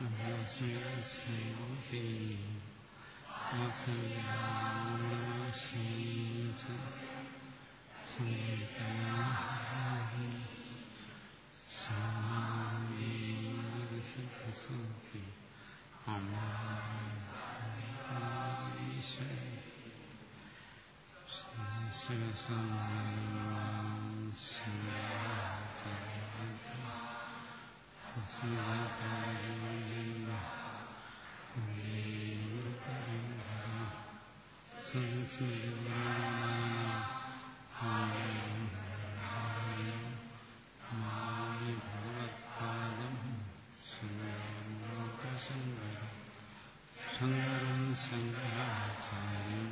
ശങ്കരം ശങ്കരാചാര്യം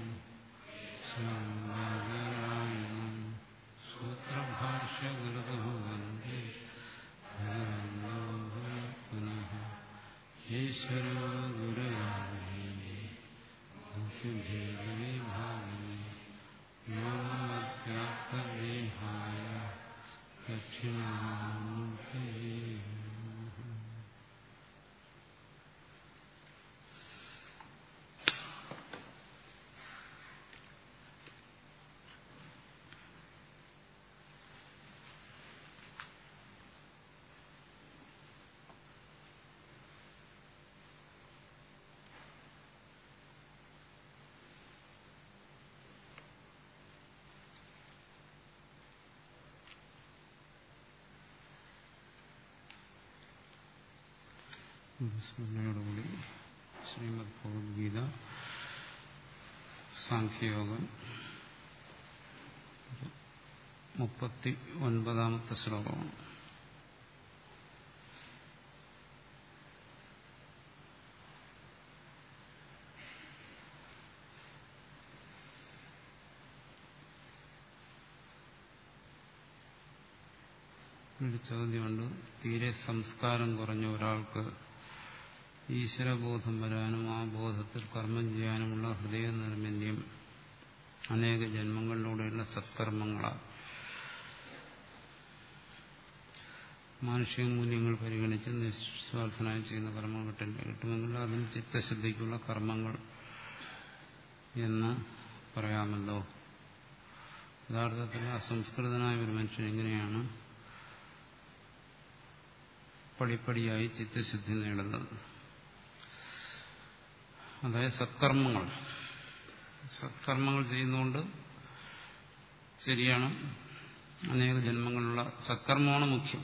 ശങ്കരായണം സൂത്രഭാഷ്യകൃതോ വന്ദേ പുനഃ ഈശ്വരോ ഗുരുരാമേ ഭൂതിഭേദമേ ഭാവമേ യോമവ്യാപ്തദേഹായ ദക്ഷിണാമൂർത്തേ സ്മരണയോടുകൂടി ശ്രീമദ് ഭഗവത്ഗീത സാഖ്യയോഗം മുപ്പത്തി ഒൻപതാമത്തെ ശ്ലോകമാണ് ഒരു ചോദ്യമുണ്ട് തീരെ സംസ്കാരം കുറഞ്ഞ ഒരാൾക്ക് ഈശ്വരബോധം വരാനും ആ ബോധത്തിൽ കർമ്മം ചെയ്യാനുമുള്ള ഹൃദയ നിർമ്മിന്യം അനേക ജന്മങ്ങളിലൂടെയുള്ള സത്കർമ്മങ്ങളാണ് മാനുഷിക മൂല്യങ്ങൾ പരിഗണിച്ച് നിസ്വാർത്ഥനായി ചെയ്യുന്ന കർമ്മങ്ങൾ കിട്ടില്ല കിട്ടുമെങ്കിൽ അതിന് ചിത്തശുദ്ധിക്കുള്ള കർമ്മങ്ങൾ എന്ന് പറയാമല്ലോ യഥാർത്ഥത്തിൽ അസംസ്കൃതനായ ഒരു മനുഷ്യൻ എങ്ങനെയാണ് പടിപ്പടിയായി ചിത്തശുദ്ധി നേടുന്നത് അതായത് സത്കർമ്മങ്ങൾ സത്കർമ്മങ്ങൾ ചെയ്യുന്നതുകൊണ്ട് ശരിയാണ് അനേക ജന്മങ്ങളിലുള്ള സത്കർമ്മമാണ് മുഖ്യം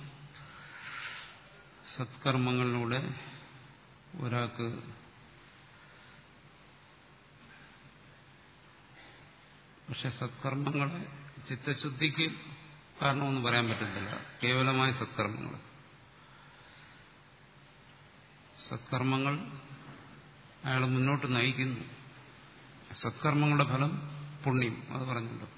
സത്കർമ്മങ്ങളിലൂടെ ഒരാൾക്ക് പക്ഷെ സത്കർമ്മങ്ങളെ ചിത്തശുദ്ധിക്ക് കാരണമെന്ന് പറയാൻ പറ്റത്തില്ല കേവലമായ സത്കർമ്മങ്ങൾ സത്കർമ്മങ്ങൾ അയാൾ മുന്നോട്ട് നയിക്കുന്നു സത്കർമ്മങ്ങളുടെ ഫലം പുണ്യം അത് പറഞ്ഞല്ലോ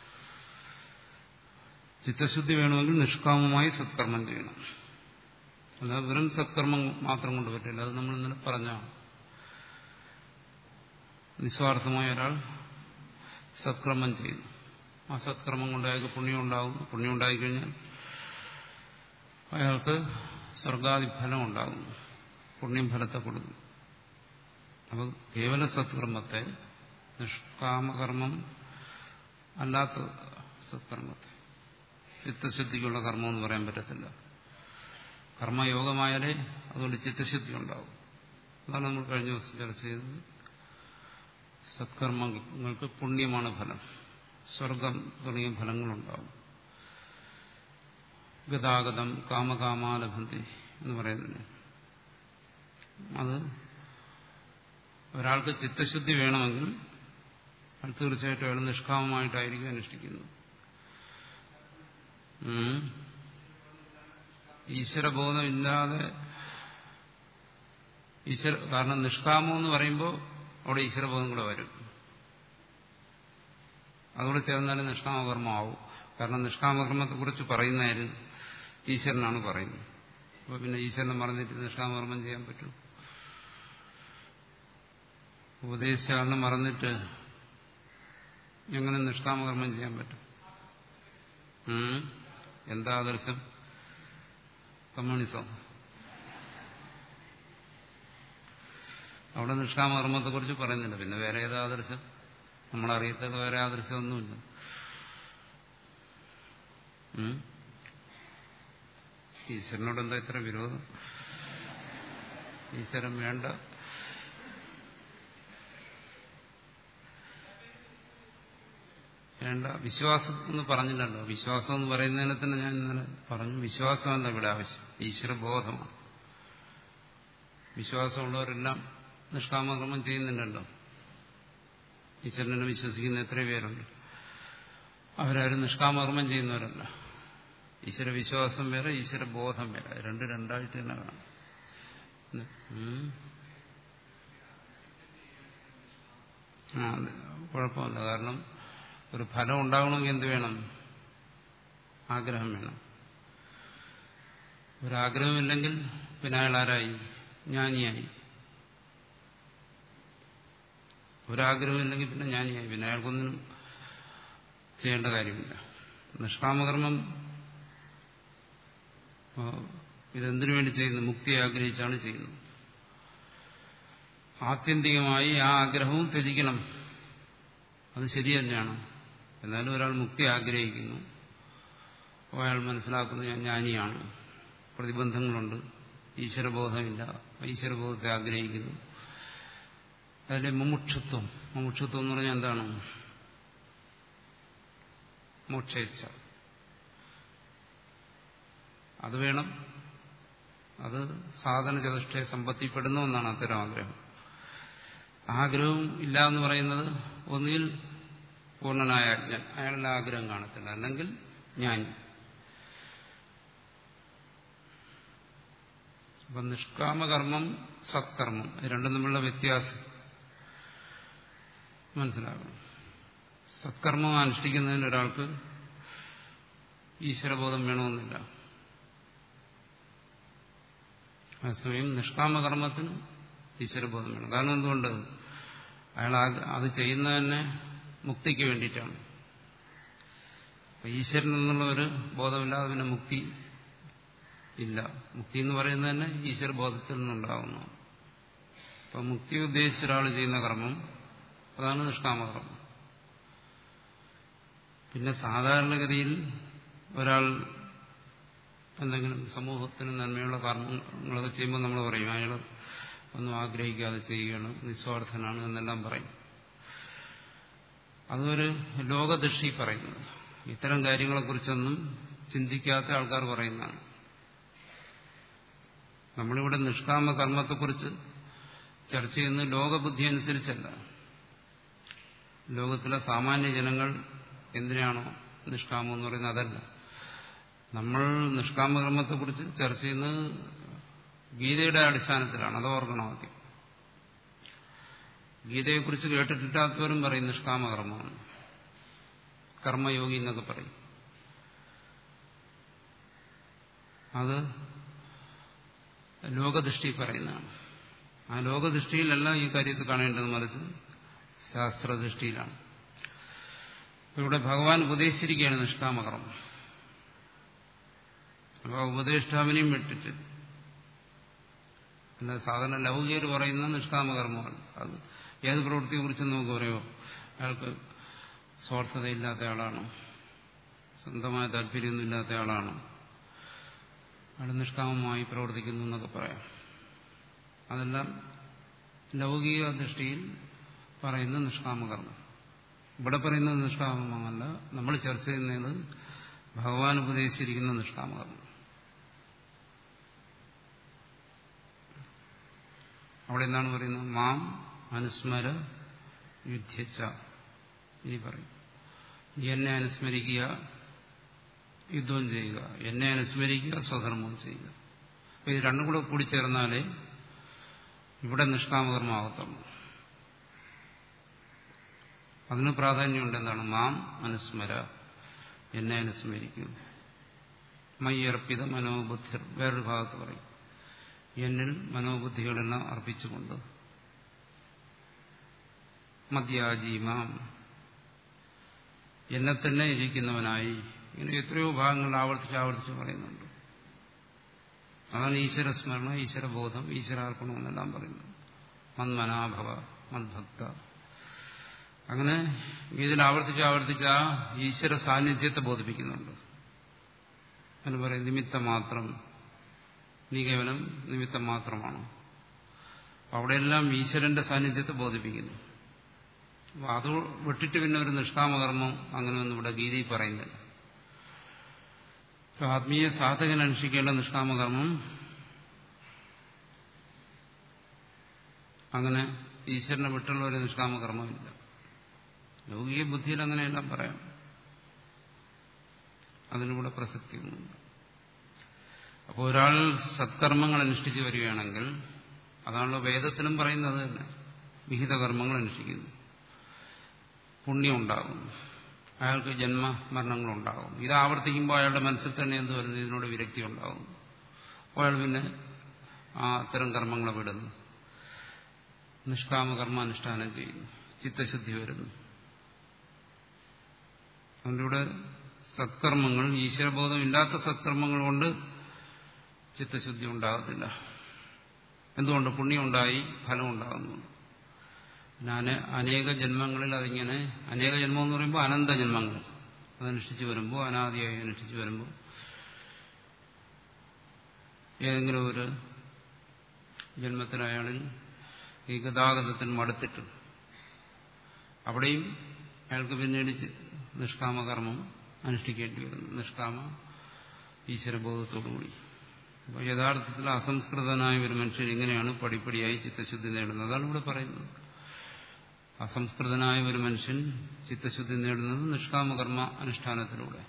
ചിത്തശുദ്ധി വേണമെങ്കിൽ നിഷ്കാമമായി സത്കർമ്മം ചെയ്യണം അല്ലാതെ വെറും സത്കർമ്മം മാത്രം കൊണ്ട് പറ്റില്ല അത് നമ്മൾ ഇന്നലെ പറഞ്ഞാണ് നിസ്വാർത്ഥമായ ഒരാൾ സത്കർമ്മം ചെയ്യുന്നു ആ സത്കർമ്മം കൊണ്ട് അയാൾക്ക് പുണ്യം ഉണ്ടാകും പുണ്യം ഉണ്ടായിക്കഴിഞ്ഞാൽ അയാൾക്ക് സ്വർഗാദി ഫലം ഉണ്ടാകുന്നു പുണ്യം ഫലത്തെ കൊടുക്കും അപ്പോൾ കേവല സത്കർമ്മത്തെ നിഷ്കാമകർമ്മം അല്ലാത്ത സത്കർമ്മത്തെ ചിത്തശുദ്ധിക്കുള്ള കർമ്മം എന്ന് പറയാൻ പറ്റത്തില്ല കർമ്മയോഗമായാലേ അതുകൊണ്ട് ചിത്തശുദ്ധി ഉണ്ടാവും അതാണ് നമ്മൾ കഴിഞ്ഞ ദിവസം ചർച്ച ചെയ്തത് സത്കർമ്മങ്ങൾക്ക് പുണ്യമാണ് ഫലം സ്വർഗം തുടങ്ങിയ ഫലങ്ങളുണ്ടാവും ഗതാഗതം കാമകാമാലഭന്തി എന്ന് പറയുന്നത് അത് ഒരാൾക്ക് ചിത്തശുദ്ധി വേണമെങ്കിൽ അത് തീർച്ചയായിട്ടും അയാൾ നിഷ്കാമമായിട്ടായിരിക്കും അനുഷ്ഠിക്കുന്നത് ഈശ്വരബോധം ഇല്ലാതെ ഈശ്വര കാരണം നിഷ്കാമം എന്ന് പറയുമ്പോൾ അവിടെ ഈശ്വരബോധം കൂടെ വരും അതുകൂടെ ചേർന്നാലും നിഷ്കാമകർമ്മമാവും കാരണം നിഷ്കാമകർമ്മത്തെക്കുറിച്ച് പറയുന്നതിന് ഈശ്വരനാണ് പറയുന്നത് അപ്പോൾ പിന്നെ ഈശ്വരനെ മറന്നിട്ട് നിഷ്കാമകർമ്മം ചെയ്യാൻ പറ്റും ഉപദേശിച്ചാളിനെ മറന്നിട്ട് എങ്ങനെ നിഷ്കാമകർമ്മം ചെയ്യാൻ പറ്റും എന്താ ആദർശം കമ്മ്യൂണിസം അവിടെ നിഷ്കാമകർമ്മത്തെക്കുറിച്ച് പറയുന്നില്ല പിന്നെ വേറെ ഏതാ ആദർശം നമ്മളറിയത്തക്ക വേറെ ആദർശമൊന്നുമില്ല ഉം? ഈശ്വരനോട് എന്താ ഇത്ര വിരോധം ഈശ്വരൻ വേണ്ട വേണ്ട വിശ്വാസം എന്ന് പറഞ്ഞില്ലല്ലോ വിശ്വാസം എന്ന് പറയുന്നതിനെ തന്നെ ഞാൻ ഇന്നലെ പറഞ്ഞു വിശ്വാസമല്ല ഇവിടെ ആവശ്യം ഈശ്വരബോധമാണ് വിശ്വാസമുള്ളവരെല്ലാം നിഷ്കാമകർമ്മം ചെയ്യുന്നുണ്ടല്ലോ ഈശ്വരനെ വിശ്വസിക്കുന്ന എത്ര പേരുണ്ട് അവരാരും നിഷ്കാമകർമ്മം ചെയ്യുന്നവരല്ല ഈശ്വര വിശ്വാസം വേറെ ഈശ്വര ബോധം വേറെ രണ്ട് രണ്ടായിട്ട് തന്നെ കാണാം ഉം. ആ അതെ. കുഴപ്പമില്ല കാരണം ഒരു ഫലം ഉണ്ടാകണമെങ്കിൽ എന്ത് വേണം ആഗ്രഹം വേണം ഒരാഗ്രഹമില്ലെങ്കിൽ പിന്നെ അയാൾ ആരായി ജ്ഞാനിയായി ഒരാഗ്രഹമില്ലെങ്കിൽ പിന്നെ ജ്ഞാനിയായി പിന്നെ അയാൾക്കൊന്നും ചെയ്യേണ്ട കാര്യമില്ല നിഷ്കാമകർമ്മം ആ, ഇതെന്തിനു വേണ്ടി ചെയ്യുന്നു മുക്തി ആഗ്രഹിച്ചാണ് ചെയ്യുന്നത് ആത്യന്തികമായി ആ ആഗ്രഹവും ത്യജിക്കണം അത് ശരി തന്നെയാണ് എന്നാലും ഒരാൾ മുക്തി ആഗ്രഹിക്കുന്നു അപ്പോൾ അയാൾ മനസ്സിലാക്കുന്നു ഞാൻ ജ്ഞാനിയാണ് പ്രതിബന്ധങ്ങളുണ്ട് ഈശ്വരബോധമില്ല ഈശ്വരബോധത്തെ ആഗ്രഹിക്കുന്നു അതിലെ മുമുക്ഷത്വം മുമുക്ഷത്വം എന്ന് പറഞ്ഞാൽ എന്താണ് മോക്ഷേച്ഛ അത് വേണം അത് സാധന ചതുഷ്ടയെ സമ്പത്തിപ്പെടുന്ന ഒന്നാണ് അത്തരം ആഗ്രഹം ആഗ്രഹവും ഇല്ല എന്ന് പറയുന്നത് ഒന്നുകിൽ പൂർണ്ണനായ അജ്ഞൻ അയാളുടെ ആഗ്രഹം കാണത്തില്ല അല്ലെങ്കിൽ ഞാൻ അപ്പം നിഷ്കാമകർമ്മം സത്കർമ്മം ഇത് രണ്ടും തമ്മിലുള്ള വ്യത്യാസം മനസ്സിലാക്കണം സത്കർമ്മം അനുഷ്ഠിക്കുന്നതിന് ഒരാൾക്ക് ഈശ്വരബോധം വേണമെന്നില്ല അതേസമയം നിഷ്കാമകർമ്മത്തിന് ഈശ്വരബോധം വേണം കാരണം എന്തുകൊണ്ട് അയാൾ ആ- അത് ചെയ്യുന്നത് തന്നെ മുക്തിക്ക് വേണ്ടിയിട്ടാണ് അപ്പൊ ഈശ്വരൻ എന്നുള്ള ഒരു ബോധമില്ലാതെ പിന്നെ മുക്തി ഇല്ല മുക്തി എന്ന് പറയുന്നത് തന്നെ ഈശ്വരബോധത്തിൽ നിന്നുണ്ടാകുന്നു അപ്പൊ മുക്തി ഉദ്ദേശിച്ച ഒരാൾ ചെയ്യുന്ന കർമ്മം അതാണ് നിഷ്കാമകർമ്മം പിന്നെ സാധാരണഗതിയിൽ ഒരാൾ എന്തെങ്കിലും സമൂഹത്തിന് നന്മയുള്ള കർമ്മങ്ങളൊക്കെ ചെയ്യുമ്പോൾ നമ്മൾ പറയും അയാൾ ഒന്നും ആഗ്രഹിക്കാതെ ചെയ്യുകയാണ് നിസ്വാർത്ഥനാണ് എന്നെല്ലാം പറയും അതൊരു ലോകദൃഷ്ടി പറയുന്നത് ഇത്തരം കാര്യങ്ങളെക്കുറിച്ചൊന്നും ചിന്തിക്കാത്ത ആൾക്കാർ പറയുന്നതാണ് നമ്മളിവിടെ നിഷ്കാമ കർമ്മത്തെക്കുറിച്ച് ചർച്ച ചെയ്യുന്നത് ലോകബുദ്ധി അനുസരിച്ചല്ല ലോകത്തിലെ സാമാന്യ ജനങ്ങൾ എന്തിനാണോ നിഷ്കാമം എന്ന് പറയുന്നത് അതല്ല നമ്മൾ നിഷ്കാമകർമ്മത്തെക്കുറിച്ച് ചർച്ച ചെയ്യുന്നത് ഗീതയുടെ അടിസ്ഥാനത്തിലാണ് അത് ഓർക്കണം ആദ്യം ഗീതയെക്കുറിച്ച് കേട്ടിട്ടില്ലാത്തവരും പറയും നിഷ്കാമകർമ്മമാണ് കർമ്മയോഗി എന്നൊക്കെ പറയും അത് ലോകദൃഷ്ടി പറയുന്നതാണ് ആ ലോകദൃഷ്ടിയിലല്ല ഈ കാര്യത്തിൽ കാണേണ്ടത് മറിച്ച് ശാസ്ത്രദൃഷ്ടിയിലാണ് ഇവിടെ ഭഗവാൻ ഉപദേശിച്ചിരിക്കുകയാണ് നിഷ്കാമകർമ്മം അപ്പോൾ ഉപദേഷ്ടാവിനെയും വിട്ടിട്ട് അല്ല സാധാരണ ലൗകികർ പറയുന്ന നിഷ്കാമകർമ്മമാണ് അത് ഏത് പ്രവൃത്തിയെക്കുറിച്ച് നമുക്ക് പറയുമോ അയാൾക്ക് സ്വാർത്ഥതയില്ലാത്ത ആളാണ് സ്വന്തമായ താല്പര്യമൊന്നുമില്ലാത്ത ആളാണ് അയാൾ നിഷ്കാമമായി പ്രവർത്തിക്കുന്നു എന്നൊക്കെ പറയാം അതെല്ലാം ലൗകിക ദൃഷ്ടിയിൽ പറയുന്ന നിഷ്കാമകർമ്മം ഇവിടെ പറയുന്നത് നിഷ്കാമമല്ല നമ്മൾ ചർച്ച ചെയ്യുന്നത് ഭഗവാൻ ഉപദേശിച്ചിരിക്കുന്ന നിഷ്കാമകർമ്മം അവിടെ എന്താണ് പറയുന്നത് മാം അനുസ്മര യുദ്ധിച്ച ഇനി പറയും നീ എന്നെ അനുസ്മരിക്കുക യുദ്ധവും ചെയ്യുക എന്നെ അനുസ്മരിക്കുക സ്വധർമ്മവും ചെയ്യുക അപ്പൊ ഇത് രണ്ടും കൂടെ കൂടിച്ചേർന്നാലേ ഇവിടെ നിഷ്കാമകർമ്മമാകത്തുള്ളൂ അതിന് പ്രാധാന്യമുണ്ട് എന്താണ് മാം അനുസ്മര എന്നെ അനുസ്മരിക്കൂ മയ്യർപ്പിത മനോബുദ്ധി വേറൊരു ഭാഗത്ത് പറയും എന്നിൽ മനോബുദ്ധികളെല്ലാം അർപ്പിച്ചുകൊണ്ട് മദ്യാജീമാം എന്നെ തന്നെ ഇരിക്കുന്നവനായി ഇങ്ങനെ എത്രയോ ഭാഗങ്ങൾ ആവർത്തിച്ച് ആവർത്തിച്ച് പറയുന്നുണ്ട് അതാണ് ഈശ്വരസ്മരണ ഈശ്വരബോധം ഈശ്വരാർപ്പണം എന്നെല്ലാം പറയുന്നത് മന്മനാഭവ മദ്ഭക്ത അങ്ങനെ ഇതിൽ ആവർത്തിച്ച് ആവർത്തിച്ച് ആ ഈശ്വര സാന്നിധ്യത്തെ ബോധിപ്പിക്കുന്നുണ്ട് എന്ന് പറയും നിമിത്തം മാത്രം നീ കേവലം നിമിത്തം മാത്രമാണ് അവിടെയെല്ലാം ഈശ്വരന്റെ സാന്നിധ്യത്തെ ബോധിപ്പിക്കുന്നു അപ്പൊ അത് വിട്ടിട്ട് പിന്നെ ഒരു നിഷ്കാമകർമ്മം അങ്ങനെയൊന്നും ഇവിടെ ഗീതയിൽ പറയുന്നില്ല ആത്മീയ സാധകൻ അനുഷ്ഠിക്കേണ്ട നിഷ്കാമകർമ്മം അങ്ങനെ ഈശ്വരനെ വിട്ടുള്ള ഒരു നിഷ്കാമകർമ്മമില്ല ലൗകിക ബുദ്ധിയിൽ അങ്ങനെയെല്ലാം പറയാം അതിലൂടെ പ്രസക്തിയൊന്നുമില്ല അപ്പോൾ ഒരാൾ സത്കർമ്മങ്ങൾ അനുഷ്ഠിച്ചു വരികയാണെങ്കിൽ അതാണല്ലോ വേദത്തിലും പറയുന്നത് തന്നെ വിഹിത കർമ്മങ്ങൾ അനുഷ്ഠിക്കുന്നു പുണ്യം ഉണ്ടാകും അയാൾക്ക് ജന്മ മരണങ്ങളുണ്ടാകും ഇത് ആവർത്തിക്കുമ്പോൾ അയാളുടെ മനസ്സിൽ തന്നെ എന്ത് വരുന്നു ഇതിനോട് വിരക്തി ഉണ്ടാകും അപ്പോൾ അയാൾ പിന്നെ ആ അത്തരം കർമ്മങ്ങളെ വിടുന്നു നിഷ്കാമ കർമാനുഷ്ഠാനം ചെയ്യുന്നു ചിത്തശുദ്ധി വരുന്നു അതിലൂടെ സത്കർമ്മങ്ങൾ ഈശ്വരബോധം ഇല്ലാത്ത സത്കർമ്മങ്ങൾ കൊണ്ട് ചിത്തശുദ്ധി ഉണ്ടാകത്തില്ല എന്തുകൊണ്ട് പുണ്യം ഉണ്ടായി ഫലം ഉണ്ടാകുന്നുണ്ട് ഞാൻ അനേക ജന്മങ്ങളിൽ അതിങ്ങനെ അനേക ജന്മം എന്ന് പറയുമ്പോൾ അനന്ത ജന്മങ്ങൾ അതനുഷ്ഠിച്ച് വരുമ്പോൾ അനാദിയായി അനുഷ്ഠിച്ച് വരുമ്പോൾ ഏതെങ്കിലും ഒരു ജന്മത്തിൽ അയാളിൽ ഈ ഗതാഗതത്തിന് മടുത്തിട്ട് അവിടെയും അയാൾക്ക് പിന്നീട് നിഷ്കാമകർമ്മം അനുഷ്ഠിക്കേണ്ടി വരുന്നു നിഷ്കാമ ഈശ്വരബോധത്തോടുകൂടി അപ്പോൾ യഥാർത്ഥത്തിൽ അസംസ്കൃതനായ ഒരു മനുഷ്യൻ എങ്ങനെയാണ് പടിപ്പടിയായി ചിത്തശുദ്ധി നേടുന്നത് അതാണ് ഇവിടെ പറയുന്നത് അസംസ്കൃതനായ ഒരു മനുഷ്യൻ ചിത്തശുദ്ധി നേടുന്നത് നിഷ്കാമകർമ്മ അനുഷ്ഠാനത്തിലൂടെ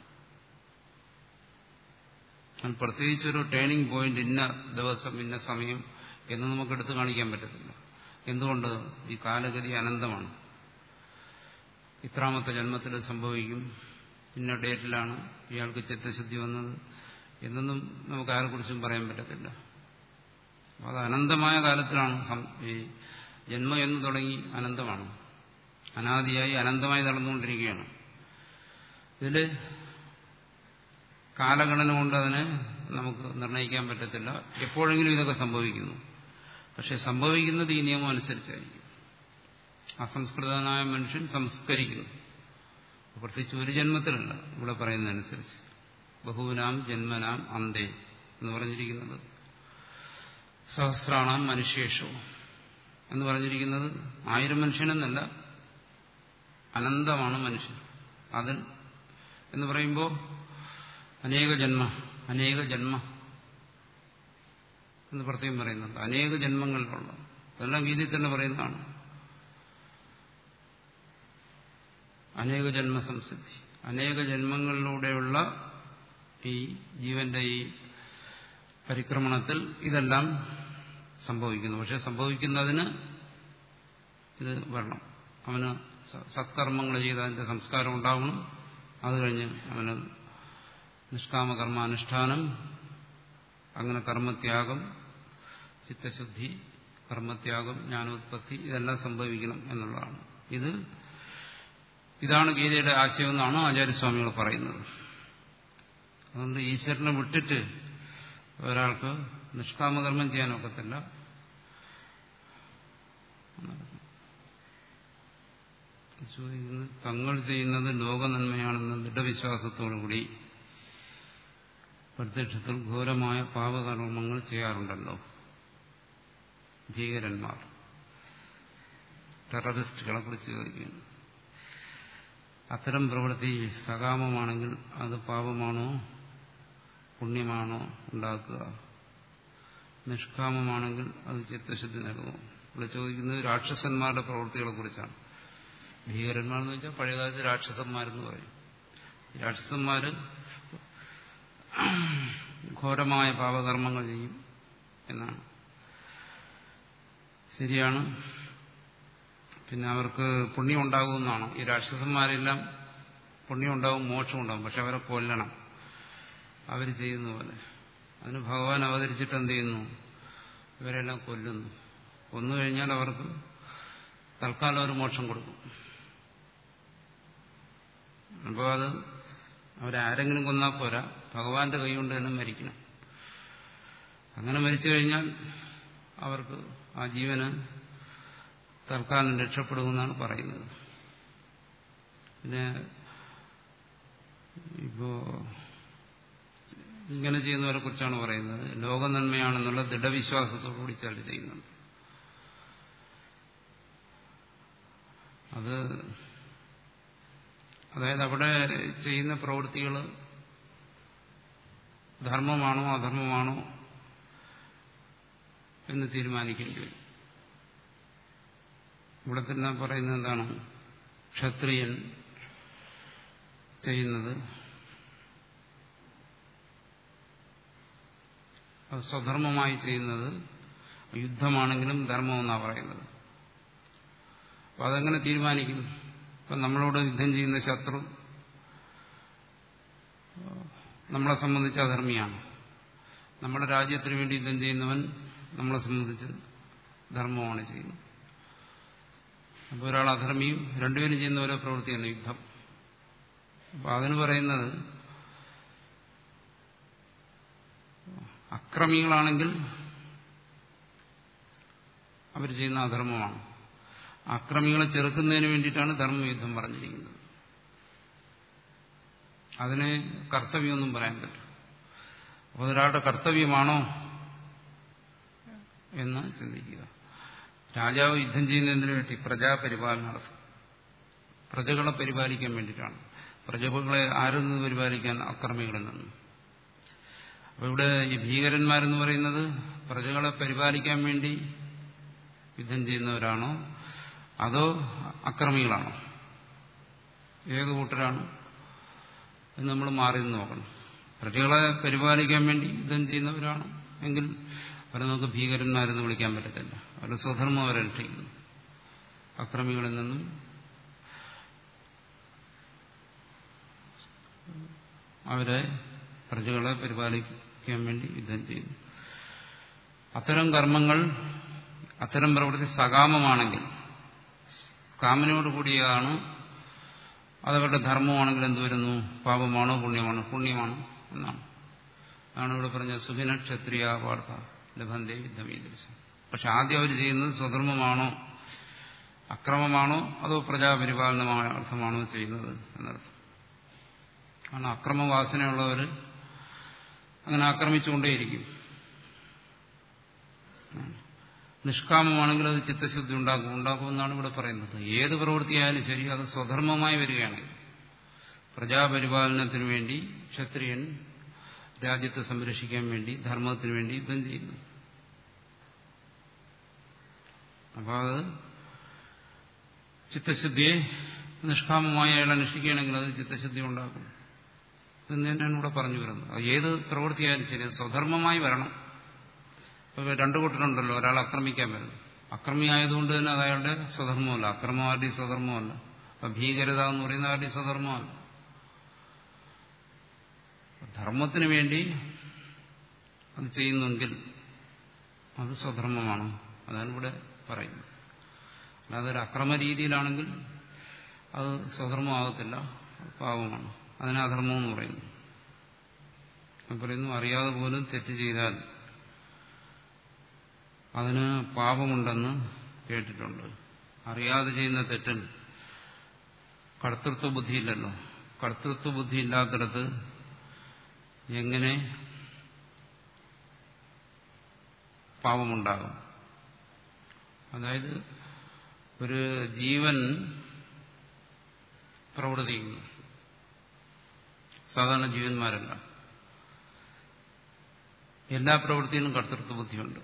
അത് പ്രത്യേകിച്ചൊരു ടേണിംഗ് പോയിന്റ് ഇന്ന ദിവസം ഇന്ന സമയം എന്ന് നമുക്ക് എടുത്തു കാണിക്കാൻ പറ്റത്തില്ല എന്തുകൊണ്ട് ഈ കാലഗതി അനന്തമാണ് ഇത്രാമത്തെ ജന്മത്തിൽ സംഭവിക്കും ഇന്ന ഡേറ്റിലാണ് ഇയാൾക്ക് ചിത്തശുദ്ധി വന്നത് എന്നൊന്നും നമുക്ക് ആരെക്കുറിച്ചും പറയാൻ പറ്റത്തില്ല അത് അനന്തമായ കാലത്തിലാണ് ഈ ജന്മം എന്ന് തുടങ്ങി അനന്തമാണ് അനാദിയായി അനന്തമായി നടന്നുകൊണ്ടിരിക്കുകയാണ് ഇതിൽ കാലഗണന കൊണ്ട് അതിനെ നമുക്ക് നിർണ്ണയിക്കാൻ പറ്റത്തില്ല എപ്പോഴെങ്കിലും ഇതൊക്കെ സംഭവിക്കുന്നു പക്ഷെ സംഭവിക്കുന്നത് ഈ നിയമം അനുസരിച്ചായിരിക്കും അസംസ്കൃതനായ മനുഷ്യൻ സംസ്കരിക്കുന്നു പ്രത്യേകിച്ച് ഒരു ജന്മത്തിലല്ല ഇവിടെ പറയുന്നതനുസരിച്ച് ബഹുവിനാം ജന്മനാം അന്തേ എന്ന് പറഞ്ഞിരിക്കുന്നത് സഹസ്രാണാം മനുഷ്യേഷോ എന്ന് പറഞ്ഞിരിക്കുന്നത് ആയിരം മനുഷ്യനെന്നല്ല അനന്തമാണ് മനുഷ്യൻ അതിൽ എന്ന് പറയുമ്പോൾ അനേക ജന്മ അനേക ജന്മ എന്ന് പ്രത്യേകം പറയുന്നുണ്ട് അനേക ജന്മങ്ങളിലുള്ള അതെല്ലാം ഗീതയിൽ തന്നെ പറയുന്നതാണ് അനേക ജന്മ സംസിദ്ധി അനേക ജന്മങ്ങളിലൂടെയുള്ള ഈ ജീവന്റെ ഈ പരിക്രമണത്തിൽ ഇതെല്ലാം സംഭവിക്കുന്നു പക്ഷെ സംഭവിക്കുന്നതിന് ഇത് വരണം അവന് സത്കർമ്മങ്ങൾ ചെയ്ത് അതിന്റെ സംസ്കാരം ഉണ്ടാവണം അത് കഴിഞ്ഞ് അവന് നിഷ്കാമകർമാനുഷ്ഠാനം അങ്ങനെ കർമ്മത്യാഗം ചിത്തശുദ്ധി കർമ്മത്യാഗം ജ്ഞാനോത്പത്തി ഇതെല്ലാം സംഭവിക്കണം എന്നുള്ളതാണ് ഇത് ഇതാണ് ഗീതയുടെ ആശയമെന്നാണ് ആചാര്യസ്വാമികൾ പറയുന്നത് അതുകൊണ്ട് ഈശ്വരനെ വിട്ടിട്ട് ഒരാൾക്ക് നിഷ്കാമകർമ്മം ചെയ്യാനൊക്കത്തില്ല ചോദിക്കുന്നത് തങ്ങൾ ചെയ്യുന്നത് ലോകനന്മയാണെന്ന ദൃഢവിശ്വാസത്തോടുകൂടി പ്രത്യക്ഷത്തിൽ ഘോരമായ പാപകർമ്മങ്ങൾ ചെയ്യാറുണ്ടല്ലോ ഭീകരന്മാർ ടെററിസ്റ്റുകളെ കുറിച്ച് ചോദിക്കുന്നു അത്തരം പ്രവൃത്തി സകാമമാണെങ്കിൽ അത് പാപമാണോ പുണ്യമാണോ ഉണ്ടാക്കുക നിഷ്കാമമാണെങ്കിൽ അത് ചിത്തശുദ്ധി നൽകുമോ ഇവിടെ ചോദിക്കുന്നത് രാക്ഷസന്മാരുടെ പ്രവൃത്തികളെ കുറിച്ചാണ് ഭീകരന്മാരെന്ന് വെച്ചാൽ പഴയകാലത്ത് രാക്ഷസന്മാരെന്ന് പറയും രാക്ഷസന്മാര് ഘോരമായ പാപകർമ്മങ്ങൾ ചെയ്യും എന്നാണ് ശരിയാണ് പിന്നെ അവർക്ക് പുണ്യം ഉണ്ടാകുമെന്നാണ് ഈ രാക്ഷസന്മാരെല്ലാം പുണ്യം ഉണ്ടാവും മോക്ഷം ഉണ്ടാവും പക്ഷെ അവരെ കൊല്ലണം അവർ ചെയ്യുന്ന പോലെ അതിന് ഭഗവാൻ അവതരിച്ചിട്ട് എന്ത് ചെയ്യുന്നു ഇവരെല്ലാം കൊല്ലുന്നു കൊന്നു കഴിഞ്ഞാൽ അവർക്ക് തൽക്കാലം ഒരു മോക്ഷം കൊടുക്കും അപ്പോൾ അത് അവരാരെങ്കിലും കൊന്നാൽ പോരാ ഭഗവാന്റെ കൈ കൊണ്ട് തന്നെ മരിക്കണം അങ്ങനെ മരിച്ചു കഴിഞ്ഞാൽ അവർക്ക് ആ ജീവന് തൽക്കാലം രക്ഷപ്പെടുമെന്നാണ് പറയുന്നത് പിന്നെ ഇപ്പോ ഇങ്ങനെ ചെയ്യുന്നവരെ കുറിച്ചാണ് പറയുന്നത് ലോക നന്മയാണെന്നുള്ള ദൃഢവിശ്വാസത്തോടുകൂടി ചിലർ ചെയ്യുന്നുണ്ട് അത് അതായത് അവിടെ ചെയ്യുന്ന പ്രവൃത്തികൾ ധർമ്മമാണോ അധർമ്മമാണോ എന്ന് തീരുമാനിക്കേണ്ടി വരും ഇവിടെ തന്നെ പറയുന്നത് എന്താണ് ക്ഷത്രിയൻ ചെയ്യുന്നത് അത് സ്വധർമ്മമായി ചെയ്യുന്നത് യുദ്ധമാണെങ്കിലും ധർമ്മമെന്നാണ് പറയുന്നത് അപ്പൊ അതെങ്ങനെ തീരുമാനിക്കും ഇപ്പം നമ്മളോട് യുദ്ധം ചെയ്യുന്ന ശത്രു നമ്മളെ സംബന്ധിച്ച് അധർമ്മിയാണ് നമ്മുടെ രാജ്യത്തിന് വേണ്ടി യുദ്ധം ചെയ്യുന്നവൻ നമ്മളെ സംബന്ധിച്ച് ധർമ്മമാണ് ചെയ്യുന്നത് അപ്പോൾ ഒരാൾ അധർമ്മിയും രണ്ടുപേരും ചെയ്യുന്ന ഓരോ പ്രവൃത്തിയാണ് യുദ്ധം അപ്പൊ അതിന് പറയുന്നത് അക്രമികളാണെങ്കിൽ അവർ ചെയ്യുന്ന അധർമ്മമാണ് അക്രമികളെ ചെറുക്കുന്നതിന് വേണ്ടിയിട്ടാണ് ധർമ്മയുദ്ധം പറഞ്ഞിരിക്കുന്നത് അതിന് കർത്തവ്യമൊന്നും പറയാൻ പറ്റും അപ്പോൾ ഒരാളുടെ കർത്തവ്യമാണോ എന്ന് ചിന്തിക്കുക രാജാവ് യുദ്ധം ചെയ്യുന്നതിന് വേണ്ടി പ്രജാപരിപാലനാർത്ഥം പ്രജകളെ പരിപാലിക്കാൻ വേണ്ടിയിട്ടാണ് പ്രജകളെ ആരിൽ നിന്ന് പരിപാലിക്കാൻ അക്രമികളിൽ നിന്നും അപ്പൊ ഇവിടെ ഈ ഭീകരന്മാരെന്ന് പറയുന്നത് പ്രജകളെ പരിപാലിക്കാൻ വേണ്ടി യുദ്ധം ചെയ്യുന്നവരാണോ അതോ അക്രമികളാണോ ഏത് കൂട്ടരാണ് എന്ന് നമ്മൾ മാറി നിന്ന് നോക്കണം പ്രജകളെ പരിപാലിക്കാൻ വേണ്ടി യുദ്ധം ചെയ്യുന്നവരാണ് എങ്കിൽ അവരെ നമുക്ക് ഭീകരന്മാരെന്ന് വിളിക്കാൻ പറ്റത്തില്ല അവരുടെ സ്വധർമ്മം അവരെ രക്ഷിക്കുന്നു അക്രമികളിൽ നിന്നും അവരെ പ്രജകളെ പരിപാലിക്കാൻ വേണ്ടി യുദ്ധം ചെയ്യുന്നു അത്തരം കർമ്മങ്ങൾ അത്തരം പ്രവൃത്തി സകാമമാണെങ്കിൽ കാമനോട് കൂടിയതാണ് അതവരുടെ ധർമ്മമാണെങ്കിൽ എന്ത് വരുന്നു പാപമാണോ പുണ്യമാണോ പുണ്യമാണോ എന്നാണ് അതാണ് ഇവിടെ പറഞ്ഞ സുഖിന ക്ഷത്രിയ വാർത്ത ലഭന്തേ യുദ്ധമീദൃശം പക്ഷെ ആദ്യം അവർ ചെയ്യുന്നത് സ്വധർമ്മമാണോ അക്രമമാണോ അതോ പ്രജാപരിപാലനമായ അർത്ഥമാണോ ചെയ്യുന്നത് എന്നർത്ഥം കാരണം അക്രമവാസനയുള്ളവർ അങ്ങനെ ആക്രമിച്ചുകൊണ്ടേയിരിക്കും നിഷ്കാമമാണെങ്കിൽ അത് ചിത്തശുദ്ധി ഉണ്ടാക്കും ഉണ്ടാക്കുമെന്നാണ് ഇവിടെ പറയുന്നത് ഏത് പ്രവൃത്തിയായാലും ശരി അത് സ്വധർമ്മമായി വരികയാണെങ്കിൽ പ്രജാപരിപാലനത്തിന് വേണ്ടി ക്ഷത്രിയൻ രാജ്യത്തെ സംരക്ഷിക്കാൻ വേണ്ടി ധർമ്മത്തിന് വേണ്ടി യുദ്ധം ചെയ്യുന്നു അപ്പോൾ അത് ചിത്തശുദ്ധിയെ നിഷ്കാമമായി അയാൾ അനുഷ്ഠിക്കുകയാണെങ്കിൽ അത് ചിത്തശുദ്ധി ഉണ്ടാക്കും എന്ന് തന്നെയാണ് ഇവിടെ പറഞ്ഞു വരുന്നത് അത് ഏത് പ്രവൃത്തിയായാലും ശരി അത് സ്വധർമ്മമായി വരണം ഇപ്പൊ രണ്ടു കൂട്ടരുണ്ടല്ലോ ഒരാൾ ആക്രമിക്കാൻ വരുന്നു അക്രമിയായതുകൊണ്ട് തന്നെ അത് അയാളുടെ സ്വധർമ്മമല്ല അക്രമം ആരുടെയും സ്വധർമ്മമല്ല അപ്പൊ ഭീകരത എന്ന് പറയുന്ന ആരുടെയും സ്വധർമ്മമല്ല ധർമ്മത്തിന് വേണ്ടി അത് ചെയ്യുന്നെങ്കിൽ അത് സ്വധർമ്മമാണ് അതാണ് ഇവിടെ പറയുന്നത് അല്ലാതെ ഒരു അക്രമ രീതിയിലാണെങ്കിൽ അത് സ്വധർമ്മമാകത്തില്ല പാവമാണ് അതിനെ അധർമ്മം എന്ന് പറയുന്നു പറയുന്നു അറിയാതെ പോലും തെറ്റ് ചെയ്താൽ അതിന് പാപമുണ്ടെന്ന് കേട്ടിട്ടുണ്ട് അറിയാതെ ചെയ്യുന്ന തെറ്റിൽ കർത്തൃത്വ ബുദ്ധിയില്ലല്ലോ കർത്തൃത്വ ബുദ്ധി ഇല്ലാത്തിടത്ത് എങ്ങനെ പാപമുണ്ടാകും അതായത് ഒരു ജീവൻ പ്രവർത്തിക്കുന്നു സാധാരണ ജീവന്മാരല്ല എല്ലാ പ്രവൃത്തിയിലും കർത്തൃത്വ ബുദ്ധിയുണ്ട്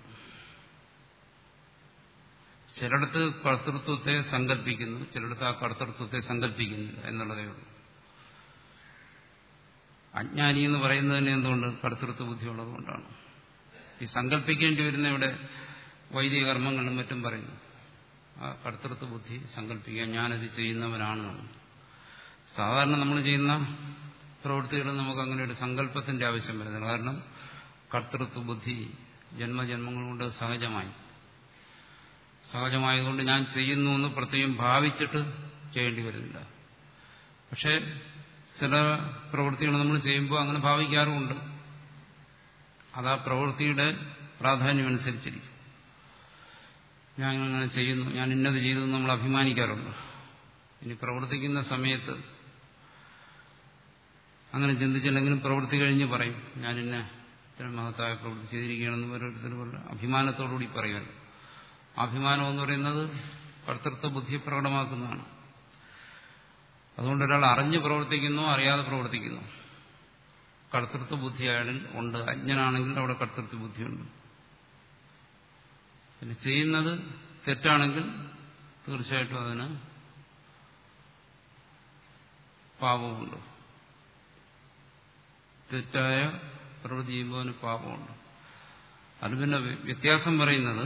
ചിലയിടത്ത് കർത്തൃത്വത്തെ സങ്കല്പിക്കുന്നു ചിലയിടത്ത് ആ കർത്തൃത്വത്തെ സങ്കല്പിക്കുന്നില്ല എന്നുള്ളതേ ഉള്ളൂ അജ്ഞാനി എന്ന് പറയുന്നത് തന്നെ എന്തുകൊണ്ട് കർത്തൃത്വ ബുദ്ധിയുള്ളതുകൊണ്ടാണ് ഈ സങ്കല്പിക്കേണ്ടി വരുന്ന ഇവിടെ വൈദിക കർമ്മങ്ങളിലും മറ്റും പറയുന്നു ആ കർത്തൃത്വ ബുദ്ധി സങ്കല്പിക്കുക ഞാനത് ചെയ്യുന്നവനാണ് സാധാരണ നമ്മൾ ചെയ്യുന്ന പ്രവൃത്തികൾ നമുക്ക് അങ്ങനെ ഒരു സങ്കല്പത്തിന്റെ ആവശ്യം വരുന്നില്ല കാരണം കർത്തൃത്വ ബുദ്ധി ജന്മജന്മങ്ങൾ കൊണ്ട് സഹജമായി സഹജമായതുകൊണ്ട് ഞാൻ ചെയ്യുന്നു എന്ന് പ്രത്യേകം ഭാവിച്ചിട്ട് ചെയ്യേണ്ടി വരുന്നില്ല പക്ഷെ ചില പ്രവൃത്തികൾ നമ്മൾ ചെയ്യുമ്പോൾ അങ്ങനെ ഭാവിക്കാറുമുണ്ട് അത് ആ പ്രവൃത്തിയുടെ പ്രാധാന്യം അനുസരിച്ചിരിക്കും ഞാൻ അങ്ങനെ ചെയ്യുന്നു ഞാൻ ഇന്നത് ചെയ്തു എന്ന് നമ്മൾ അഭിമാനിക്കാറുണ്ട് ഇനി പ്രവർത്തിക്കുന്ന സമയത്ത് അങ്ങനെ ചിന്തിച്ചില്ലെങ്കിലും പ്രവൃത്തി കഴിഞ്ഞ് പറയും ഞാൻ ഇന്ന ഇത്തരം മഹത്തായ പ്രവൃത്തി ചെയ്തിരിക്കുകയാണെന്ന് ഓരോരുത്തർ അഭിമാനത്തോടുകൂടി പറയുമല്ലോ അഭിമാനം എന്ന് പറയുന്നത് കർത്തൃത്വ ബുദ്ധി പ്രകടമാക്കുന്നതാണ് അതുകൊണ്ട് ഒരാൾ അറിഞ്ഞ് പ്രവർത്തിക്കുന്നു അറിയാതെ പ്രവർത്തിക്കുന്നു കർത്തൃത്വ ബുദ്ധി അയാളിൽ ഉണ്ട് അജ്ഞനാണെങ്കിൽ അവിടെ കർത്തൃത്വ ബുദ്ധിയുണ്ട് പിന്നെ ചെയ്യുന്നത് തെറ്റാണെങ്കിൽ തീർച്ചയായിട്ടും അതിന് പാപമുണ്ട് തെറ്റായ പ്രവൃത്തി ചെയ്യുമ്പോൾ അതിന് പാപമുണ്ട് അത് പിന്നെ വ്യത്യാസം പറയുന്നത്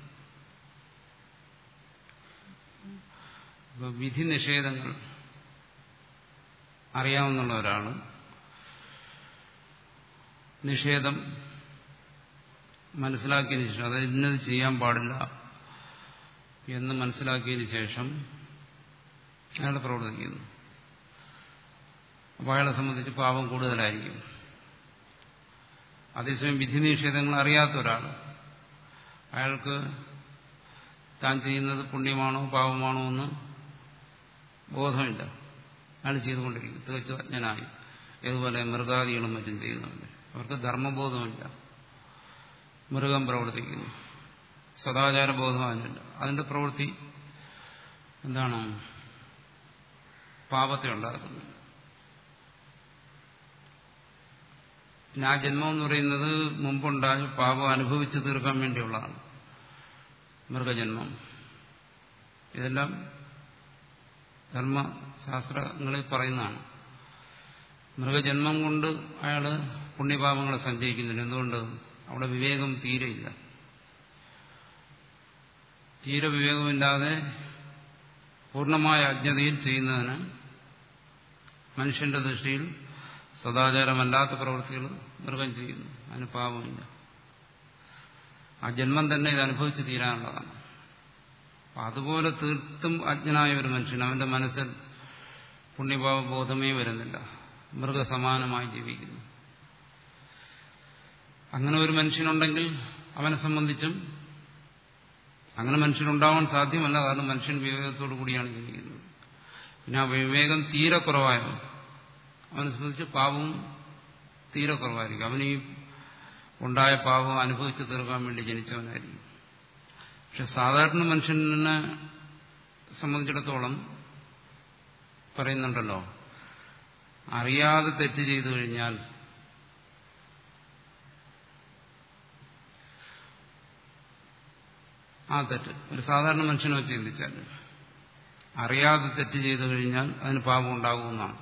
ഇപ്പൊ വിധി നിഷേധങ്ങൾ അറിയാവുന്നുള്ള ഒരാള് നിഷേധം മനസ്സിലാക്കിയതിന് ശേഷം അതായത് ഇന്നത് ചെയ്യാൻ പാടില്ല എന്ന് മനസ്സിലാക്കിയതിന് ശേഷം അയാൾ പ്രവർത്തിക്കുന്നു അപ്പോൾ അയാളെ സംബന്ധിച്ച് പാപം കൂടുതലായിരിക്കും അതേസമയം വിധി നിഷേധങ്ങൾ അറിയാത്ത ഒരാൾ അയാൾക്ക് താൻ ചെയ്യുന്നത് പുണ്യമാണോ പാപമാണോ എന്ന് ബോധമില്ല അയാൾ ചെയ്തുകൊണ്ടിരിക്കും തികച്ചും അജ്ഞനായി ഏതുപോലെ മൃഗാദികളും മറ്റും ചെയ്യുന്നുണ്ട് അവർക്ക് ധർമ്മബോധമില്ല മൃഗം പ്രവർത്തിക്കുന്നു സദാചാര ബോധം അതിനില്ല അതിന്റെ പ്രവൃത്തി എന്താണ് പാപത്തെ ഉണ്ടാക്കുന്നത് പിന്നെ ആ ജന്മം എന്ന് പറയുന്നത് മുമ്പുണ്ടായ പാപം അനുഭവിച്ചു തീർക്കാൻ വേണ്ടിയുള്ളതാണ് മൃഗജന്മം ഇതെല്ലാം ധർമ്മശാസ്ത്രങ്ങളിൽ പറയുന്നതാണ് മൃഗജന്മം കൊണ്ട് അയാൾ പുണ്യപാപങ്ങളെ സഞ്ചയിക്കുന്നില്ല എന്തുകൊണ്ട് അവിടെ വിവേകം തീരെയില്ല തീരെ വിവേകമില്ലാതെ പൂർണ്ണമായ അജ്ഞതയിൽ ചെയ്യുന്നതിന് മനുഷ്യന്റെ ദൃഷ്ടിയിൽ സദാചാരമല്ലാത്ത പ്രവൃത്തികൾ മൃഗം ചെയ്യുന്നു അതിന് പാപമില്ല ആ ജന്മം തന്നെ ഇത് അനുഭവിച്ച് തീരാനുള്ളതാണ് അതുപോലെ തീർത്തും അജ്ഞനായ ഒരു മനുഷ്യൻ അവന്റെ മനസ്സിൽ പുണ്യഭാവ ബോധമേ വരുന്നില്ല മൃഗസമാനമായി ജീവിക്കുന്നു അങ്ങനെ ഒരു മനുഷ്യനുണ്ടെങ്കിൽ അവനെ സംബന്ധിച്ചും അങ്ങനെ മനുഷ്യനുണ്ടാവാൻ സാധ്യമല്ല കാരണം മനുഷ്യൻ വിവേകത്തോടു കൂടിയാണ് ജീവിക്കുന്നത് പിന്നെ ആ വിവേകം തീരെ കുറവായോ അവനെ സംബന്ധിച്ച് പാപവും തീരെ കുറവായിരിക്കും അവന് ഈ ഉണ്ടായ പാപം അനുഭവിച്ചു തീർക്കാൻ വേണ്ടി ജനിച്ചവനായിരിക്കും പക്ഷെ സാധാരണ മനുഷ്യനെ സംബന്ധിച്ചിടത്തോളം പറയുന്നുണ്ടല്ലോ അറിയാതെ തെറ്റ് ചെയ്തു കഴിഞ്ഞാൽ ആ തെറ്റ് ഒരു സാധാരണ മനുഷ്യനെ വെച്ച് ചിന്തിച്ചാൽ അറിയാതെ തെറ്റ് ചെയ്തു കഴിഞ്ഞാൽ അതിന് പാപം ഉണ്ടാകുമെന്നാണ്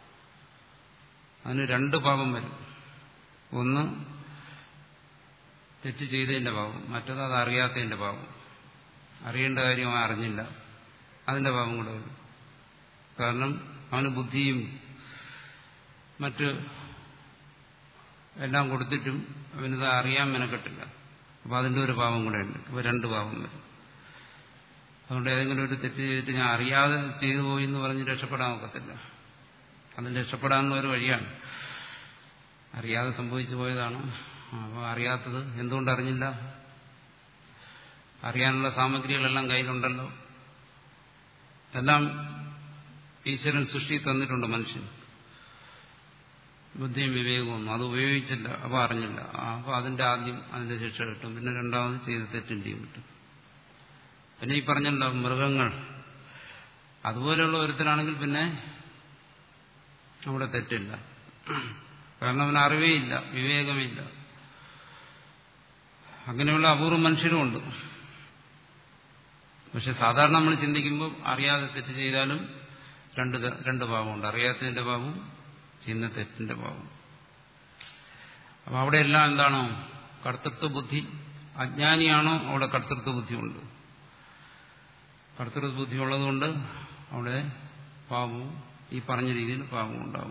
അതിന് രണ്ട് പാപം വരും ഒന്ന് തെറ്റ് ചെയ്തതിന്റെ പാപം മറ്റത് അത് അറിയാത്തതിന്റെ പാപം അറിയേണ്ട കാര്യം അവൻ അറിഞ്ഞില്ല അതിന്റെ പാപം കൂടെ വരും കാരണം അവന് ബുദ്ധിയും മറ്റ് എല്ലാം കൊടുത്തിട്ടും അവനിത് അറിയാൻ മെനക്കെട്ടില്ല അപ്പൊ അതിന്റെ ഒരു പാപം കൂടെ ഉണ്ട് അപ്പൊ രണ്ട് പാപം വരും അതുകൊണ്ട് ഏതെങ്കിലും ഒരു തെറ്റ് ചെയ്തിട്ട് ഞാൻ അറിയാതെ ചെയ്തു പോയി എന്ന് പറഞ്ഞ് രക്ഷപ്പെടാൻ ഒക്കത്തില്ല അതിന് രക്ഷപ്പെടാനുള്ള ഒരു വഴിയാണ് അറിയാതെ സംഭവിച്ചു പോയതാണ് അപ്പോൾ അറിയാത്തത് എന്തുകൊണ്ട് അറിഞ്ഞില്ല അറിയാനുള്ള സാമഗ്രികളെല്ലാം കയ്യിലുണ്ടല്ലോ എല്ലാം ഈശ്വരൻ സൃഷ്ടി തന്നിട്ടുണ്ട് മനുഷ്യൻ ബുദ്ധിയും വിവേകവും അത് ഉപയോഗിച്ചില്ല അപ്പോൾ അറിഞ്ഞില്ല അപ്പോൾ അതിന്റെ ആദ്യം അതിന്റെ ശിക്ഷ കിട്ടും പിന്നെ രണ്ടാമത് ചെയ്ത് തെറ്റിന്റെയും കിട്ടും പിന്നെ ഈ പറഞ്ഞല്ലോ മൃഗങ്ങൾ അതുപോലെയുള്ള ഒരുത്തരാണെങ്കിൽ പിന്നെ അവിടെ തെറ്റില്ല കാരണം അവന് അറിവേയില്ല വിവേകമില്ല അങ്ങനെയുള്ള അപൂർവ മനുഷ്യരുമുണ്ട് പക്ഷെ സാധാരണ നമ്മൾ ചിന്തിക്കുമ്പോൾ അറിയാതെ തെറ്റ് ചെയ്താലും രണ്ട് രണ്ട് ഭാവമുണ്ട് അറിയാത്തതിന്റെ ഭാവം ചെയ്യുന്ന തെറ്റിന്റെ ഭാവം അപ്പൊ അവിടെയെല്ലാം എന്താണോ കർത്തൃത്വ ബുദ്ധി അജ്ഞാനിയാണോ അവിടെ കർത്തൃത്വ ബുദ്ധിയുണ്ട് കർത്തൃത്വ ബുദ്ധി ഉള്ളതുകൊണ്ട് അവിടെ പാപവും ഈ പറഞ്ഞ രീതിയിൽ പാപം ഉണ്ടാവും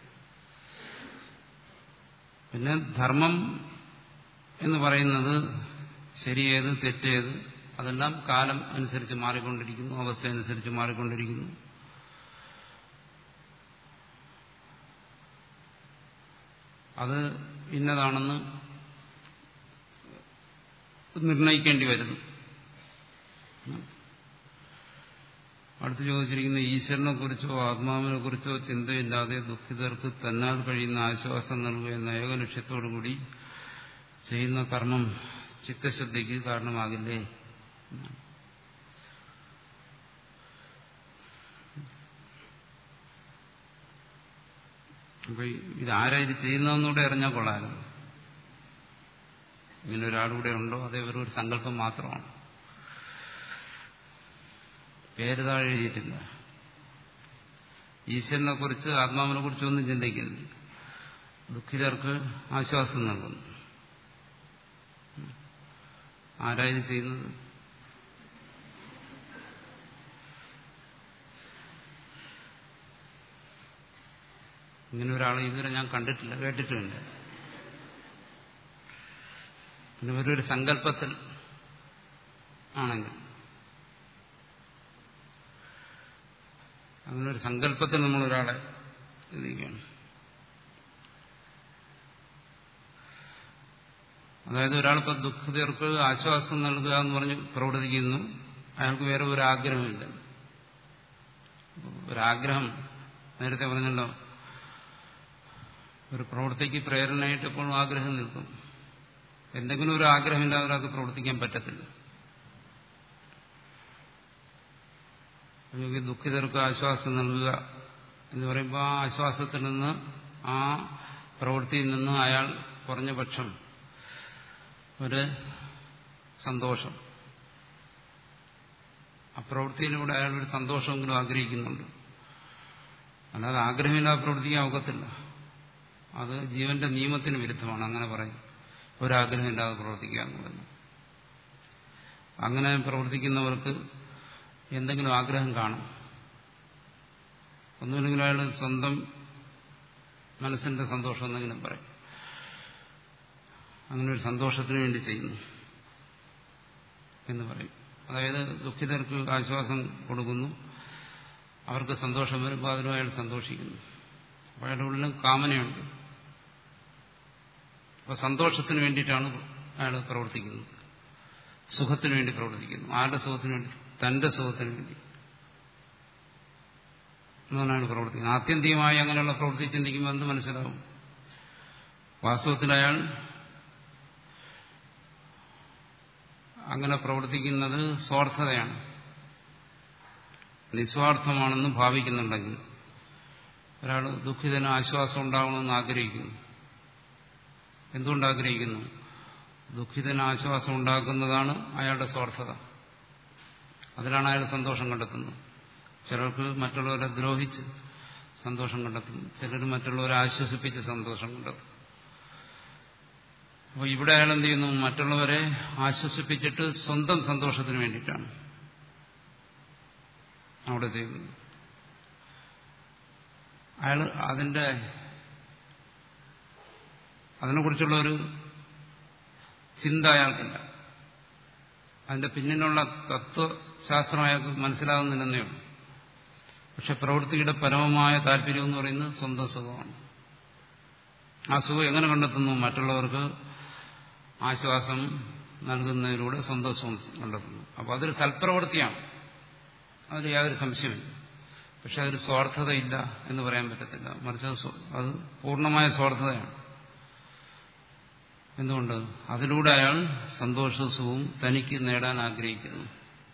പിന്നെ ധർമ്മം എന്ന് പറയുന്നത് ശരിയേത് തെറ്റേത് അതെല്ലാം കാലം അനുസരിച്ച് മാറിക്കൊണ്ടിരിക്കുന്നു അവസ്ഥ അനുസരിച്ച് മാറിക്കൊണ്ടിരിക്കുന്നു അത് ഇന്നതാണെന്ന് നിർണയിക്കേണ്ടി വരുന്നു അടുത്ത് ചോദിച്ചിരിക്കുന്ന ഈശ്വരനെ കുറിച്ചോ ആത്മാവിനെ കുറിച്ചോ ചിന്തയില്ലാതെ ദുഃഖിതർക്ക് തന്നാൽ കഴിയുന്ന ആശ്വാസം നൽകുക എന്ന ഏക ലക്ഷ്യത്തോടുകൂടി ചെയ്യുന്ന കർമ്മം ചിത്തശുദ്ധിക്ക് കാരണമാകില്ലേ അപ്പൊ ഇതാരാ ഇത് ചെയ്യുന്നതെന്നൂടെ അറിഞ്ഞാൽ കൊള്ളാമല്ലോ ഇങ്ങനെ ഒരാളുകൂടെ ഉണ്ടോ അതേ വെറും ഒരു സങ്കല്പം മാത്രമാണ് പേര് താഴെ എഴുതിയിട്ടില്ല ഈശ്വരനെ കുറിച്ച് ആത്മാവിനെ കുറിച്ച് ഒന്നും ചിന്തിക്കുന്നില്ല ദുഃഖിതർക്ക് ആശ്വാസം നൽകുന്നു ആരായത് ചെയ്യുന്നത് ഇങ്ങനെ ഒരാളെ ഇതുവരെ ഞാൻ കണ്ടിട്ടില്ല കേട്ടിട്ടുമില്ല പിന്നെ ഒരു സങ്കല്പത്തിൽ ആണെങ്കിൽ അങ്ങനെ ഒരു സങ്കല്പത്തിൽ നമ്മൾ ഒരാളെ എഴുതിക്കുകയാണ് അതായത് ഒരാളിപ്പോൾ ദുഃഖിതർക്ക് ആശ്വാസം നൽകുക എന്ന് പറഞ്ഞ് പ്രവർത്തിക്കുന്നു അയാൾക്ക് വേറെ ഒരു ആഗ്രഹമില്ല ഒരാഗ്രഹം നേരത്തെ പറഞ്ഞല്ലോ ഒരു പ്രവൃത്തിക്ക് പ്രേരണയായിട്ട് എപ്പോഴും ആഗ്രഹം നിൽക്കും എന്തെങ്കിലും ഒരു ആഗ്രഹമില്ലാതെ ഒരാൾക്ക് പ്രവർത്തിക്കാൻ പറ്റത്തില്ല അല്ലെങ്കിൽ ദുഃഖിതർക്ക് ആശ്വാസം നൽകുക എന്ന് പറയുമ്പോൾ ആ ആശ്വാസത്തിൽ നിന്ന് ആ പ്രവൃത്തിയിൽ നിന്ന് അയാൾ കുറഞ്ഞ പക്ഷം ഒരു സന്തോഷം ആ പ്രവൃത്തിയിലൂടെ അയാൾ ഒരു സന്തോഷമെങ്കിലും ആഗ്രഹിക്കുന്നുണ്ട് അല്ലാതെ ആഗ്രഹമില്ലാതെ പ്രവർത്തിക്കാൻ ഒക്കത്തില്ല അത് ജീവന്റെ നിയമത്തിന് വിരുദ്ധമാണ് അങ്ങനെ പറയും ഒരാഗ്രഹമില്ലാതെ പ്രവർത്തിക്കുക എന്നുള്ളത് അങ്ങനെ പ്രവർത്തിക്കുന്നവർക്ക് എന്തെങ്കിലും ആഗ്രഹം കാണും ഒന്നുമില്ലെങ്കിൽ അയാൾ സ്വന്തം മനസ്സിന്റെ സന്തോഷം എന്തെങ്കിലും പറയും അങ്ങനെ ഒരു സന്തോഷത്തിന് വേണ്ടി ചെയ്യുന്നു എന്ന് പറയും അതായത് ദുഃഖിതർക്ക് ആശ്വാസം കൊടുക്കുന്നു അവർക്ക് സന്തോഷം വരുമ്പോൾ അതിനും അയാൾ സന്തോഷിക്കുന്നു അപ്പോൾ അയാളുടെ ഉള്ളിലും കാമനയുണ്ട് അപ്പോൾ സന്തോഷത്തിന് വേണ്ടിയിട്ടാണ് അയാൾ പ്രവർത്തിക്കുന്നത് സുഖത്തിന് വേണ്ടി പ്രവർത്തിക്കുന്നു ആരുടെ സുഖത്തിന് വേണ്ടി തന്റെ സുഖത്തിന് വേണ്ടി എന്നാണ് അയാൾ പ്രവർത്തിക്കുന്നത് ആത്യന്തികമായി അങ്ങനെയുള്ള പ്രവൃത്തി ചിന്തിക്കുമ്പോൾ എന്ത് മനസ്സിലാവും വാസ്തവത്തിൽ അയാൾ അങ്ങനെ പ്രവർത്തിക്കുന്നത് സ്വാർത്ഥതയാണ് നിസ്വാർത്ഥമാണെന്ന് ഭാവിക്കുന്നുണ്ടെങ്കിൽ ഒരാൾ ദുഃഖിതന് ആശ്വാസം ഉണ്ടാവണമെന്ന് ആഗ്രഹിക്കുന്നു എന്തുകൊണ്ട് ആഗ്രഹിക്കുന്നു ദുഃഖിതന് ആശ്വാസം ഉണ്ടാക്കുന്നതാണ് അയാളുടെ സ്വാർത്ഥത അതിലാണ് അയാൾ സന്തോഷം കണ്ടെത്തുന്നത് ചിലർക്ക് മറ്റുള്ളവരെ ദ്രോഹിച്ച് സന്തോഷം കണ്ടെത്തുന്നു ചിലർ മറ്റുള്ളവരെ ആശ്വസിപ്പിച്ച് സന്തോഷം കണ്ടെത്തും അപ്പോൾ ഇവിടെ അയാൾ എന്ത് ചെയ്യുന്നു മറ്റുള്ളവരെ ആശ്വസിപ്പിച്ചിട്ട് സ്വന്തം സന്തോഷത്തിന് വേണ്ടിയിട്ടാണ് അവിടെ ചെയ്യുന്നത് അയാൾ അതിന്റെ അതിനെക്കുറിച്ചുള്ള ഒരു ചിന്ത അയാൾക്കില്ല അതിന്റെ പിന്നിലുള്ള തത്വശാസ്ത്രം അയാൾക്ക് മനസ്സിലാകുന്നില്ലെന്നേ ഉള്ളൂ പക്ഷെ പ്രവൃത്തിയുടെ പരമമായ താല്പര്യം എന്ന് പറയുന്നത് സ്വന്തം സുഖമാണ് ആ സുഖം എങ്ങനെ കണ്ടെത്തുന്നു മറ്റുള്ളവർക്ക് ആശ്വാസം നൽകുന്നതിലൂടെ സ്വന്തം സുഖം കണ്ടെത്തുന്നു അപ്പോൾ അതൊരു സൽപ്രവൃത്തിയാണ് അതിൽ യാതൊരു സംശയമില്ല പക്ഷെ അതൊരു സ്വാർത്ഥതയില്ല എന്ന് പറയാൻ പറ്റത്തില്ല മറിച്ച് അത് പൂർണ്ണമായ സ്വാർത്ഥതയാണ് എന്തുകൊണ്ട് അതിലൂടെ അയാൾ സന്തോഷവും തനിക്ക് നേടാൻ ആഗ്രഹിക്കുന്നു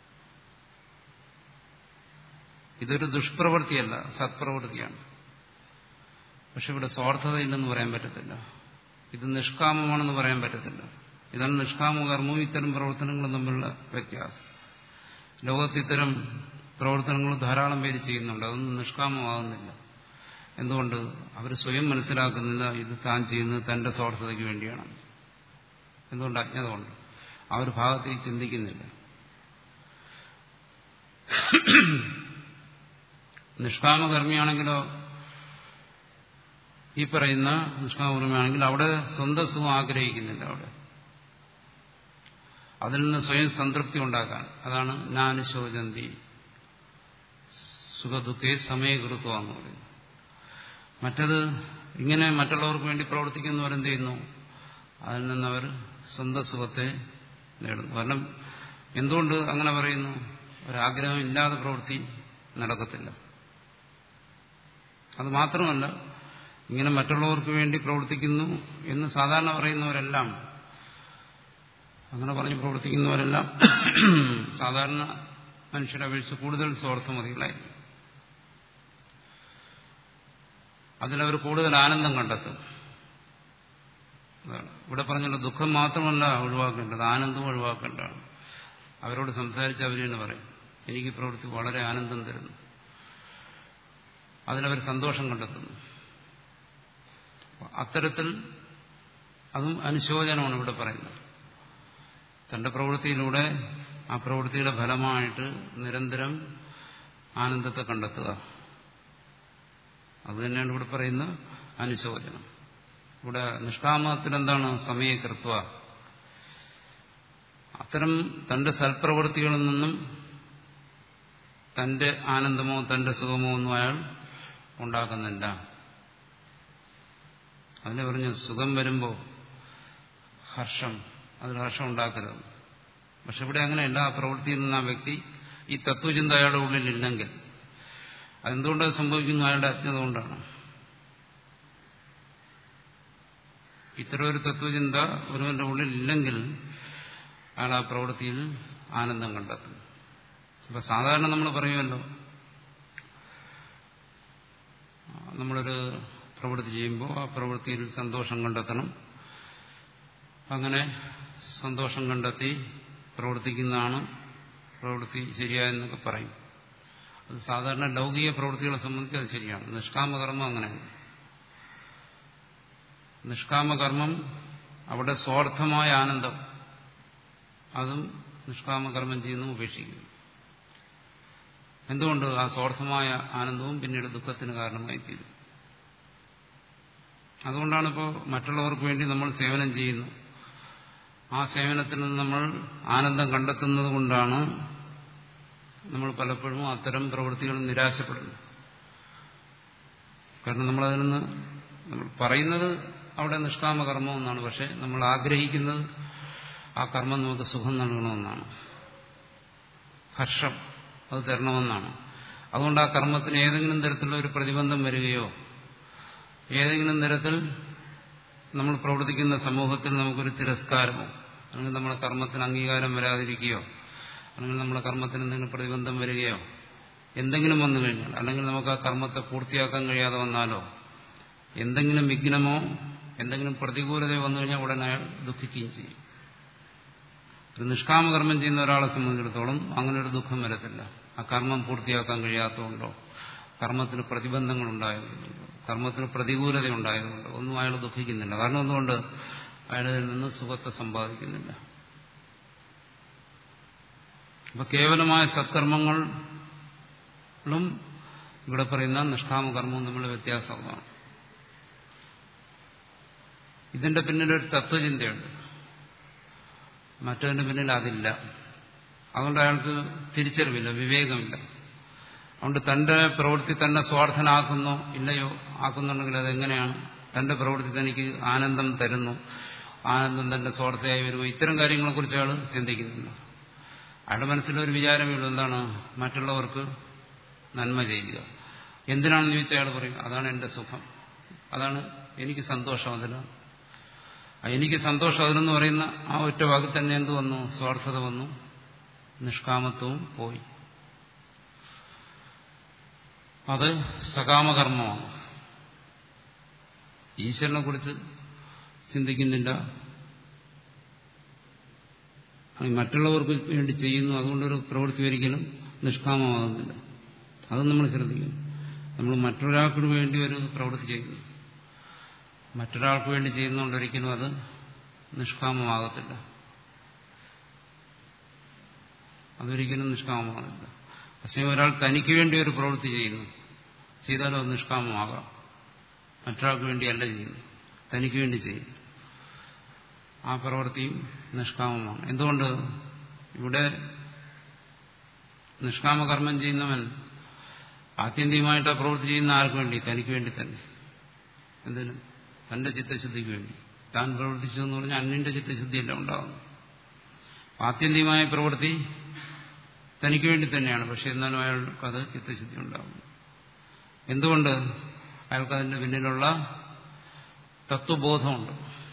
ഇതൊരു ദുഷ്പ്രവൃത്തിയല്ല സത്പ്രവൃത്തിയാണ് പക്ഷെ ഇവിടെ സ്വാർത്ഥതയില്ലെന്ന് പറയാൻ പറ്റത്തില്ല ഇത് നിഷ്കാമമാണെന്ന് പറയാൻ പറ്റത്തില്ല ഇതാണ് നിഷ്കാമ കർമ്മവും ഇത്തരം പ്രവർത്തനങ്ങളും തമ്മിലുള്ള വ്യത്യാസം ലോകത്ത് ഇത്തരം പ്രവർത്തനങ്ങൾ ധാരാളം പേര് ചെയ്യുന്നുണ്ട് അതൊന്നും നിഷ്കാമമാകുന്നില്ല എന്തുകൊണ്ട് അവർ സ്വയം മനസ്സിലാക്കുന്നില്ല ഇത് താൻ ചെയ്യുന്നത് തന്റെ സ്വാർത്ഥതയ്ക്ക് വേണ്ടിയാണ് എന്തുകൊണ്ട് അജ്ഞത കൊണ്ട് ആ ഒരു ഭാഗത്തേക്ക് ചിന്തിക്കുന്നില്ല നിഷ്കാമകർമ്മിയാണെങ്കിലോ ഈ പറയുന്ന നിഷ്കാമകർമ്മിയാണെങ്കിൽ അവിടെ സ്വന്തം സുഖം ആഗ്രഹിക്കുന്നില്ല അവിടെ അതിൽ നിന്ന് സ്വയം സംതൃപ്തി ഉണ്ടാക്കാൻ അതാണ് നാനുശോചന്തി സുഖദുഃഖേ സമയകൃത്വം എന്ന് പറയുന്നത് മറ്റത് ഇങ്ങനെ മറ്റുള്ളവർക്ക് വേണ്ടി പ്രവർത്തിക്കുന്നവരെന്ത് ചെയ്യുന്നു അതിൽ നിന്നവർ സ്വന്തം സുഖത്തെ നേടുന്നു കാരണം എന്തുകൊണ്ട് അങ്ങനെ പറയുന്നു ഒരാഗ്രഹം ഇല്ലാതെ പ്രവൃത്തി നടക്കത്തില്ല അത് മാത്രമല്ല ഇങ്ങനെ മറ്റുള്ളവർക്ക് വേണ്ടി പ്രവർത്തിക്കുന്നു എന്ന് സാധാരണ പറയുന്നവരെല്ലാം അങ്ങനെ പറഞ്ഞ് പ്രവർത്തിക്കുന്നവരെല്ലാം സാധാരണ മനുഷ്യരെ അപേക്ഷിച്ച് കൂടുതൽ സ്വാർത്ഥമതികളായിരിക്കും അതിലവർ കൂടുതൽ ആനന്ദം കണ്ടെത്തും അതാണ് ഇവിടെ പറഞ്ഞുള്ള ദുഃഖം മാത്രമല്ല ഒഴിവാക്കേണ്ടത് ആനന്ദവും ഒഴിവാക്കേണ്ടതാണ് അവരോട് സംസാരിച്ച് അവർ തന്നെ പറയും എനിക്ക് പ്രവൃത്തി വളരെ ആനന്ദം തരുന്നു അതിലവർ സന്തോഷം കണ്ടെത്തുന്നു അത്തരത്തിൽ അതും അനുശോചനമാണ് ഇവിടെ പറയുന്നത് തന്റെ പ്രവൃത്തിയിലൂടെ ആ പ്രവൃത്തിയുടെ ഫലമായിട്ട് നിരന്തരം ആനന്ദത്തെ കണ്ടെത്തുക അത് തന്നെയാണ് ഇവിടെ പറയുന്ന അനുശോചനം ഇവിടെ നിഷ്കാമത്തിൽ എന്താണ് സമയകൃത്വ അത്തരം തന്റെ സൽപ്രവൃത്തികളിൽ നിന്നും തന്റെ ആനന്ദമോ തന്റെ സുഖമോ ഒന്നും അയാൾ ഉണ്ടാക്കുന്നില്ല അതിനെ പറഞ്ഞു സുഖം വരുമ്പോൾ ഹർഷം അതിൽ ഹർഷം ഉണ്ടാക്കരുത് പക്ഷെ ഇവിടെ അങ്ങനെയല്ല ആ പ്രവൃത്തിയിൽ നിന്ന് ആ വ്യക്തി ഈ തത്വചിന്ത അയാളുടെ ഉള്ളിലില്ലെങ്കിൽ അതെന്തുകൊണ്ടത് സംഭവിക്കുന്നു അയാളുടെ അജ്ഞത കൊണ്ടാണ് ഇത്തരം ഒരു തത്വചിന്ത ഒരുവന്റെ ഉള്ളിൽ ഇല്ലെങ്കിൽ അയാൾ ആ പ്രവൃത്തിയിൽ ആനന്ദം കണ്ടെത്തും അപ്പൊ സാധാരണ നമ്മൾ പറയുമല്ലോ നമ്മളൊരു പ്രവൃത്തി ചെയ്യുമ്പോൾ ആ പ്രവൃത്തിയിൽ സന്തോഷം കണ്ടെത്തണം അങ്ങനെ സന്തോഷം കണ്ടെത്തി പ്രവർത്തിക്കുന്നതാണ് പ്രവൃത്തി ശരിയായെന്നൊക്കെ പറയും അത് സാധാരണ ലൗകിക പ്രവൃത്തികളെ സംബന്ധിച്ച് അത് ശരിയാണ് നിഷ്കാമകർമ്മം അങ്ങനെയാണ് നിഷ്കാമകർമ്മം അവിടെ സ്വാർത്ഥമായ ആനന്ദം അതും നിഷ്കാമകർമ്മം ചെയ്യുന്നു ഉപേക്ഷിക്കുന്നു എന്തുകൊണ്ട് ആ സ്വാർത്ഥമായ ആനന്ദവും പിന്നീട് ദുഃഖത്തിന് കാരണമായി തീരും അതുകൊണ്ടാണ് ഇപ്പോൾ മറ്റുള്ളവർക്ക് വേണ്ടി നമ്മൾ സേവനം ചെയ്യുന്നു ആ സേവനത്തിൽ നിന്ന് നമ്മൾ ആനന്ദം കണ്ടെത്തുന്നത് കൊണ്ടാണ് നമ്മൾ പലപ്പോഴും അത്തരം പ്രവൃത്തികൾ നിരാശപ്പെടുന്നു കാരണം നമ്മളതിൽ നിന്ന് നമ്മൾ പറയുന്നത് അവിടെ നിഷ്കാമ കർമ്മം എന്നാണ് പക്ഷെ നമ്മൾ ആഗ്രഹിക്കുന്നത് ആ കർമ്മം നമുക്ക് സുഖം നൽകണമെന്നാണ് ഹർഷം അത് തരണമെന്നാണ് അതുകൊണ്ട് ആ കർമ്മത്തിന് ഏതെങ്കിലും തരത്തിലുള്ള ഒരു പ്രതിബന്ധം വരികയോ ഏതെങ്കിലും തരത്തിൽ നമ്മൾ പ്രവർത്തിക്കുന്ന സമൂഹത്തിൽ നമുക്കൊരു തിരസ്കാരമോ അല്ലെങ്കിൽ നമ്മുടെ കർമ്മത്തിന് അംഗീകാരം വരാതിരിക്കുകയോ അല്ലെങ്കിൽ നമ്മുടെ കർമ്മത്തിന് എന്തെങ്കിലും പ്രതിബന്ധം വരികയോ എന്തെങ്കിലും വന്നു കഴിഞ്ഞാൽ അല്ലെങ്കിൽ നമുക്ക് ആ കർമ്മത്തെ പൂർത്തിയാക്കാൻ കഴിയാതെ വന്നാലോ എന്തെങ്കിലും വിഘ്നമോ എന്തെങ്കിലും പ്രതികൂലതയോ വന്നു കഴിഞ്ഞാൽ ഉടനെ അയാൾ ദുഃഖിക്കുകയും ചെയ്യും ഒരു നിഷ്കാമകർമ്മം ചെയ്യുന്ന ഒരാളെ സംബന്ധിച്ചിടത്തോളം അങ്ങനെ ഒരു ദുഃഖം വരത്തില്ല ആ കർമ്മം പൂർത്തിയാക്കാൻ കഴിയാത്തതുകൊണ്ടോ കർമ്മത്തിന് പ്രതിബന്ധങ്ങൾ ഉണ്ടായതുകൊണ്ടോ കർമ്മത്തിന് പ്രതികൂലത ഉണ്ടായതുകൊണ്ടോ ഒന്നും അയാൾ ദുഃഖിക്കുന്നില്ല കാരണം എന്തുകൊണ്ട് അയാളിൽ നിന്ന് സുഖത്തെ സമ്പാദിക്കുന്നില്ല അപ്പൊ കേവലമായ സത്കർമ്മങ്ങളും ഇവിടെ പറയുന്ന നിഷ്കാമകർമ്മവും തമ്മിലുള്ള വ്യത്യാസമാണ് ഇതിന്റെ പിന്നിലൊരു തത്വചിന്തയുണ്ട് മറ്റതിന്റെ പിന്നിൽ അതില്ല അതുകൊണ്ട് അയാൾക്ക് തിരിച്ചറിവില്ല വിവേകമില്ല അതുകൊണ്ട് തന്റെ പ്രവൃത്തി തന്നെ സ്വാർത്ഥനാക്കുന്നോ ഇല്ലയോ ആക്കുന്നുണ്ടെങ്കിൽ അതെങ്ങനെയാണ് തന്റെ പ്രവൃത്തി തനിക്ക് ആനന്ദം തരുന്നു ആനന്ദം തന്റെ സ്വാർത്ഥയായി വരുമോ ഇത്തരം കാര്യങ്ങളെക്കുറിച്ച് അയാൾ ചിന്തിക്കുന്നില്ല അയാളുടെ മനസ്സിലൊരു വിചാരമേ ഉള്ളൂ എന്താണ് മറ്റുള്ളവർക്ക് നന്മ ചെയ്യുക എന്തിനാണെന്ന് ചോദിച്ചാൽ അയാൾ പറയും അതാണ് എന്റെ സുഖം അതാണ് എനിക്ക് സന്തോഷം അതിലാണ് എനിക്ക് സന്തോഷം അതിലെന്ന് പറയുന്ന ആ ഒറ്റ വാക്കിൽ തന്നെ എന്ത് വന്നു സ്വാർത്ഥത വന്നു നിഷ്കാമത്വവും പോയി അത് സകാമകർമ്മമാണ് ഈശ്വരനെ കുറിച്ച് ചിന്തിക്കുന്നില്ല മറ്റുള്ളവർക്ക് വേണ്ടി ചെയ്യുന്നു അതുകൊണ്ടൊരു പ്രവൃത്തി ഒരിക്കലും നിഷ്കാമമാകുന്നില്ല അത് നമ്മൾ ശ്രദ്ധിക്കും നമ്മൾ മറ്റൊരാൾക്ക് വേണ്ടി ഒരു പ്രവൃത്തി ചെയ്യുന്നു മറ്റൊരാൾക്ക് വേണ്ടി ചെയ്യുന്നതുകൊണ്ട് ഒരിക്കലും അത് നിഷ്കാമമാകത്തില്ല അതൊരിക്കലും നിഷ്കാമമാകില്ല പക്ഷേ ഒരാൾ തനിക്ക് വേണ്ടി ഒരു പ്രവൃത്തി ചെയ്യുന്നു ചെയ്താലും അത് നിഷ്കാമമാകാം മറ്റൊരാൾക്ക് വേണ്ടിയല്ല ചെയ്യുന്നു തനിക്ക് വേണ്ടി ചെയ്യുന്നു ആ പ്രവൃത്തിയും നിഷ്കാമമാണ് എന്തുകൊണ്ട് ഇവിടെ നിഷ്കാമകർമ്മം ചെയ്യുന്നവൻ ആത്യന്തികമായിട്ട് ആ പ്രവൃത്തി ചെയ്യുന്ന ആർക്ക് വേണ്ടി തനിക്ക് വേണ്ടി തന്നെ എന്തിനും തന്റെ ചിത്തശുദ്ധിക്ക് വേണ്ടി താൻ പ്രവർത്തിച്ചു എന്ന് പറഞ്ഞാൽ അന്യന്റെ ചിത്തശുദ്ധിയല്ല ഉണ്ടാകുന്നു ആത്യന്തികമായ പ്രവൃത്തി തനിക്ക് വേണ്ടി തന്നെയാണ് പക്ഷെ എന്നാലും അയാൾക്ക് അത് ചിത്തശുദ്ധി ഉണ്ടാകുന്നു എന്തുകൊണ്ട് അയാൾക്ക് അതിന്റെ പിന്നിലുള്ള തത്വബോധമുണ്ട്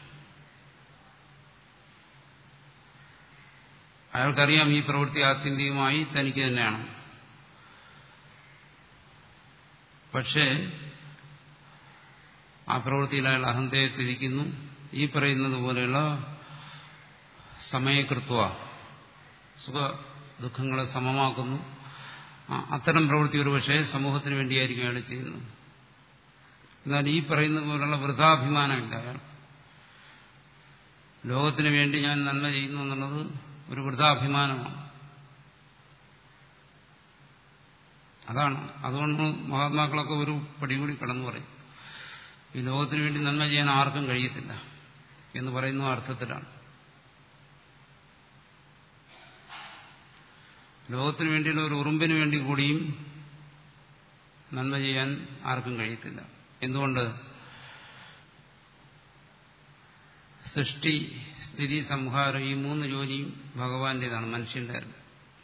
അയാൾക്കറിയാം ഈ പ്രവൃത്തി ആത്യന്തികമായി തനിക്ക് തന്നെയാണ് പക്ഷേ ആ പ്രവൃത്തിയിൽ അയാൾ അഹന്തയെ തിരിക്കുന്നു ഈ പറയുന്നത് പോലെയുള്ള സമയകൃത്വ സുഖ ദുഃഖങ്ങളെ സമമാക്കുന്നു അത്തരം പ്രവൃത്തി ഒരു പക്ഷേ സമൂഹത്തിന് വേണ്ടിയായിരിക്കും അയാൾ ചെയ്യുന്നത് എന്നാൽ ഈ പറയുന്നത് പോലുള്ള വൃഥാഭിമാനമില്ല അയാൾ ലോകത്തിന് വേണ്ടി ഞാൻ നന്മ ചെയ്യുന്നു എന്നുള്ളത് ഒരു വൃഥാഭിമാനമാണ് അതാണ് അതുകൊണ്ട് മഹാത്മാക്കളൊക്കെ ഒരു പടി കൂടി കടന്നു പറയും ഈ ലോകത്തിന് വേണ്ടി നന്മ ചെയ്യാൻ ആർക്കും കഴിയത്തില്ല എന്ന് പറയുന്ന അർത്ഥത്തിലാണ് ലോകത്തിന് വേണ്ടിയുള്ള ഒരു ഉറുമ്പിന് വേണ്ടി കൂടിയും നന്മ ചെയ്യാൻ ആർക്കും കഴിയത്തില്ല എന്തുകൊണ്ട് സൃഷ്ടി സ്ഥിതി സംഹാരം ഈ മൂന്ന് ജോലിയും ഭഗവാന്റേതാണ് മനുഷ്യന്റെ അല്ല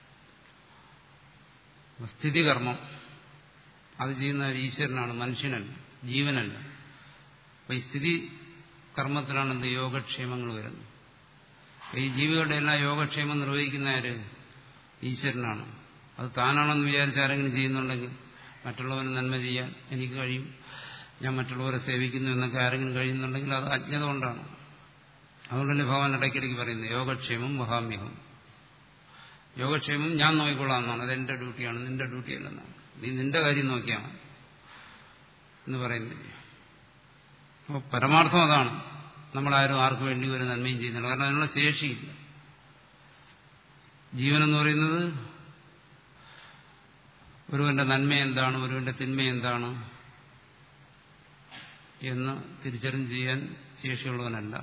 സ്ഥിതി കർമ്മം അത് ചെയ്യുന്ന ഈശ്വരനാണ് മനുഷ്യനല്ല ജീവനല്ല അപ്പൊ ഈ സ്ഥിതി കർമ്മത്തിലാണ് എന്ത് യോഗക്ഷേമങ്ങൾ വരുന്നത് ഈ ജീവികളുടെ എല്ലാ യോഗക്ഷേമം നിർവഹിക്കുന്ന ആര് ഈശ്വരനാണ് അത് താനാണെന്ന് വിചാരിച്ച് ആരെങ്കിലും ചെയ്യുന്നുണ്ടെങ്കിൽ മറ്റുള്ളവന് നന്മ ചെയ്യാൻ എനിക്ക് കഴിയും ഞാൻ മറ്റുള്ളവരെ സേവിക്കുന്നു എന്നൊക്കെ ആരെങ്കിലും കഴിയുന്നുണ്ടെങ്കിൽ അത് അജ്ഞത കൊണ്ടാണ് അതുകൊണ്ടല്ലേ ഭഗവാൻ ഇടയ്ക്കിടയ്ക്ക് പറയുന്നത് യോഗക്ഷേമം മഹാമ്യഹം യോഗക്ഷേമം ഞാൻ നോക്കിക്കൊള്ളാം എന്നാണ് അതെന്റെ ഡ്യൂട്ടിയാണ് നിന്റെ ഡ്യൂട്ടി അല്ലെന്നാണ് നീ നിന്റെ കാര്യം നോക്കിയാണ് എന്ന് പറയുന്നില്ല അപ്പോൾ പരമാർത്ഥം അതാണ് നമ്മളാരും ആർക്കു വേണ്ടി ഒരു നന്മയും ചെയ്യുന്നില്ല കാരണം അതിനുള്ള ശേഷിയില്ല ജീവനെന്ന് പറയുന്നത് ഒരുവന്റെ നന്മ എന്താണ് ഒരുവന്റെ തിന്മ എന്താണ് എന്ന് തിരിച്ചറിഞ്ഞ് ചെയ്യാൻ ശേഷിയുള്ളവനല്ല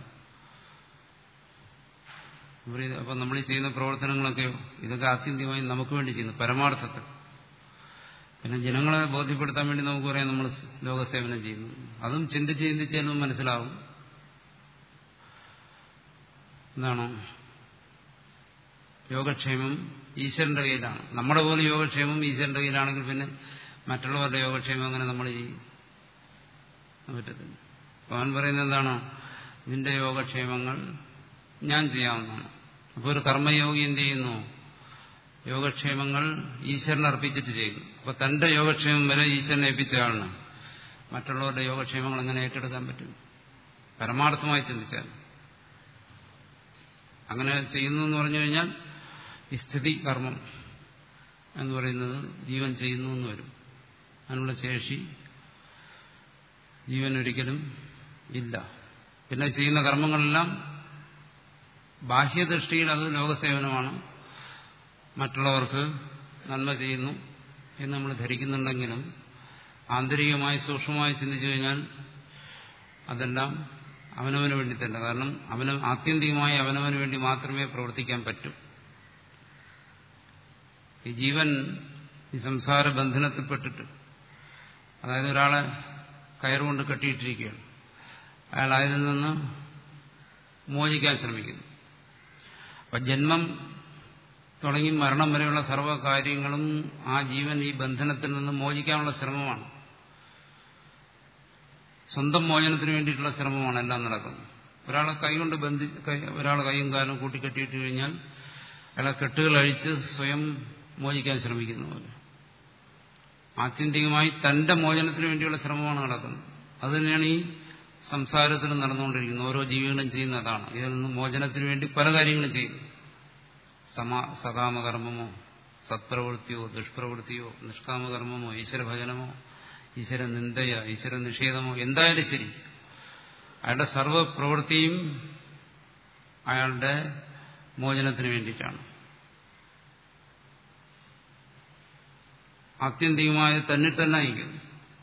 അപ്പൊ നമ്മൾ ഈ ചെയ്യുന്ന പ്രവർത്തനങ്ങളൊക്കെയോ ഇതൊക്കെ ആത്യന്തികമായി നമുക്ക് വേണ്ടി ചെയ്യുന്നു പരമാർത്ഥത്തിൽ പിന്നെ ജനങ്ങളെ ബോധ്യപ്പെടുത്താൻ വേണ്ടി നമുക്ക് പറയാം നമ്മൾ ലോകസേവനം ചെയ്യുന്നു അതും ചിന്തിച്ച് ചിന്തിച്ച് ചെല്ലുമ്പോൾ മനസ്സിലാവും എന്താണ് യോഗക്ഷേമം ഈശ്വരന്റെ കയ്യിലാണ് നമ്മുടെ പോലും യോഗക്ഷേമം ഈശ്വരന്റെ കയ്യിലാണെങ്കിൽ പിന്നെ മറ്റുള്ളവരുടെ യോഗക്ഷേമം അങ്ങനെ നമ്മൾ ചെയ്യും പറ്റത്തില്ല അവൻ പറയുന്നത് എന്താണ് ഇതിന്റെ യോഗക്ഷേമങ്ങൾ ഞാൻ ചെയ്യാവുന്നതാണ് അപ്പോൾ ഒരു കർമ്മയോഗി എന്ത് ചെയ്യുന്നു യോഗക്ഷേമങ്ങൾ ഈശ്വരനെ അർപ്പിച്ചിട്ട് ചെയ്യുന്നു അപ്പൊ തന്റെ യോഗക്ഷേമം വരെ ഈശ്വരനെ ഏൽപ്പിച്ച ആളിന് മറ്റുള്ളവരുടെ യോഗക്ഷേമങ്ങൾ എങ്ങനെ ഏറ്റെടുക്കാൻ പറ്റും പരമാർത്ഥമായി ചിന്തിച്ചാൽ അങ്ങനെ ചെയ്യുന്നു എന്ന് പറഞ്ഞു കഴിഞ്ഞാൽ ഈ സ്ഥിതി കർമ്മം എന്ന് പറയുന്നത് ജീവൻ ചെയ്യുന്നു എന്ന് വരും അതിനുള്ള ശേഷി ജീവൻ ഒരിക്കലും ഇല്ല പിന്നെ ചെയ്യുന്ന കർമ്മങ്ങളെല്ലാം ബാഹ്യദൃഷ്ടിയിൽ അത് ലോകസേവനമാണ് മറ്റുള്ളവർക്ക് നന്മ ചെയ്യുന്നു എന്ന് നമ്മൾ ധരിക്കുന്നുണ്ടെങ്കിലും ആന്തരികമായി സൂക്ഷ്മമായി ചിന്തിച്ചു കഴിഞ്ഞാൽ അതെല്ലാം അവനവന് വേണ്ടി തന്നെ കാരണം അവന് ആത്യന്തികമായി അവനവന് വേണ്ടി മാത്രമേ പ്രവർത്തിക്കാൻ പറ്റൂ ഈ ജീവൻ ഈ സംസാര ബന്ധനത്തിൽപ്പെട്ടിട്ട് അതായത് ഒരാളെ കയറുകൊണ്ട് കെട്ടിയിട്ടിരിക്കുകയാണ് അയാൾ അതിൽ നിന്ന് മോചിക്കാൻ ശ്രമിക്കുന്നു അപ്പൊ ജന്മം തുടങ്ങി മരണം വരെയുള്ള സർവ്വ കാര്യങ്ങളും ആ ജീവൻ ഈ ബന്ധനത്തിൽ നിന്ന് മോചിക്കാനുള്ള ശ്രമമാണ് സ്വന്തം മോചനത്തിന് വേണ്ടിയിട്ടുള്ള ശ്രമമാണ് എല്ലാം നടക്കുന്നത് ഒരാളെ കൈകൊണ്ട് ബന്ധി ഒരാളെ കൈയും കാലും കൂട്ടിക്കെട്ടിയിട്ട് കഴിഞ്ഞാൽ അയാളെ കെട്ടുകൾ അഴിച്ച് സ്വയം മോചിക്കാൻ ശ്രമിക്കുന്ന പോലെ ആത്യന്തികമായി തന്റെ മോചനത്തിന് വേണ്ടിയുള്ള ശ്രമമാണ് നടക്കുന്നത് അത് തന്നെയാണ് ഈ സംസാരത്തിൽ നടന്നുകൊണ്ടിരിക്കുന്നത് ഓരോ ജീവികളും ചെയ്യുന്ന അതാണ് ഇതിൽ നിന്ന് മോചനത്തിന് വേണ്ടി പല കാര്യങ്ങളും ചെയ്യും സമാ സകാമകർമ്മമോ സത്പ്രവൃത്തിയോ ദുഷ്പ്രവൃത്തിയോ നിഷ്കാമകർമ്മമോ ഈശ്വരഭജനമോ ഈശ്വര നിന്ദയോ ഈശ്വര നിഷേധമോ എന്തായാലും ശരി അയാളുടെ സർവപ്രവൃത്തിയും അയാളുടെ മോചനത്തിന് വേണ്ടിയിട്ടാണ് ആത്യന്തികമായ തന്നിൽ തന്നെ അയക്കുന്നു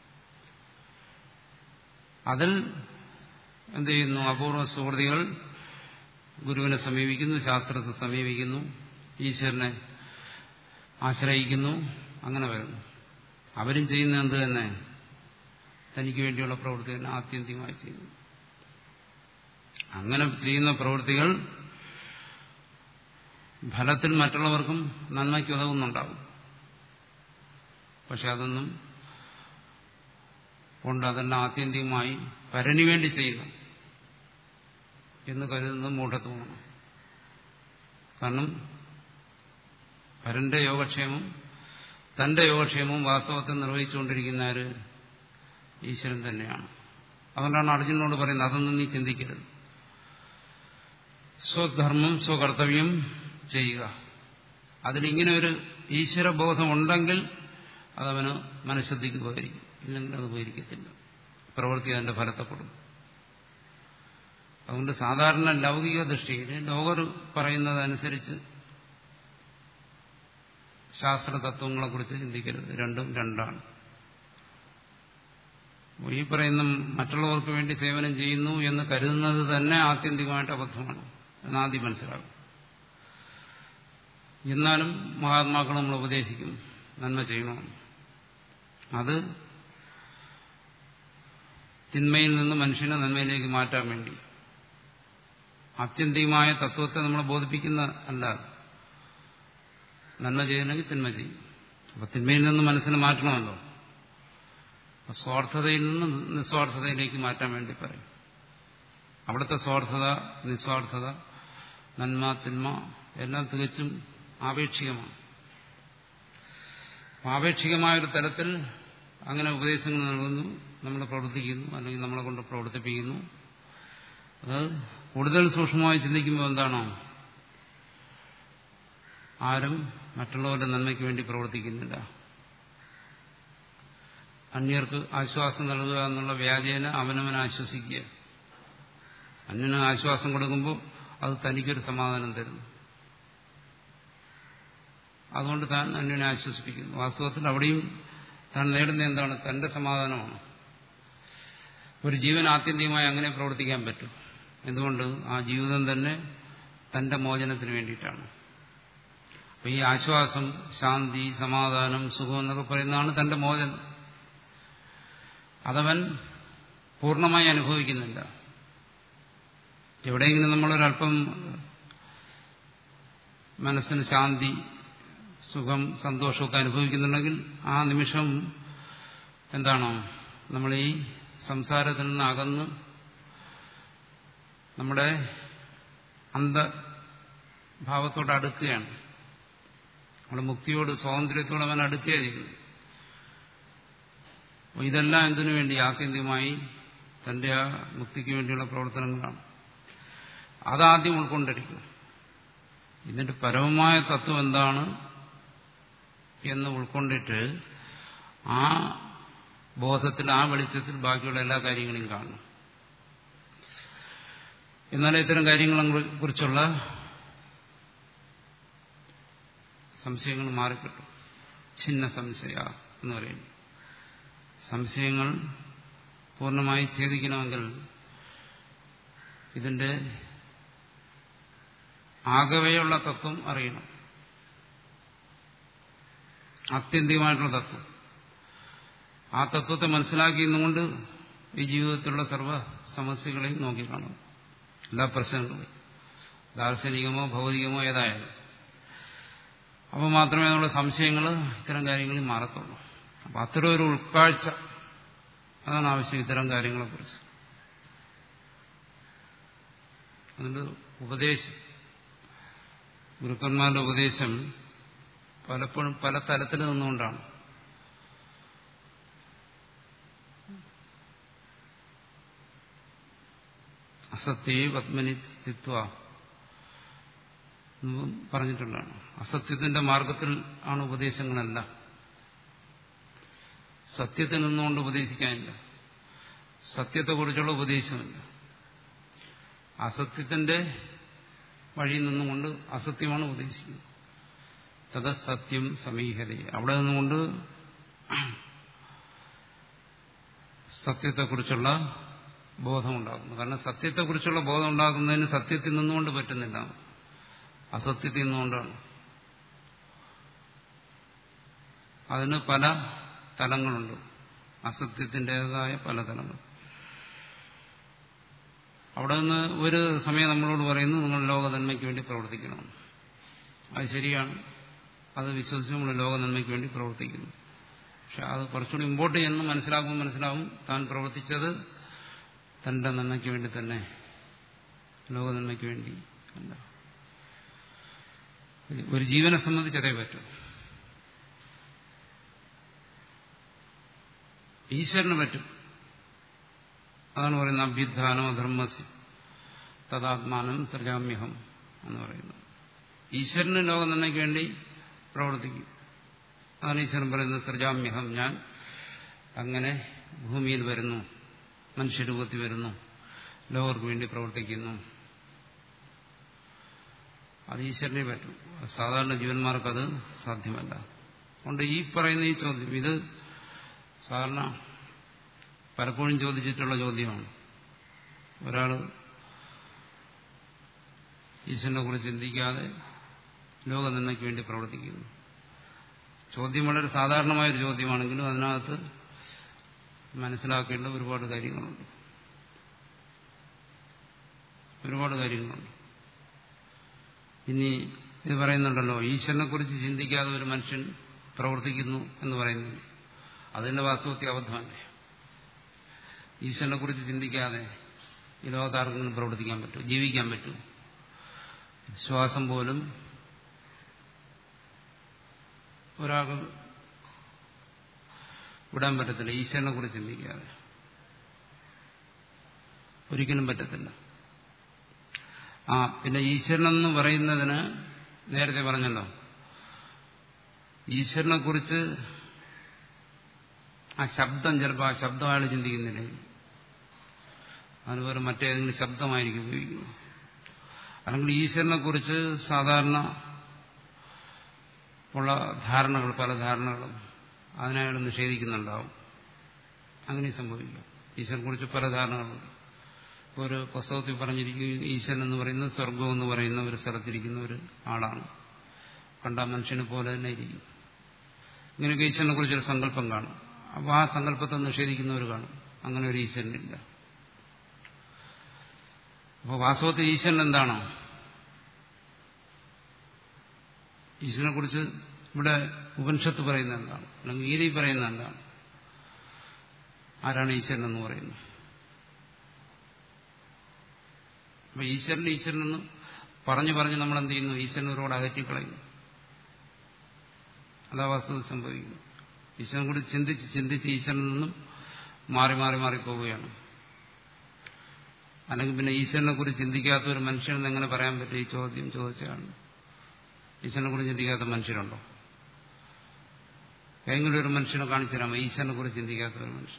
അതിൽ എന്ത് ചെയ്യുന്നു അപൂർവ സുഹൃതികൾ ഗുരുവിനെ സമീപിക്കുന്നു ശാസ്ത്രത്തെ സമീപിക്കുന്നു ഈശ്വരനെ ആശ്രയിക്കുന്നു അങ്ങനെ വരുന്നു അവരും ചെയ്യുന്ന എന്ത് തന്നെ തനിക്ക് വേണ്ടിയുള്ള പ്രവൃത്തി തന്നെ ആത്യന്തികമായി ചെയ്യുന്നു അങ്ങനെ ചെയ്യുന്ന പ്രവൃത്തികൾ ഫലത്തിൽ മറ്റുള്ളവർക്കും നന്മയ്ക്ക് ഉതകുന്നുണ്ടാകും പക്ഷെ അതൊന്നും കൊണ്ട് അതെല്ലാം ആത്യന്തികമായി പരനു വേണ്ടി ചെയ്യുന്നു എന്ന് കരുതുന്നത് മൂഢത്വമാണ് കാരണം പരന്റെ യോഗക്ഷേമം തന്റെ യോഗക്ഷേമവും വാസ്തവത്തിൽ നിർവഹിച്ചുകൊണ്ടിരിക്കുന്ന ആര് ഈശ്വരൻ തന്നെയാണ് അതുകൊണ്ടാണ് അർജുനോട് പറയുന്നത് അതൊന്നും നീ ചിന്തിക്കരുത് സ്വധർമ്മം സ്വകർത്തവ്യം ചെയ്യുക അതിലിങ്ങനെ ഒരു ഈശ്വരബോധം ഉണ്ടെങ്കിൽ അതവന് മനഃശുദ്ധിക്ക് ഉപകരിക്കും ഇല്ലെങ്കിൽ അത് ഉപകരിക്കത്തില്ല പ്രവൃത്തി അതിന്റെ ഫലത്തെ കൊടുക്കും അതുകൊണ്ട് സാധാരണ ലൗകിക ദൃഷ്ടിയിൽ ലോകർ പറയുന്നതനുസരിച്ച് ശാസ്ത്ര തത്വങ്ങളെക്കുറിച്ച് ചിന്തിക്കരുത് രണ്ടും രണ്ടാണ് ഈ പറയുന്ന മറ്റുള്ളവർക്ക് വേണ്ടി സേവനം ചെയ്യുന്നു എന്ന് കരുതുന്നത് തന്നെ ആത്യന്തികമായിട്ട് അബദ്ധമാണ് എന്നാദ്യം മനസ്സിലാകും എന്നാലും മഹാത്മാക്കൾ നമ്മൾ ഉപദേശിക്കും നന്മ ചെയ്യണമെന്ന് അത് തിന്മയിൽ നിന്ന് മനുഷ്യനെ നന്മയിലേക്ക് മാറ്റാൻ വേണ്ടി ആത്യന്തികമായ തത്വത്തെ നമ്മൾ ബോധിപ്പിക്കുന്ന അല്ല നന്മ ചെയ്യണമെങ്കിൽ തിന്മ ചെയ്യും അപ്പൊ തിന്മയിൽ നിന്ന് മനസ്സിനെ മാറ്റണമല്ലോ സ്വാർത്ഥതയിൽ നിന്ന് നിസ്വാർത്ഥതയിലേക്ക് മാറ്റാൻ വേണ്ടി പറയും അവിടുത്തെ സ്വാർത്ഥത നിസ്വാർത്ഥത നന്മ തിന്മ എല്ലാം തികച്ചും ആപേക്ഷികമാണ് ആപേക്ഷികമായൊരു തലത്തിൽ അങ്ങനെ ഉപദേശങ്ങൾ നൽകുന്നു നമ്മൾ പ്രവർത്തിക്കുന്നു അല്ലെങ്കിൽ നമ്മളെ കൊണ്ട് പ്രവർത്തിപ്പിക്കുന്നു അത് കൂടുതൽ സൂക്ഷ്മമായി ചിന്തിക്കുമ്പോൾ എന്താണോ ആരും മറ്റുള്ളവരുടെ നന്മയ്ക്ക് വേണ്ടി പ്രവർത്തിക്കുന്നില്ല അന്യർക്ക് ആശ്വാസം നൽകുക എന്നുള്ള വ്യാജേന അവനവനെ ആശ്വസിക്കുക അന്യന് ആശ്വാസം കൊടുക്കുമ്പോൾ അത് തനിക്കൊരു സമാധാനം തരുന്നു അതുകൊണ്ട് താൻ അന്യനെ ആശ്വസിപ്പിക്കുന്നു വാസ്തവത്തിൽ അവിടെയും താൻ നേടുന്ന എന്താണ് തന്റെ സമാധാനമാണ് ഒരു ജീവൻ ആത്യന്തികമായി അങ്ങനെ പ്രവർത്തിക്കാൻ പറ്റും എന്തുകൊണ്ട് ആ ജീവിതം തന്നെ തന്റെ മോചനത്തിന് വേണ്ടിയിട്ടാണ് അപ്പൊ ഈ ആശ്വാസം ശാന്തി സമാധാനം സുഖം എന്നൊക്കെ പറയുന്നതാണ് തന്റെ മോചനം അതവൻ പൂർണ്ണമായി അനുഭവിക്കുന്നില്ല എവിടെയെങ്കിലും നമ്മളൊരല്പം മനസ്സിന് ശാന്തി സുഖം സന്തോഷമൊക്കെ അനുഭവിക്കുന്നുണ്ടെങ്കിൽ ആ നിമിഷം എന്താണോ നമ്മൾ ഈ സംസാരത്തിൽ നിന്ന് അകന്ന് നമ്മുടെ അന്ധഭാവത്തോട് അടുക്കുകയാണ് നമ്മുടെ മുക്തിയോട് സ്വാതന്ത്ര്യത്തോട് അവൻ അടുക്കുകയാണ് ചെയ്യുന്നത് അപ്പോൾ ഇതെല്ലാം എന്തിനു വേണ്ടി ആത്യന്തികമായി തന്റെ ആ മുക്തിക്ക് വേണ്ടിയുള്ള പ്രവർത്തനങ്ങളാണ് അതാദ്യം ഉൾക്കൊണ്ടിരിക്കും ഇതിന്റെ പരമമായ തത്വം എന്താണ് എന്ന് ഉൾക്കൊണ്ടിട്ട് ആ ബോധത്തിൽ ആ വെളിച്ചത്തിൽ ബാക്കിയുള്ള എല്ലാ കാര്യങ്ങളെയും കാണും എന്നാലേ ഇത്തരം കാര്യങ്ങളെ കുറിച്ചുള്ള സംശയങ്ങൾ മാറിക്കിട്ടും ഛിന്ന സംശയ എന്ന് പറയും സംശയങ്ങൾ പൂർണ്ണമായി ഛേദിക്കണമെങ്കിൽ ഇതിന്റെ ആകവെയുള്ള തത്വം അറിയണം ആത്യന്തികമായിട്ടുള്ള തത്വം ആ തത്വത്തെ മനസ്സിലാക്കിയെന്നുകൊണ്ട് ഈ ജീവിതത്തിലുള്ള സർവ്വ സമസ്യകളെയും നോക്കിക്കാണും എല്ലാ പ്രശ്നങ്ങളും ദാർശനികമോ ഭൗതികമോ ഏതായാലും അപ്പോൾ മാത്രമേ നമ്മുടെ സംശയങ്ങൾ ഇത്തരം കാര്യങ്ങളിൽ മാറത്തുള്ളൂ അപ്പം അത്തരം ഒരു ഉൾക്കാഴ്ച അതാണ് ആവശ്യം ഇത്തരം കാര്യങ്ങളെക്കുറിച്ച് അതുകൊണ്ട് ഉപദേശം ഗുരുക്കന്മാരുടെ ഉപദേശം പലപ്പോഴും പല തലത്തിൽ നിന്നുകൊണ്ടാണ് അസത്യേ പത്മനിത്വ പറഞ്ഞിട്ടുള്ളതാണ് അസത്യത്തിന്റെ മാർഗത്തിൽ ആണ് ഉപദേശങ്ങളെല്ലാം സത്യത്തിൽ നിന്നുകൊണ്ട് ഉപദേശിക്കാനില്ല സത്യത്തെക്കുറിച്ചുള്ള ഉപദേശമില്ല അസത്യത്തിന്റെ വഴി നിന്നുകൊണ്ട് അസത്യമാണ് ഉപദേശിക്കുന്നത് തഥ സത്യം സമീഹത അവിടെ നിന്നുകൊണ്ട് സത്യത്തെക്കുറിച്ചുള്ള ബോധമുണ്ടാകുന്നു കാരണം സത്യത്തെക്കുറിച്ചുള്ള ബോധം ഉണ്ടാകുന്നതിന് സത്യത്തിൽ നിന്നുകൊണ്ട് പറ്റുന്നില്ല അസത്യത്തിൽ നിന്നുകൊണ്ടാണ് അതിന് പല തലങ്ങളുണ്ട് അസത്യത്തിൻ്റെതായ പല തലങ്ങൾ അവിടെ നിന്ന് ഒരു സമയം നമ്മളോട് പറയുന്നു നിങ്ങൾ ലോകനന്മയ്ക്ക് വേണ്ടി പ്രവർത്തിക്കണം അത് ശരിയാണ് അത് വിശ്വസിച്ച് നമ്മൾ ലോക നന്മയ്ക്ക് വേണ്ടി പ്രവർത്തിക്കുന്നു പക്ഷെ അത് കുറച്ചുകൂടി ഇമ്പോർട്ട് ചെന്ന് മനസ്സിലാക്കുമ്പോൾ മനസ്സിലാവും താൻ പ്രവർത്തിച്ചത് തന്റെ നന്മയ്ക്ക് വേണ്ടി തന്നെ ലോക നന്മയ്ക്ക് വേണ്ടി അല്ല ഒരു ജീവനെ സംബന്ധിച്ച് അതേ പറ്റും ഈശ്വരന് പറ്റും അതാണ് പറയുന്നത് അഭ്യുത്ഥാനോ ധർമ്മസ് തഥാത്മാനം സൃജാമ്യഹം എന്ന് പറയുന്നത് ഈശ്വരന് ലോക നന്മയ്ക്ക് വേണ്ടി പ്രവർത്തിക്കും അതാണ് ഈശ്വരൻ പറയുന്നത് സൃജാമ്യഹം ഞാൻ അങ്ങനെ ഭൂമിയിൽ വരുന്നു മനുഷ്യരൂപത്തിൽ വരുന്നു ലോകർക്ക് വേണ്ടി പ്രവർത്തിക്കുന്നു അത് ഈശ്വരനെ പറ്റും സാധാരണ ജീവന്മാർക്കത് സാധ്യമല്ല അതുകൊണ്ട് ഈ പറയുന്ന ഈ ചോദ്യം ഇത് സാധാരണ പലപ്പോഴും ചോദിച്ചിട്ടുള്ള ചോദ്യമാണ് ഒരാൾ ഈശ്വരനെ കുറിച്ച് ചിന്തിക്കാതെ ലോക നന്മയ്ക്ക് വേണ്ടി പ്രവർത്തിക്കുന്നു ചോദ്യം വളരെ സാധാരണമായൊരു ചോദ്യമാണെങ്കിലും അതിനകത്ത് മനസ്സിലാക്കേണ്ട ഒരുപാട് കാര്യങ്ങളുണ്ട് ഒരുപാട് കാര്യങ്ങളുണ്ട് ഇനി ഇത് പറയുന്നുണ്ടല്ലോ ഈശ്വരനെ കുറിച്ച് ചിന്തിക്കാതെ ഒരു മനുഷ്യൻ പ്രവർത്തിക്കുന്നു എന്ന് പറയുന്നത് അതിന്റെ വാസ്തവത്തെ അബദ്ധമല്ലേ ഈശ്വരനെ കുറിച്ച് ചിന്തിക്കാതെ ഈ ലോകത്താർക്കെങ്കിലും പ്രവർത്തിക്കാൻ പറ്റും ജീവിക്കാൻ പറ്റും ശ്വാസം പോലും ഒരാൾക്ക് വിടാൻ പറ്റത്തില്ല ഈശ്വരനെ കുറിച്ച് ചിന്തിക്കാതെ ഒരിക്കലും പറ്റത്തില്ല ആ പിന്നെ ഈശ്വരനെന്ന് പറയുന്നതിന് നേരത്തെ പറഞ്ഞല്ലോ ഈശ്വരനെ കുറിച്ച് ആ ശബ്ദം ചിലപ്പോൾ ആ ശബ്ദം അയാൾ ചിന്തിക്കുന്നില്ല അതുപോലെ മറ്റേതെങ്കിലും ശബ്ദമായിരിക്കും ഉപയോഗിക്കുന്നത് അല്ലെങ്കിൽ ഈശ്വരനെ കുറിച്ച് സാധാരണ ഉള്ള ധാരണകൾ പല ധാരണകളും അതിനയാൾ നിഷേധിക്കുന്നുണ്ടാവും അങ്ങനെ സംഭവിക്കും ഈശ്വരനെ കുറിച്ച് പല ധാരണകളുണ്ട് ഒരു പുസ്തകത്തിൽ പറഞ്ഞിരിക്കും ഈശ്വരൻ എന്ന് പറയുന്നത് സ്വർഗം എന്ന് പറയുന്ന ഒരു സ്ഥലത്തിരിക്കുന്ന ഒരു ആളാണ് കണ്ട മനുഷ്യനെ പോലെ തന്നെ ഇരിക്കും ഇങ്ങനെയൊക്കെ ഈശ്വരനെ കുറിച്ചൊരു സങ്കല്പം കാണും അപ്പോൾ ആ സങ്കല്പത്തെ നിഷേധിക്കുന്നവർ കാണും അങ്ങനെ ഒരു ഈശ്വരനില്ല അപ്പോൾ വാസ്തവത്തിൽ ഈശ്വരൻ എന്താണോ ഈശ്വരനെ കുറിച്ച് ഇവിടെ ഉപനിഷത്ത് പറയുന്ന എന്താണ് അല്ലെങ്കിൽ ഗീതയിൽ പറയുന്ന എന്താണ് ആരാണ് ഈശ്വരൻ എന്ന് പറയുന്നത് അപ്പൊ ഈശ്വരൻ ഈശ്വരനെന്ന് പറഞ്ഞു പറഞ്ഞ് നമ്മൾ എന്ത് ചെയ്യുന്നു ഈശ്വരൻ ഒരുപാട് അകറ്റിക്കളയുന്നു അതാ വസ്തുത സംഭവിക്കുന്നു ഈശ്വരനെ കൂടി ചിന്തിച്ച് ചിന്തിച്ച് ഈശ്വരനിൽ നിന്നും മാറി മാറി മാറി പോവുകയാണ് അല്ലെങ്കിൽ പിന്നെ ഈശ്വരനെ കുറിച്ച് ചിന്തിക്കാത്ത ഒരു മനുഷ്യനെന്ന് എങ്ങനെ പറയാൻ പറ്റും ഈ ചോദ്യം ചോദിച്ചാണ് ഈശ്വരനെ കുറിച്ച് ചിന്തിക്കാത്ത മനുഷ്യരുണ്ടോ ഏതെങ്കിലും ഒരു മനുഷ്യനെ കാണിച്ചു തരാമോ ഈശ്വരനെ കുറിച്ച് ചിന്തിക്കാത്ത ഒരു മനുഷ്യൻ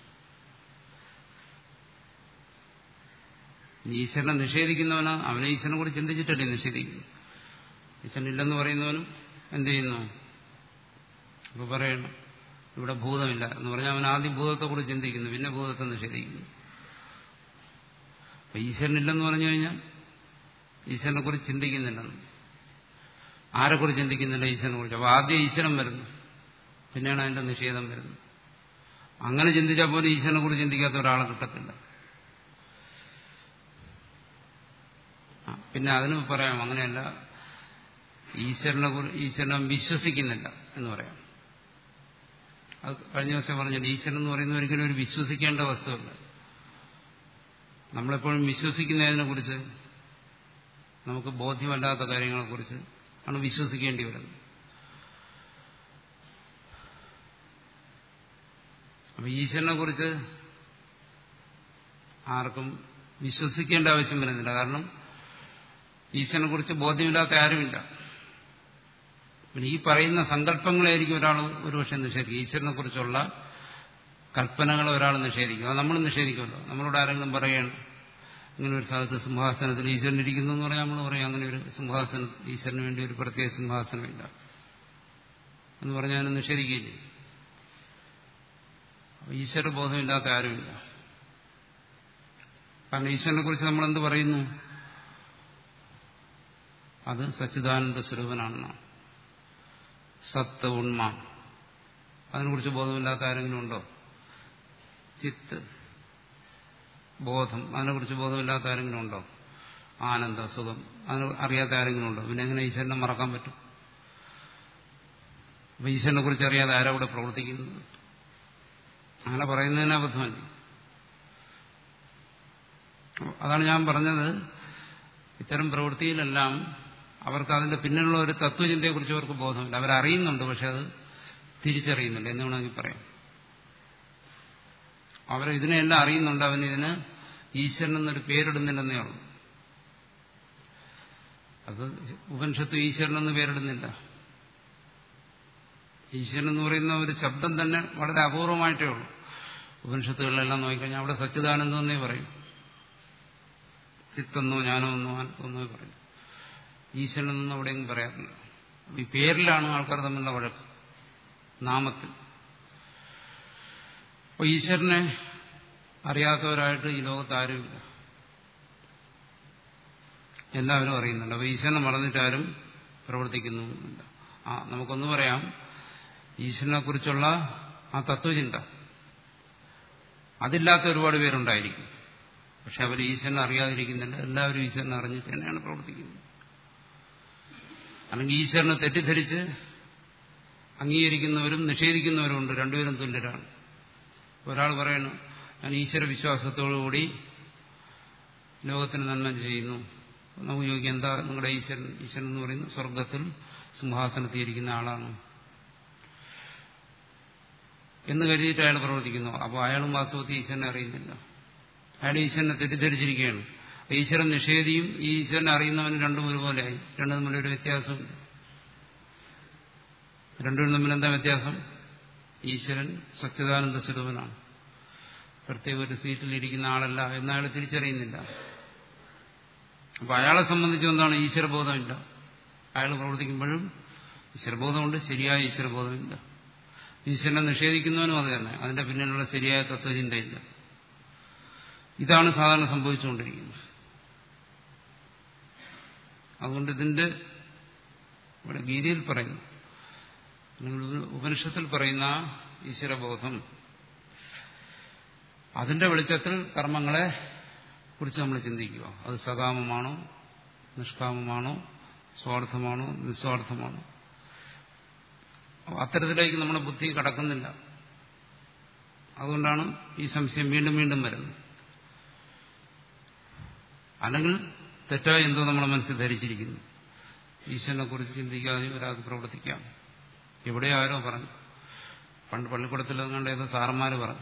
ഈശ്വരനെ നിഷേധിക്കുന്നവന് അവനെ ഈശ്വരനെ കുറിച്ച് ചിന്തിച്ചിട്ടല്ലേ നിഷേധിക്കുന്നു ഈശ്വരൻ ഇല്ലെന്ന് പറയുന്നവനും എന്ത് ചെയ്യുന്നു ഇപ്പൊ പറയണം ഇവിടെ ഭൂതമില്ല എന്ന് പറഞ്ഞാൽ അവൻ ആദ്യം ഭൂതത്തെക്കുറിച്ച് ചിന്തിക്കുന്നു പിന്നെ ഭൂതത്തെ നിഷേധിക്കുന്നു അപ്പൊ ഈശ്വരനില്ലെന്ന് പറഞ്ഞു കഴിഞ്ഞാൽ ഈശ്വരനെ കുറിച്ച് ചിന്തിക്കുന്നില്ലെന്ന് ആരെക്കുറിച്ച് ചിന്തിക്കുന്നില്ല ഈശ്വരനെ കുറിച്ച് അപ്പൊ ആദ്യം ഈശ്വരൻ വരുന്നു പിന്നെയാണ് അതിന്റെ നിഷേധം വരുന്നത് അങ്ങനെ ചിന്തിച്ചാൽ പോലും ഈശ്വരനെ കുറിച്ച് ചിന്തിക്കാത്ത ഒരാളെ കിട്ടത്തില്ല പിന്നെ അതിന് പറയാം അങ്ങനെയല്ല ഈശ്വരനെ ഈശ്വരനെ വിശ്വസിക്കുന്നില്ല എന്ന് പറയാം അത് കഴിഞ്ഞ ദിവസം പറഞ്ഞില്ല ഈശ്വരൻ എന്ന് പറയുന്ന ഒരിക്കലും ഒരു വിശ്വസിക്കേണ്ട വസ്തുവല്ല നമ്മളെപ്പോഴും വിശ്വസിക്കുന്നതിനെ കുറിച്ച് നമുക്ക് ബോധ്യമല്ലാത്ത കാര്യങ്ങളെക്കുറിച്ച് ആണ് വിശ്വസിക്കേണ്ടി വരുന്നത് അപ്പൊ ഈശ്വരനെ കുറിച്ച് ആർക്കും വിശ്വസിക്കേണ്ട ആവശ്യം വരുന്നില്ല കാരണം ഈശ്വരനെ കുറിച്ച് ബോധ്യമില്ലാത്ത ആരുമില്ല പിന്നെ ഈ പറയുന്ന സങ്കല്പങ്ങളായിരിക്കും ഒരാൾ ഒരുപക്ഷെ നിഷേധിക്കും ഈശ്വരനെ കുറിച്ചുള്ള കൽപ്പനകൾ ഒരാൾ നിഷേധിക്കും അത് നമ്മൾ നിഷേധിക്കുമല്ലോ നമ്മളോട് ആരെങ്കിലും പറയണം ഇങ്ങനെ ഒരു സ്ഥലത്ത് സിംഹാസനത്തിൽ ഈശ്വരൻ ഇരിക്കുന്നു എന്ന് പറഞ്ഞാൽ നമ്മൾ പറയും അങ്ങനെ ഒരു സിംഹാസനം ഈശ്വരന് വേണ്ടി ഒരു പ്രത്യേക സിംഹാസനമില്ല എന്ന് പറഞ്ഞാൽ അതിനെ നിഷേധിക്കില്ലേ ഈശ്വര ബോധമില്ലാത്ത ആരുമില്ല കാരണം ഈശ്വരനെ കുറിച്ച് നമ്മൾ എന്ത് പറയുന്നു അത് സച്ചിദാനന്ദ സ്വരൂപനാണെന്നാണ് സത്ത് ഉണ്മ അതിനെക്കുറിച്ച് ബോധമില്ലാത്ത ആരെങ്കിലും ഉണ്ടോ ചിത്ത് ബോധം അതിനെക്കുറിച്ച് ബോധമില്ലാത്ത ആരെങ്കിലും ഉണ്ടോ ആനന്ദ സുഖം അതിന് അറിയാത്ത ആരെങ്കിലും ഉണ്ടോ പിന്നെ എങ്ങനെ ഈശ്വരനെ മറക്കാൻ പറ്റും അപ്പൊ ഈശ്വരനെ കുറിച്ച് അറിയാതെ ആരാ ഇവിടെ പ്രവർത്തിക്കുന്നത് അങ്ങനെ പറയുന്നതിന് അബദ്ധമല്ല അതാണ് ഞാൻ പറഞ്ഞത് ഇത്തരം പ്രവൃത്തിയിലെല്ലാം അവർക്ക് അതിന്റെ പിന്നിലുള്ള ഒരു തത്വചിന്തയെക്കുറിച്ച് അവർക്ക് ബോധമില്ല അവരറിയുന്നുണ്ട് പക്ഷെ അത് തിരിച്ചറിയുന്നില്ല എന്ന് വേണമെങ്കിൽ പറയാം അവർ ഇതിനെല്ലാം അറിയുന്നുണ്ട് അവൻ ഇതിന് ഈശ്വരൻ എന്നൊരു പേരിടുന്നില്ലെന്നേ ഉള്ളൂ അത് ഉപനിഷത്ത് ഈശ്വരൻ എന്ന് പേരിടുന്നില്ല ഈശ്വരൻ എന്ന് പറയുന്ന ഒരു ശബ്ദം തന്നെ വളരെ അപൂർവമായിട്ടേ ഉള്ളൂ ഉപനിഷത്തുകളിലെല്ലാം നോക്കിക്കഴിഞ്ഞാൽ അവിടെ സച്ചിദാനന്ദം എന്നേ പറയും ചിത്തെന്നോ ഞാനോ എന്നോ ആനന്ദമെന്നോ പറയും ഈശ്വരനൊന്നും അവിടെയൊന്നും പറയാറില്ല ഈ പേരിലാണ് ആൾക്കാർ തമ്മിലുള്ള വഴക്ക് നാമത്തിൽ അപ്പോൾ ഈശ്വരനെ അറിയാത്തവരായിട്ട് ഈ ലോകത്ത് ആരുമില്ല എല്ലാവരും അറിയുന്നുണ്ട് അപ്പോൾ ഈശ്വരനെ മറന്നിട്ടാരും പ്രവർത്തിക്കുന്നുമില്ല ആ നമുക്കൊന്ന് പറയാം ഈശ്വരനെ കുറിച്ചുള്ള ആ തത്വചിന്ത അതില്ലാത്ത ഒരുപാട് പേരുണ്ടായിരിക്കും പക്ഷെ അവർ ഈശ്വരനെ അറിയാതിരിക്കുന്നില്ല എല്ലാവരും ഈശ്വരനെ അറിഞ്ഞിട്ട് തന്നെയാണ് പ്രവർത്തിക്കുന്നത് അല്ലെങ്കിൽ ഈശ്വരനെ തെറ്റിദ്ധരിച്ച് അംഗീകരിക്കുന്നവരും നിഷേധിക്കുന്നവരും ഉണ്ട് രണ്ടുപേരും തുല്യരാണ് ഒരാൾ പറയുന്നു ഞാൻ ഈശ്വര വിശ്വാസത്തോടുകൂടി ലോകത്തിന് നന്മ ചെയ്യുന്നു നമുക്ക് ചോദിക്കാം എന്താ നിങ്ങളുടെ ഈശ്വരൻ ഈശ്വരൻ എന്ന് പറയുന്നത് സ്വർഗത്തിൽ സിംഹാസനത്തിൽ ഇരിക്കുന്ന ആളാണ് എന്ന് കരുതിയിട്ട് അയാൾ പ്രവർത്തിക്കുന്നു അപ്പോൾ അയാളും വാസ്തവത്തിൽ ഈശ്വരനെ അറിയുന്നില്ല അയാൾ ഈശ്വരനെ തെറ്റിദ്ധരിച്ചിരിക്കുകയാണ് ഈശ്വരൻ നിഷേധിയും ഈ ഈശ്വരനെ അറിയുന്നവനും രണ്ടും ഒരുപോലെയായി രണ്ടും തമ്മിലൊരു വ്യത്യാസമുണ്ട് രണ്ടും തമ്മിൽ എന്താ വ്യത്യാസം ഈശ്വരൻ സച്ചിദാനന്ദ സ്വരൂപനാണ് പ്രത്യേക ഒരു സീറ്റിൽ ഇരിക്കുന്ന ആളല്ല എന്ന് അയാൾ തിരിച്ചറിയുന്നില്ല അപ്പൊ അയാളെ സംബന്ധിച്ച് എന്താണ് ഈശ്വരബോധമില്ല അയാൾ പ്രവർത്തിക്കുമ്പോഴും ഈശ്വരബോധമുണ്ട് ശരിയായ ഈശ്വരബോധമില്ല ഈശ്വരനെ നിഷേധിക്കുന്നവനും അത് തന്നെ അതിന്റെ പിന്നിലുള്ള ശരിയായ തത്വചിന്തയില്ല ഇതാണ് സാധാരണ സംഭവിച്ചുകൊണ്ടിരിക്കുന്നത് അതുകൊണ്ട് ഇതിന്റെ ഇവിടെ ഗീതയിൽ പറയുന്നു അല്ലെങ്കിൽ ഉപനിഷത്തിൽ പറയുന്ന ഈശ്വരബോധം അതിന്റെ വെളിച്ചത്തിൽ കർമ്മങ്ങളെ കുറിച്ച് നമ്മൾ ചിന്തിക്കുക അത് സകാമമാണോ നിഷ്കാമമാണോ സ്വാർത്ഥമാണോ നിസ്വാർത്ഥമാണോ അത്തരത്തിലേക്ക് നമ്മുടെ ബുദ്ധി കടക്കുന്നില്ല അതുകൊണ്ടാണ് ഈ സംശയം വീണ്ടും വീണ്ടും വരുന്നത് അല്ലെങ്കിൽ തെറ്റായി എന്തോ നമ്മളെ മനസ്സിൽ ധരിച്ചിരിക്കുന്നു ഈശ്വരനെ കുറിച്ച് ചിന്തിക്കാതെ ഒരാൾക്ക് പ്രവർത്തിക്കാം എവിടെ ആരോ പറഞ്ഞു പണ്ട് പള്ളിക്കൂടത്തിൽ കണ്ട ഏതോ സാറന്മാര് പറഞ്ഞു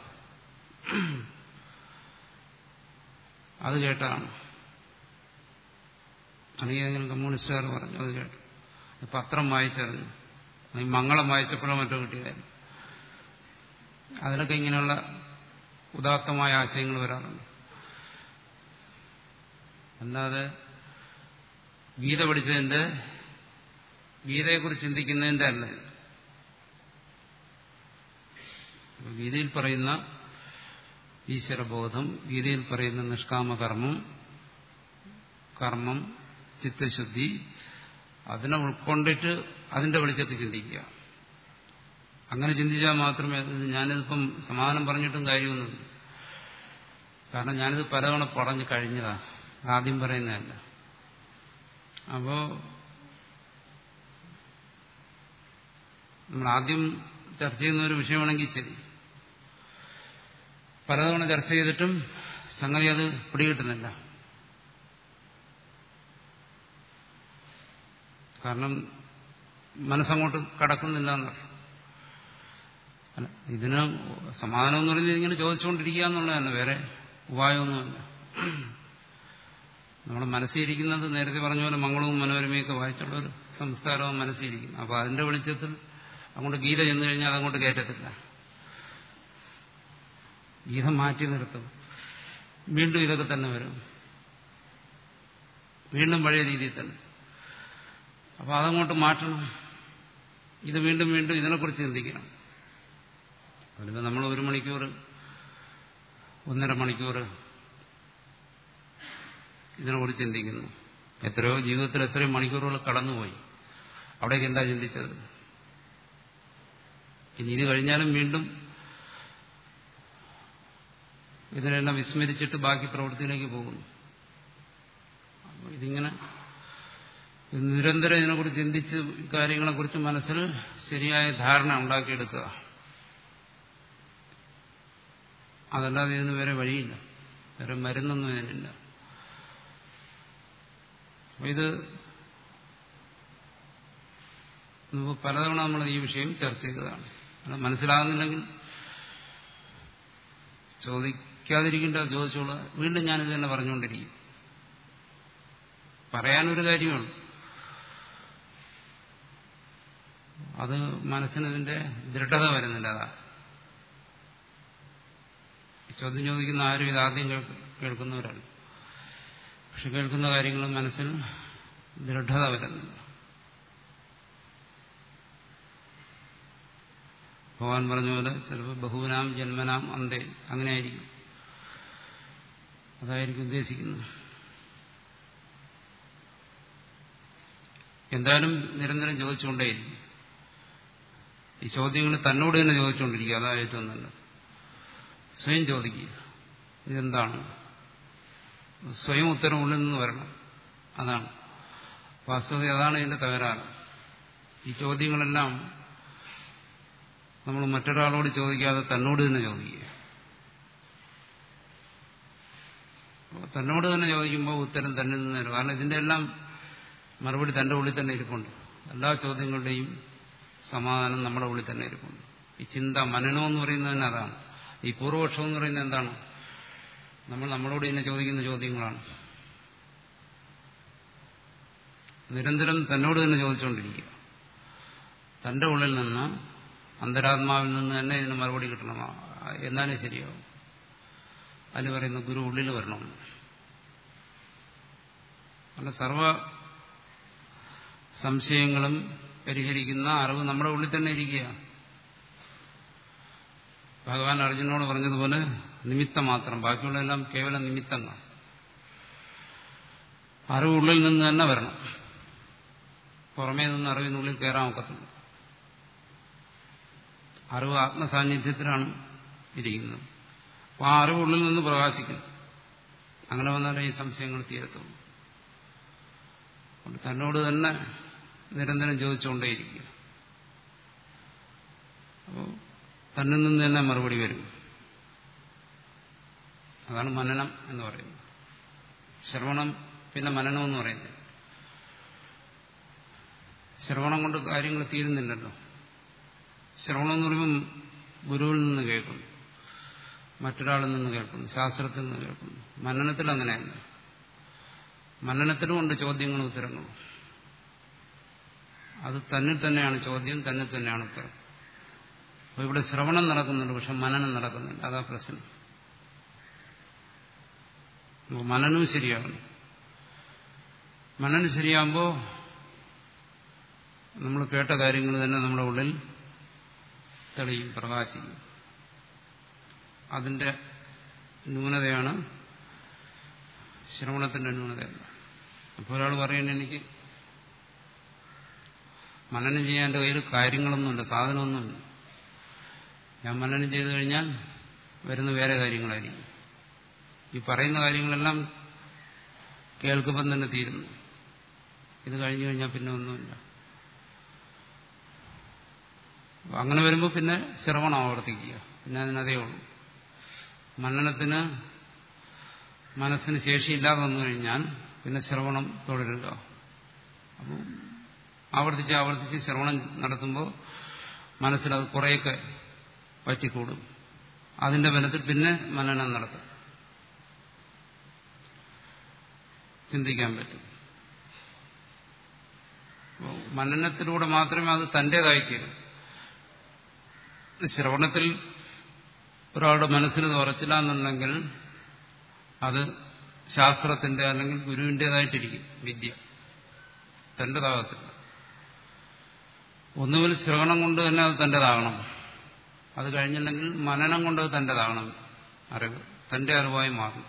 അത് കേട്ടാണ് അല്ലെങ്കിൽ ഏതെങ്കിലും കമ്മ്യൂണിസ്റ്റുകാർ പറഞ്ഞു അത് കേട്ടു പത്രം വായിച്ചറിഞ്ഞു അല്ലെങ്കിൽ മംഗളം വായിച്ചപ്പോഴോ മറ്റോ കിട്ടിയതായിരുന്നു അതിലൊക്കെ ഇങ്ങനെയുള്ള ഉദാത്തമായ ആശയങ്ങൾ വരാറുണ്ട് അല്ലാതെ ഗീത പഠിച്ചതിന്റെ ഗീതയെക്കുറിച്ച് ചിന്തിക്കുന്നതിന്റെ അല്ല ഗീതയിൽ പറയുന്ന ഈശ്വരബോധം ഗീതയിൽ പറയുന്ന നിഷ്കാമകർമ്മം കർമ്മം ചിത്തശുദ്ധി അതിനെ ഉൾക്കൊണ്ടിട്ട് അതിന്റെ വെളിച്ചത്തിൽ ചിന്തിക്കുക അങ്ങനെ ചിന്തിച്ചാൽ മാത്രമേ ഞാനിതിപ്പം സമാധാനം പറഞ്ഞിട്ടും കാര്യമൊന്നുമില്ല കാരണം ഞാനിത് പലതവണ പറഞ്ഞു കഴിഞ്ഞതാ ആദ്യം പറയുന്നതല്ല അപ്പോ നമ്മൾ ആദ്യം ചർച്ച ചെയ്യുന്ന ഒരു വിഷയമാണെങ്കിൽ ശരി പലതവണ ചർച്ച ചെയ്തിട്ടും സംഗതി അത് പിടികിട്ടുന്നില്ല കാരണം മനസ്സങ്ങോട്ട് കടക്കുന്നില്ല എന്നർത്ഥം അല്ല ഇതിന് സമാധാനം എന്ന് പറയുന്നത് ഇങ്ങനെ ചോദിച്ചുകൊണ്ടിരിക്കുക എന്നുള്ളതല്ല വേറെ ഉപായമൊന്നുമല്ല നമ്മുടെ മനസ്സിരിക്കുന്നത് നേരത്തെ പറഞ്ഞ പോലെ മംഗളവും മനോരമയൊക്കെ വായിച്ചുള്ള ഒരു സംസ്കാരവും മനസ്സിരിക്കുന്നു അപ്പോൾ അതിന്റെ വെളിച്ചത്തിൽ അങ്ങോട്ട് ഗീത ചെന്നു കഴിഞ്ഞാൽ അതങ്ങോട്ട് കയറ്റത്തില്ല ഗീത മാറ്റി നിർത്തും വീണ്ടും ഇതൊക്കെ തന്നെ വരും വീണ്ടും പഴയ രീതിയിൽ തന്നെ അപ്പൊ അതങ്ങോട്ട് മാറ്റണം ഇത് വീണ്ടും വീണ്ടും ഇതിനെക്കുറിച്ച് ചിന്തിക്കണം അതിന് നമ്മൾ ഒരു മണിക്കൂർ ഒന്നര മണിക്കൂർ ഇതിനെക്കുറിച്ച് ചിന്തിക്കുന്നു എത്രയോ ജീവിതത്തിൽ എത്രയോ മണിക്കൂറുകൾ കടന്നുപോയി അവിടേക്ക് എന്താ ചിന്തിച്ചത് ഇനി ഇത് കഴിഞ്ഞാലും വീണ്ടും ഇതിനെല്ലാം വിസ്മരിച്ചിട്ട് ബാക്കി പ്രവൃത്തിയിലേക്ക് പോകുന്നു അപ്പോൾ ഇതിങ്ങനെ നിരന്തരം ഇതിനെക്കുറിച്ച് ചിന്തിച്ച് കാര്യങ്ങളെക്കുറിച്ച് മനസ്സിൽ ശരിയായ ധാരണ ഉണ്ടാക്കിയെടുക്കുക അതല്ലാതെ ഇതിന് വേറെ വഴിയില്ല വേറെ മരുന്നൊന്നും ഇതിനില്ല അപ്പൊ ഇത് നമുക്ക് പലതവണ നമ്മൾ ഈ വിഷയം ചർച്ച ചെയ്തതാണ് അത് മനസ്സിലാകുന്നില്ലെങ്കിൽ ചോദിക്കാതിരിക്കേണ്ട ചോദിച്ചോളൂ വീണ്ടും ഞാനിത് തന്നെ പറഞ്ഞുകൊണ്ടിരിക്കും പറയാനൊരു കാര്യമാണ് അത് മനസ്സിനതിന്റെ ദൃഢത വരുന്നില്ല അതാ ചോദ്യം ചോദിക്കുന്ന ആരും ഇതാദ്യം കേൾക്കുന്നവരാണ് പക്ഷെ കേൾക്കുന്ന കാര്യങ്ങൾ മനസ്സിൽ ദൃഢത വരുന്നില്ല ഭഗവാൻ പറഞ്ഞ പോലെ ചിലപ്പോൾ ബഹുവിനാം ജന്മനാം അന്തേ അങ്ങനെയായിരിക്കും അതായിരിക്കും ഉദ്ദേശിക്കുന്നത് എന്തായാലും നിരന്തരം ചോദിച്ചുകൊണ്ടേയിരിക്കും ഈ ചോദ്യങ്ങൾ തന്നോട് തന്നെ ചോദിച്ചുകൊണ്ടിരിക്കുക അതാണ് ഏറ്റവും നല്ലത് സ്വയം ചോദിക്കുക ഇതെന്താണ് സ്വയം ഉത്തരം ഉള്ളിൽ നിന്ന് വരണം അതാണ് വാസ്തവത അതാണ് ഇതിന്റെ തകരാറ് ഈ ചോദ്യങ്ങളെല്ലാം നമ്മൾ മറ്റൊരാളോട് ചോദിക്കാതെ തന്നോട് തന്നെ ചോദിക്കുക തന്നോട് തന്നെ ചോദിക്കുമ്പോൾ ഉത്തരം തന്നെ നിന്ന് തരും കാരണം ഇതിന്റെ എല്ലാം മറുപടി തന്റെ ഉള്ളിൽ തന്നെ ഇരിപ്പുണ്ട് എല്ലാ ചോദ്യങ്ങളുടെയും സമാധാനം നമ്മുടെ ഉള്ളിൽ തന്നെ ഇരിപ്പുണ്ട് ഈ ചിന്ത മനനം എന്ന് പറയുന്നത് തന്നെ അതാണ് ഈ പൂർവപക്ഷം എന്ന് പറയുന്നത് എന്താണ് നമ്മൾ നമ്മളോട് തന്നെ ചോദിക്കുന്ന ചോദ്യങ്ങളാണ് നിരന്തരം തന്നോട് തന്നെ ചോദിച്ചുകൊണ്ടിരിക്കുക തന്റെ ഉള്ളിൽ നിന്ന് അന്തരാത്മാവിൽ നിന്ന് തന്നെ ഇതിന് മറുപടി കിട്ടണം എന്നാലേ ശരിയാവും അതിന് പറയുന്ന ഗുരു ഉള്ളിൽ വരണമെന്ന് അല്ല സർവ സംശയങ്ങളും പരിഹരിക്കുന്ന അറിവ് നമ്മുടെ ഉള്ളിൽ തന്നെ ഇരിക്കുകയാണ് ഭഗവാൻ അർജുനോട് പറഞ്ഞതുപോലെ നിമിത്തം മാത്രം ബാക്കിയുള്ളതെല്ലാം കേവലം നിമിത്തങ്ങൾ അറിവ് ഉള്ളിൽ നിന്ന് തന്നെ വരണം പുറമേ നിന്ന് അറിവിനുള്ളിൽ കയറാൻ ഒക്കത്തില്ല അറിവ് ആത്മസാന്നിധ്യത്തിലാണ് ഇരിക്കുന്നത് അപ്പോൾ ആ അറിവ് ഉള്ളിൽ നിന്ന് പ്രകാശിക്കുന്നു അങ്ങനെ വന്നാലേ ഈ സംശയങ്ങൾ തീരത്തുള്ളൂ തന്നോട് തന്നെ നിരന്തരം ചോദിച്ചുകൊണ്ടേയിരിക്കുക അപ്പോൾ തന്നിൽ നിന്ന് തന്നെ മറുപടി വരും അതാണ് മനനം എന്ന് പറയുന്നത് ശ്രവണം പിന്നെ മനനം എന്ന് പറയുന്നത് ശ്രവണം കൊണ്ട് കാര്യങ്ങൾ തീരുന്നില്ലല്ലോ ശ്രവണം എന്ന് പറയുമ്പോൾ ഗുരുവിൽ നിന്ന് കേൾക്കുന്നു മറ്റൊരാളിൽ നിന്ന് കേൾക്കുന്നു ശാസ്ത്രത്തിൽ നിന്ന് കേൾക്കുന്നു മനനത്തിൽ അങ്ങനെയല്ല മനനത്തിലും ഉണ്ട് ചോദ്യങ്ങളും ഉത്തരങ്ങളും അത് തന്നിൽ തന്നെയാണ് ചോദ്യം തന്നിൽ തന്നെയാണ് ഉത്തരം അപ്പൊ ഇവിടെ ശ്രവണം നടക്കുന്നുണ്ട് പക്ഷെ മനനം നടക്കുന്നുണ്ട് അതാ പ്രശ്നം മനനവും ശരിയാകണം മനനം ശരിയാകുമ്പോൾ നമ്മൾ കേട്ട കാര്യങ്ങൾ തന്നെ നമ്മുടെ ഉള്ളിൽ തെളിയും പ്രകാശിക്കും അതിന്റെ ന്യൂനതയാണ് ശ്രവണത്തിന്റെ ന്യൂനതയല്ല അപ്പോൾ ഒരാൾ പറയുന്നത് എനിക്ക് മനനം ചെയ്യാൻ എൻ്റെ കയ്യിൽ കാര്യങ്ങളൊന്നുമില്ല സാധനമൊന്നുമില്ല ഞാൻ മനനം ചെയ്തു കഴിഞ്ഞാൽ വരുന്ന വേറെ കാര്യങ്ങളായിരിക്കും ഈ പറയുന്ന കാര്യങ്ങളെല്ലാം കേൾക്കുമ്പം തന്നെ തീരുന്നു ഇത് കഴിഞ്ഞു കഴിഞ്ഞാൽ പിന്നെ ഒന്നുമില്ല അങ്ങനെ വരുമ്പോൾ പിന്നെ ശ്രവണം ആവർത്തിക്കുക പിന്നെ അതിനതേ ഉള്ളൂ മനനത്തിന് മനസ്സിന് ശേഷിയില്ലാതെ വന്നു കഴിഞ്ഞാൽ പിന്നെ ശ്രവണം തുടരുക അപ്പോൾ ആവർത്തിച്ച് ആവർത്തിച്ച് ശ്രവണം നടത്തുമ്പോൾ മനസ്സിലത് കുറേയൊക്കെ പറ്റിക്കൂടും അതിന്റെ ബലത്തിൽ പിന്നെ മനനം നടത്തും ചിന്തിക്കാൻ പറ്റും മനനത്തിലൂടെ മാത്രമേ അത് തന്റേതായി തീരൂ ശ്രവണത്തിൽ ഒരാളുടെ മനസ്സിന് തുറച്ചില്ല എന്നുണ്ടെങ്കിൽ അത് ശാസ്ത്രത്തിന്റെ അല്ലെങ്കിൽ ഗുരുവിൻ്റെതായിട്ടിരിക്കും വിദ്യ തന്റേതാകത്തില്ല ഒന്നുകിൽ ശ്രവണം കൊണ്ട് തന്നെ അത് തന്റേതാകണം അത് കഴിഞ്ഞില്ലെങ്കിൽ മനനം കൊണ്ട് അത് തന്റേതാകണം അറിവ് തന്റെ അറിവായി മാറും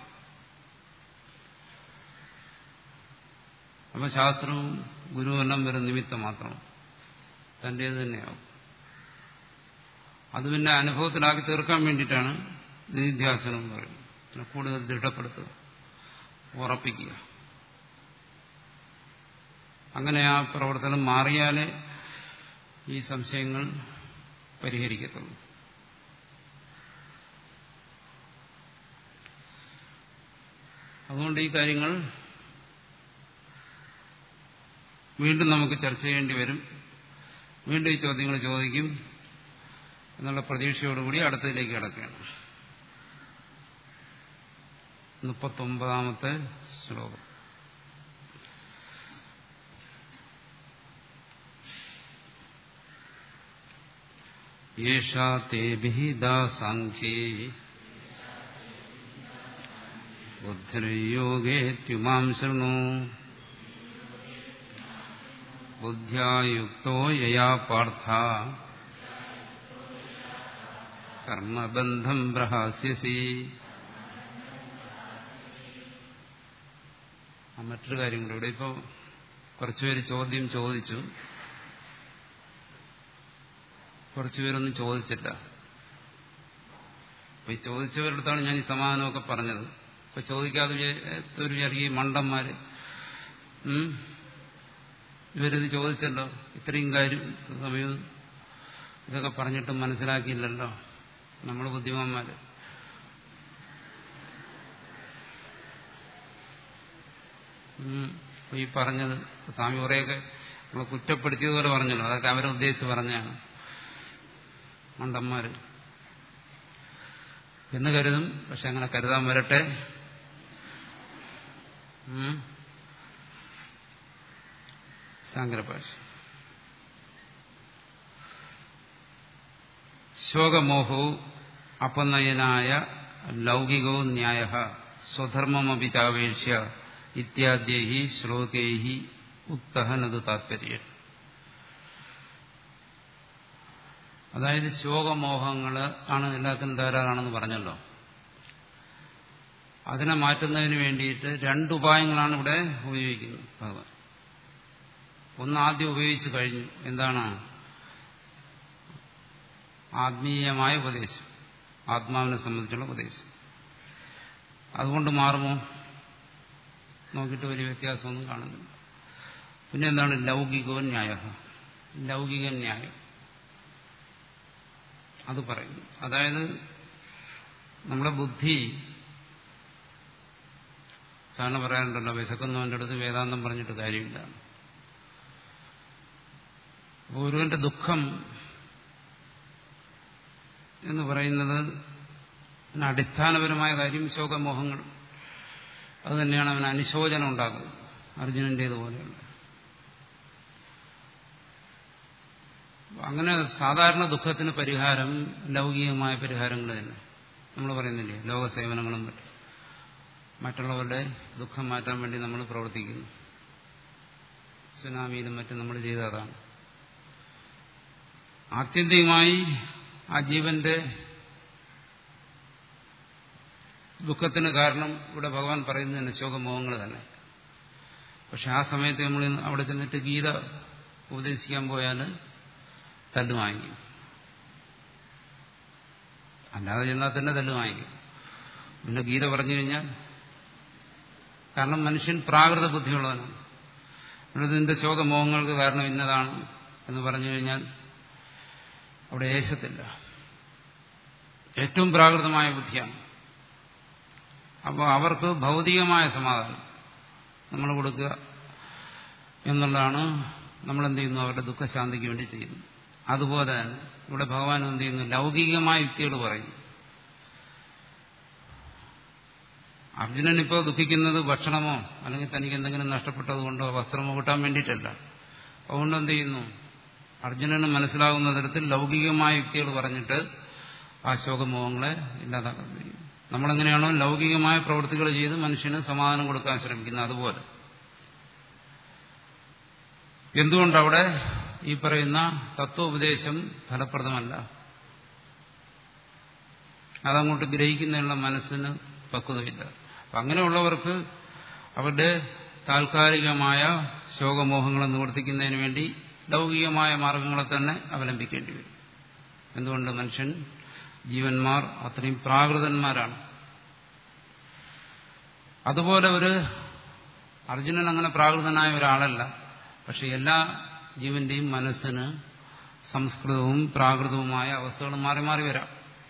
അപ്പൊ ശാസ്ത്രവും ഗുരുവെല്ലാം വരും നിമിത്തം മാത്രം തന്റേത് തന്നെയാവും അത് പിന്നെ അനുഭവത്തിലാക്കി തീർക്കാൻ വേണ്ടിയിട്ടാണ് നിധിധ്യാസനം എന്ന് പറയുന്നത് കൂടുതൽ ദൃഢപ്പെടുത്തുക ഉറപ്പിക്കുക അങ്ങനെ ആ പ്രവർത്തനം മാറിയാലേ ഈ സംശയങ്ങൾ പരിഹരിക്കത്തുള്ളൂ അതുകൊണ്ട് ഈ കാര്യങ്ങൾ വീണ്ടും നമുക്ക് ചർച്ച ചെയ്യേണ്ടി വരും വീണ്ടും ഈ ചോദ്യങ്ങൾ ചോദിക്കും എന്നുള്ള പ്രതീക്ഷയോടുകൂടി അടുത്തതിലേക്ക് കിടക്കുകയാണ് മുപ്പത്തൊമ്പതാമത്തെ ശ്ലോകം യേഷാ തേ വിഹിതാ സാഖ്യേ ബുദ്ധിർയോഗേത്യുമാം ശൃണു ബുദ്ധ്യായുക്തോ യയാ പാർത്ഥ കർമ്മബന്ധം പ്രഹാസ്യസി ആ മറ്റൊരു കാര്യം കൂടെ ഇവിടെ ഇപ്പോൾ കുറച്ചുപേര് ചോദ്യം ചോദിച്ചു കുറച്ചുപേരൊന്നും ചോദിച്ചില്ല അപ്പൊ ഈ ചോദിച്ചവരടുത്താണ് ഞാൻ ഈ സമാധാനമൊക്കെ പറഞ്ഞത് ഇപ്പൊ ചോദിക്കാതെ ഒരു ചെറിയ മണ്ടന്മാര് ഇവരിത് ചോദിച്ചല്ലോ ഇത്രയും കാര്യം സമയം ഇതൊക്കെ പറഞ്ഞിട്ടും മനസ്സിലാക്കിയില്ലല്ലോ നമ്മൾ ബുദ്ധിമാന്മാര് ഈ പറഞ്ഞത് സ്വാമി കുറേയൊക്കെ നമ്മളെ കുറ്റപ്പെടുത്തിയതുപോലെ പറഞ്ഞല്ലോ അതൊക്കെ അവരെ ഉദ്ദേശിച്ച് പറഞ്ഞാണ് മണ്ടന്മാര് എന്ന് കരുതും പക്ഷെ അങ്ങനെ കരുതാൻ വരട്ടെ ശാങ്കരഭാഷ ശോകമോഹോ അപനയനായ ലൗകികോ ന്യായ സ്വധർമ്മമപി ചാവേക്ഷ്യ ഇത്യാദ്യൈ ശ്ലോകൈ ഉക്തഹനത് താത്പര്യം അതായത് ശോകമോഹങ്ങൾ ആണ് എല്ലാത്തിനും ധാരാളാണെന്ന് പറഞ്ഞല്ലോ അതിനെ മാറ്റുന്നതിന് വേണ്ടിയിട്ട് രണ്ടുപായങ്ങളാണ് ഇവിടെ ഉപയോഗിക്കുന്നത് ഭഗവാൻ ഒന്ന് ആദ്യം ഉപയോഗിച്ചു കഴിഞ്ഞു എന്താണ് ആത്മീയമായ ഉപദേശം ആത്മാവിനെ സംബന്ധിച്ചുള്ള ഉപദേശം അതുകൊണ്ട് മാറുമോ നോക്കിയിട്ട് വലിയ വ്യത്യാസമൊന്നും കാണുന്നില്ല പിന്നെ എന്താണ് ലൗകികോ ന്യായ ലൗകിക ന്യായം അത് പറയുന്നു അതായത് നമ്മുടെ ബുദ്ധി സാധാരണ പറയാറുണ്ടല്ലോ വിശക്കുന്നവന്റെ അടുത്ത് വേദാന്തം പറഞ്ഞിട്ട് കാര്യമില്ല ഒരുവന്റെ ദുഃഖം എന്ന് പറയുന്നത് അടിസ്ഥാനപരമായ കാര്യം ശോകമോഹങ്ങൾ അത് തന്നെയാണ് അവന് അനുശോചനം ഉണ്ടാക്കുന്നത് അർജുനന്റേതുപോലെയുള്ള അങ്ങനെ സാധാരണ ദുഃഖത്തിന് പരിഹാരം ലൗകികമായ പരിഹാരങ്ങൾ തന്നെ നമ്മൾ പറയുന്നില്ലേ ലോകസേവനങ്ങളും മറ്റും മറ്റുള്ളവരുടെ ദുഃഖം മാറ്റാൻ വേണ്ടി നമ്മൾ പ്രവർത്തിക്കുന്നു സുനാമിയിലും മറ്റും നമ്മൾ ചെയ്തതാണ് ആത്യന്തികമായി ആ ജീവന്റെ ദുഃഖത്തിന് കാരണം ഇവിടെ ഭഗവാൻ പറയുന്നതിന് ശോകമോഹങ്ങൾ തന്നെ പക്ഷെ ആ സമയത്ത് നമ്മൾ അവിടെ ചെന്നിട്ട് ഗീത ഉപദേശിക്കാൻ പോയാൽ തല്ല് വാങ്ങിക്കും അല്ലാതെ ചെന്നാൽ തന്നെ തല്ല് വാങ്ങിക്കും പിന്നെ ഗീത പറഞ്ഞു കഴിഞ്ഞാൽ കാരണം മനുഷ്യൻ പ്രാകൃത ബുദ്ധിയുള്ളവനാണ് ഇതിന്റെ ശോകമോഹങ്ങൾക്ക് കാരണം ഇന്നതാണ് എന്ന് പറഞ്ഞു കഴിഞ്ഞാൽ അവിടെ ഏശത്തില്ല ഏറ്റവും പ്രാകൃതമായ ബുദ്ധിയാണ് അപ്പോൾ അവർക്ക് ഭൗതികമായ സമാധാനം നമ്മൾ കൊടുക്കുക എന്നുള്ളതാണ് നമ്മൾ എന്ത് ചെയ്യുന്നു അവരുടെ ദുഃഖശാന്തിക്ക് വേണ്ടി ചെയ്യുന്നു അതുപോലെ തന്നെ ഇവിടെ ഭഗവാൻ എന്ത് ചെയ്യുന്നു ലൗകികമായ യുക്തികൾ പറയുന്നു അർജുനൻ ഇപ്പോൾ ദുഃഖിക്കുന്നത് ഭക്ഷണമോ അല്ലെങ്കിൽ തനിക്ക് എന്തെങ്കിലും നഷ്ടപ്പെട്ടതുകൊണ്ടോ വസ്ത്രമോ കിട്ടാൻ വേണ്ടിയിട്ടല്ല അതുകൊണ്ട് എന്ത് ചെയ്യുന്നു അർജുനന് മനസ്സിലാകുന്ന തരത്തിൽ ലൗകികമായ യുക്തികൾ പറഞ്ഞിട്ട് ആ ശോകമോഹങ്ങളെ ഇല്ലാതാക്കാൻ കഴിയും നമ്മളെങ്ങനെയാണോ ലൗകികമായ പ്രവൃത്തികൾ ചെയ്ത് മനുഷ്യന് സമാധാനം കൊടുക്കാൻ ശ്രമിക്കുന്നത് അതുപോലെ എന്തുകൊണ്ടവിടെ ഈ പറയുന്ന തത്വോപദേശം ഫലപ്രദമല്ല അതങ്ങോട്ട് ഗ്രഹിക്കുന്നതിനുള്ള മനസ്സിന് പക്വതയില്ല അപ്പം അങ്ങനെയുള്ളവർക്ക് അവരുടെ താൽക്കാലികമായ ശോകമോഹങ്ങളെ നിവർത്തിക്കുന്നതിന് വേണ്ടി ലൗകികമായ മാർഗങ്ങളെ തന്നെ അവലംബിക്കേണ്ടി വരും എന്തുകൊണ്ട് മനുഷ്യൻ ജീവന്മാർ അത്രയും പ്രാകൃതന്മാരാണ് അതുപോലെ ഒരു അർജുനൻ അങ്ങനെ പ്രാകൃതനായ ഒരാളല്ല പക്ഷെ എല്ലാ ജീവന്റെയും മനസ്സിന് സംസ്കൃതവും പ്രാകൃതവുമായ അവസ്ഥകൾ മാറി മാറി വരാം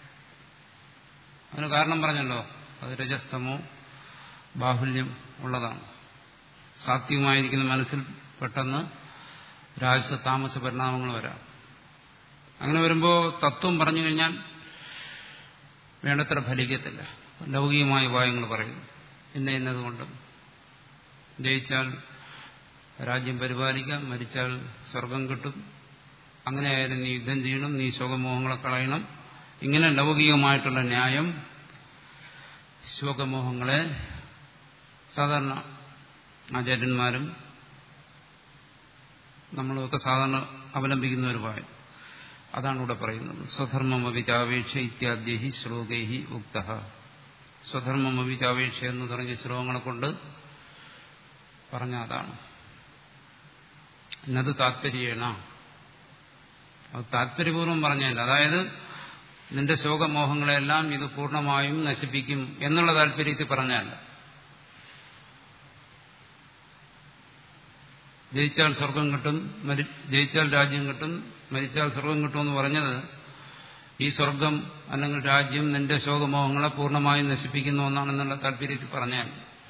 അതിന് കാരണം പറഞ്ഞല്ലോ അത് രജസ്തമോ ബാഹുല്യം ഉള്ളതാണ് സാത്വികമായിരിക്കുന്ന മനസ്സിൽ പെട്ടെന്ന് രാജസ താമസ പരിണാമങ്ങൾ വരാം അങ്ങനെ വരുമ്പോൾ തത്വം പറഞ്ഞു കഴിഞ്ഞാൽ വേണ്ടത്ര ഫലിക്കത്തില്ല ലൗകികമായ ഉപായങ്ങൾ പറയുന്നു ഇന്ന ഇന്നതുകൊണ്ട് ജയിച്ചാൽ രാജ്യം പരിപാലിക്കാം മരിച്ചാൽ സ്വർഗം കിട്ടും അങ്ങനെ ആയാലും നീ യുദ്ധം ചെയ്യണം നീ ശോകമോഹങ്ങളെ കളയണം ഇങ്ങനെ ലൗകികമായിട്ടുള്ള ന്യായം ശോകമോഹങ്ങളെ സാധാരണ ആചാര്യന്മാരും നമ്മളുമൊക്കെ സാധാരണ അവലംബിക്കുന്ന ഒരു ഉപായം അതാണ് ഇവിടെ പറയുന്നത് സ്വധർമ്മമവിചാപേക്ഷ ഇത്യാദ്യഹി ശ്ലോകൈഹി ഉക്ത സ്വധർമ്മമവിചാപേക്ഷ എന്ന് തുടങ്ങിയ ശ്ലോകങ്ങളെ കൊണ്ട് പറഞ്ഞ അതാണ് എന്നത് താത്പര്യേണ അത് താത്പര്യപൂർവ്വം പറഞ്ഞല്ല അതായത് നിന്റെ ശോകമോഹങ്ങളെല്ലാം ഇത് പൂർണ്ണമായും നശിപ്പിക്കും എന്നുള്ള താല്പര്യത്തിൽ പറഞ്ഞല്ല ജയിച്ചാൽ സ്വർഗം കിട്ടും ജയിച്ചാൽ രാജ്യം കിട്ടും മരിച്ചാൽ സ്വർഗം കിട്ടുമെന്ന് പറഞ്ഞത് ഈ സ്വർഗം അല്ലെങ്കിൽ രാജ്യം നിന്റെ ശോകമോഹങ്ങളെ പൂർണ്ണമായും നശിപ്പിക്കുന്ന ഒന്നാണെന്നുള്ള താല്പര്യത്തിൽ പറഞ്ഞാൽ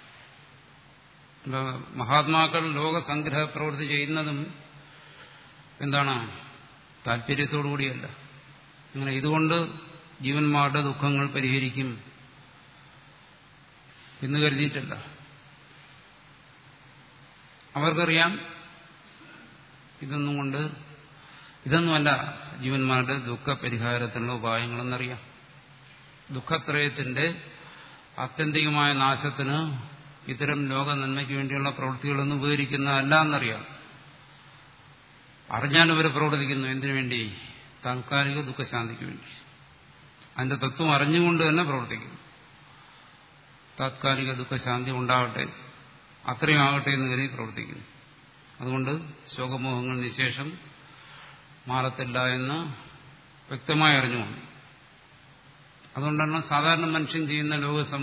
മഹാത്മാക്കൾ ലോകസംഗ്രഹ പ്രവൃത്തി ചെയ്യുന്നതും എന്താണ് താല്പര്യത്തോടു കൂടിയല്ല അങ്ങനെ ഇതുകൊണ്ട് ജീവന്മാരുടെ ദുഃഖങ്ങൾ പരിഹരിക്കും എന്ന് കരുതിയിട്ടല്ല അവർക്കറിയാം ഇതൊന്നും കൊണ്ട് ഇതൊന്നുമല്ല ജീവന്മാരുടെ ദുഃഖപരിഹാരത്തിനുള്ള ഉപായങ്ങളെന്നറിയാം ദുഃഖത്രയത്തിന്റെ ആത്യന്തികമായ നാശത്തിന് ഇത്തരം ലോക നന്മയ്ക്ക് വേണ്ടിയുള്ള പ്രവൃത്തികളൊന്നും ഉപകരിക്കുന്നതല്ല എന്നറിയാം അറിഞ്ഞാൽ ഇവർ പ്രവർത്തിക്കുന്നു എന്തിനു വേണ്ടി താൽക്കാലിക ദുഃഖശാന്തിക്ക് വേണ്ടി അതിന്റെ തത്വം അറിഞ്ഞുകൊണ്ട് തന്നെ പ്രവർത്തിക്കുന്നു താത്കാലിക ദുഃഖശാന്തി ഉണ്ടാവട്ടെ അത്രയും ആകട്ടെ എന്ന് കരുതി പ്രവർത്തിക്കുന്നു അതുകൊണ്ട് ശോകമോഹങ്ങൾ നിശേഷം മാറത്തില്ല എന്ന് വ്യക്തമായി അറിഞ്ഞുകൊണ്ട് അതുകൊണ്ടാണ് സാധാരണ മനുഷ്യൻ ചെയ്യുന്ന ലോക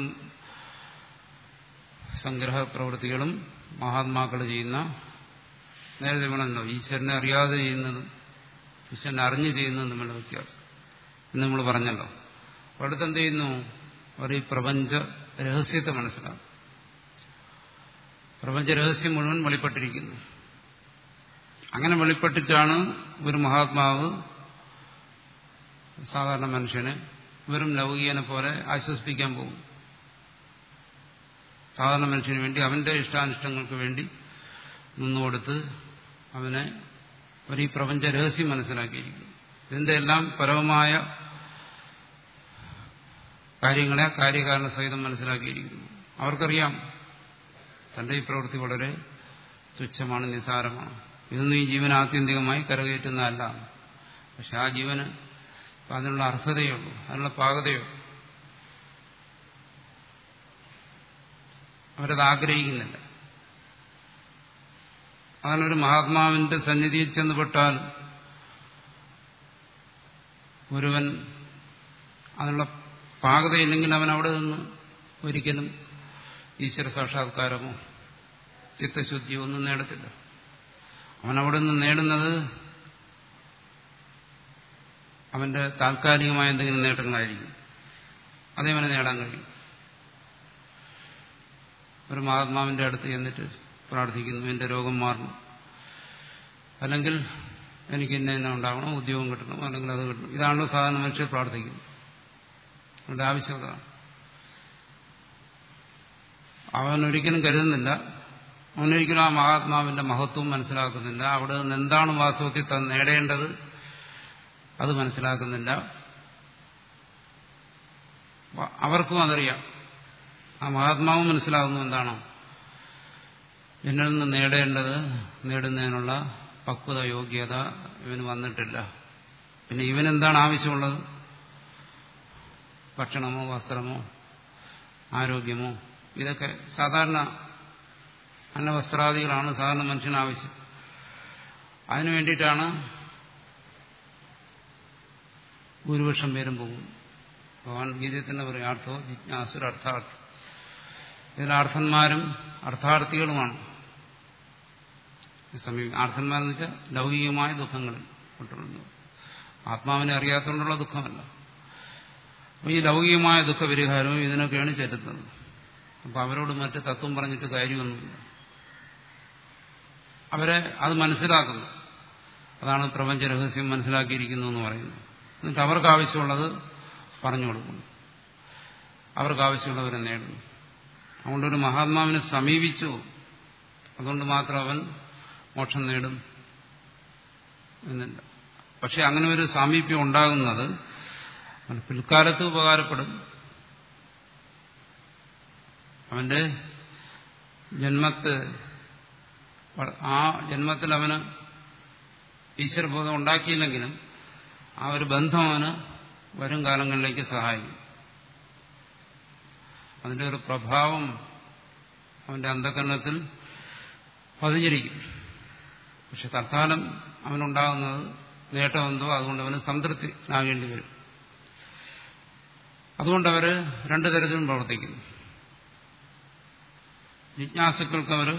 സംഗ്രഹ പ്രവൃത്തികളും മഹാത്മാക്കൾ ചെയ്യുന്ന നേരത്തെ വേണമല്ലോ ഈശ്വരനെ അറിയാതെ ചെയ്യുന്നതും ഈശ്വരനെ അറിഞ്ഞു ചെയ്യുന്നതും തമ്മിലുള്ള വ്യത്യാസം എന്ന് നമ്മൾ പറഞ്ഞല്ലോ അപ്പോൾ അടുത്തെന്ത് ചെയ്യുന്നു അവർ ഈ പ്രപഞ്ച രഹസ്യത്തെ മനസ്സിലാക്കും പ്രപഞ്ച രഹസ്യം മുഴുവൻ വെളിപ്പെട്ടിരിക്കുന്നു അങ്ങനെ വെളിപ്പെട്ടിട്ടാണ് ഒരു മഹാത്മാവ് സാധാരണ മനുഷ്യനെ വെറും ലൗകികനെ പോലെ ആശ്വസിപ്പിക്കാൻ പോകും സാധാരണ മനുഷ്യന് വേണ്ടി അവന്റെ ഇഷ്ടാനിഷ്ടങ്ങൾക്ക് വേണ്ടി നിന്നുകൊടുത്ത് അവനെ ഒരു ഈ പ്രപഞ്ച രഹസ്യം മനസ്സിലാക്കിയിരിക്കുന്നു ഇതിന്റെ എല്ലാം പരമമായ കാര്യങ്ങളെ കാര്യകാരണ സഹിതം മനസ്സിലാക്കിയിരിക്കുന്നു അവർക്കറിയാം തന്റെ ഈ പ്രവൃത്തി വളരെ തുച്ഛമാണ് നിസാരമാണ് ഇതൊന്നും ഈ ജീവൻ ആത്യന്തികമായി കരകയറ്റുന്നതല്ല പക്ഷെ ആ ജീവന് അതിനുള്ള അർഹതയുള്ളൂ അതിനുള്ള പാകതയുള്ളൂ അവരത് ആഗ്രഹിക്കുന്നില്ല അതാണ് ഒരു മഹാത്മാവിന്റെ സന്നിധിയിൽ ചെന്നുപെട്ടാൽ ഒരുവൻ അതിനുള്ള പാകതയില്ലെങ്കിൽ അവൻ അവിടെ നിന്ന് ഒരിക്കലും ഈശ്വര സാക്ഷാത്കാരമോ ചിത്തശുദ്ധിയോ ഒന്നും നേടത്തില്ല അവൻ അവിടെ നിന്ന് നേടുന്നത് അവന്റെ താൽക്കാലികമായ എന്തെങ്കിലും നേട്ടങ്ങളായിരിക്കും അതേ അവനെ നേടാൻ കഴിയും ഒരു മഹാത്മാവിന്റെ അടുത്ത് ചെന്നിട്ട് പ്രാർത്ഥിക്കുന്നു എന്റെ രോഗം മാറണം അല്ലെങ്കിൽ എനിക്ക് ഇന്ന ഇന്ന ഉണ്ടാവണം ഉദ്യോഗം കിട്ടണം അല്ലെങ്കിൽ അത് കിട്ടണം ഇതാണല്ലോ സാധാരണ മനുഷ്യർ പ്രാർത്ഥിക്കുന്നത് അവരുടെ ആവശ്യം അതാണ് അവൻ ഒരിക്കലും കരുതുന്നില്ല അവനൊരിക്കലും ആ മഹാത്മാവിന്റെ മഹത്വം മനസ്സിലാക്കുന്നില്ല അവിടെ നിന്ന് എന്താണ് വാസ്തവത്തിൽ താൻ നേടേണ്ടത് അത് മനസ്സിലാക്കുന്നില്ല അവർക്കും അതറിയാം ആ മഹാത്മാവും മനസ്സിലാകുന്നു എന്താണോ എന്നിൽ നിന്ന് നേടേണ്ടത് നേടുന്നതിനുള്ള പക്വത യോഗ്യത ഇവന് വന്നിട്ടില്ല പിന്നെ ഇവനെന്താണ് ആവശ്യമുള്ളത് ഭക്ഷണമോ വസ്ത്രമോ ആരോഗ്യമോ ഇതൊക്കെ സാധാരണ അന്നവസ്ത്രാദികളാണ് സാധാരണ മനുഷ്യന് ആവശ്യം അതിനു വേണ്ടിയിട്ടാണ് ഭൂരിപക്ഷം പേരും പോകും ഭഗവാൻ ഗീതയിൽ തന്നെ പറയും അർത്ഥോ ജിജ്ഞാസുര അർത്ഥാർത്ഥം ഇതിൽ അർത്ഥന്മാരും അർത്ഥാർത്ഥികളുമാണ് സമീപ ആർത്തന്മാരെന്ന് വെച്ചാൽ ലൗകികമായ ദുഃഖങ്ങളിൽ പെട്ടുള്ളത് ആത്മാവിനെ അറിയാത്തതുകൊണ്ടുള്ള ദുഃഖമല്ല അപ്പോൾ ഈ ലൗകികമായ ദുഃഖപരിഹാരവും ഇതിനൊക്കെയാണ് ചെലുത്തുന്നത് അപ്പോൾ അവരോട് മറ്റ് തത്വം പറഞ്ഞിട്ട് കാര്യമൊന്നുമില്ല അവരെ അത് മനസ്സിലാക്കുന്നു അതാണ് പ്രപഞ്ച രഹസ്യം മനസ്സിലാക്കിയിരിക്കുന്നു എന്ന് പറയുന്നത് എന്നിട്ട് അവർക്ക് ആവശ്യമുള്ളത് പറഞ്ഞു കൊടുക്കുന്നു അവർക്ക് ആവശ്യമുള്ളവരെ നേടുന്നു അതുകൊണ്ട് ഒരു മഹാത്മാവിനെ സമീപിച്ചു അതുകൊണ്ട് മാത്രം അവൻ മോക്ഷം നേടും എന്നില്ല പക്ഷെ അങ്ങനെ ഒരു സാമീപ്യം ഉണ്ടാകുന്നത് അവൻ പിൽക്കാലത്ത് ഉപകാരപ്പെടും അവന്റെ ജന്മത്ത് ആ ജന്മത്തിൽ അവന് ഈശ്വരബോധം ഉണ്ടാക്കിയില്ലെങ്കിലും ആ ഒരു ബന്ധം അവന് വരും കാലങ്ങളിലേക്ക് സഹായിക്കും അതിന്റെ ഒരു പ്രഭാവം അവന്റെ അന്ധകരണത്തിൽ പതിഞ്ഞിരിക്കും പക്ഷെ തൽക്കാലം അവനുണ്ടാകുന്നത് നേട്ടമെന്തോ അതുകൊണ്ട് അവന് സംതൃപ്തി ആകേണ്ടി വരും അതുകൊണ്ട് അവർ രണ്ടു തരത്തിലും പ്രവർത്തിക്കുന്നു ജിജ്ഞാസുക്കൾക്ക് അവർ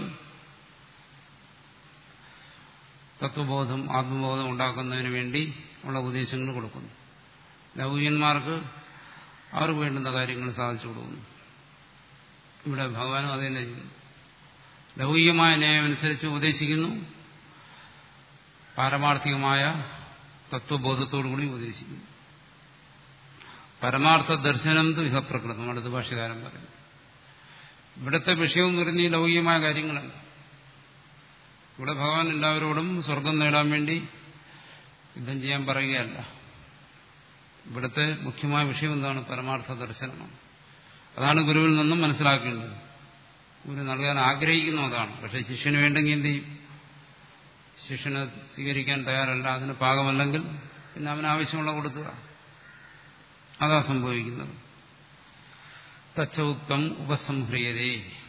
തത്വബോധം ആത്മബോധം ഉണ്ടാക്കുന്നതിന് വേണ്ടി ഉള്ള ഉപദേശങ്ങൾ കൊടുക്കുന്നു ലൗകികന്മാർക്ക് അവർക്ക് വേണ്ടുന്ന കാര്യങ്ങൾ സാധിച്ചു കൊടുക്കുന്നു ഇവിടെ ഭഗവാനും അത് തന്നെ ചെയ്യുന്നു ലൗകികമായ ന്യായം അനുസരിച്ച് ഉപദേശിക്കുന്നു പാരമാർത്ഥികമായ തത്വബോധത്തോടുകൂടി ഉപദേശിക്കുന്നു പരമാർത്ഥ ദർശനം വിഹപ്രകൃതം അടുത്ത ഭാഷകാരൻ പറയും ഇവിടുത്തെ വിഷയം എന്ന് പറയുന്ന ഈ ലൗകികമായ കാര്യങ്ങളല്ല ഇവിടെ ഭഗവാൻ എല്ലാവരോടും സ്വർഗം നേടാൻ വേണ്ടി യുദ്ധം ചെയ്യാൻ പറയുകയല്ല ഇവിടുത്തെ മുഖ്യമായ വിഷയം എന്താണ് പരമാർത്ഥ ദർശനമാണ് അതാണ് ഗുരുവിൽ നിന്നും മനസ്സിലാക്കേണ്ടത് ഗുരു നൽകാൻ ആഗ്രഹിക്കുന്നു അതാണ് പക്ഷെ ശിഷ്യന് വേണ്ടെങ്കിൽ എന്ത് ചെയ്യും ശിഷ്യനെ സ്വീകരിക്കാൻ തയ്യാറല്ല അതിന് പാകമല്ലെങ്കിൽ പിന്നെ അവന് ആവശ്യമുള്ള കൊടുക്കുക അതാ സംഭവിക്കുന്നത് തച്ചൗക്തം ഉപസംഹ്രിയതേ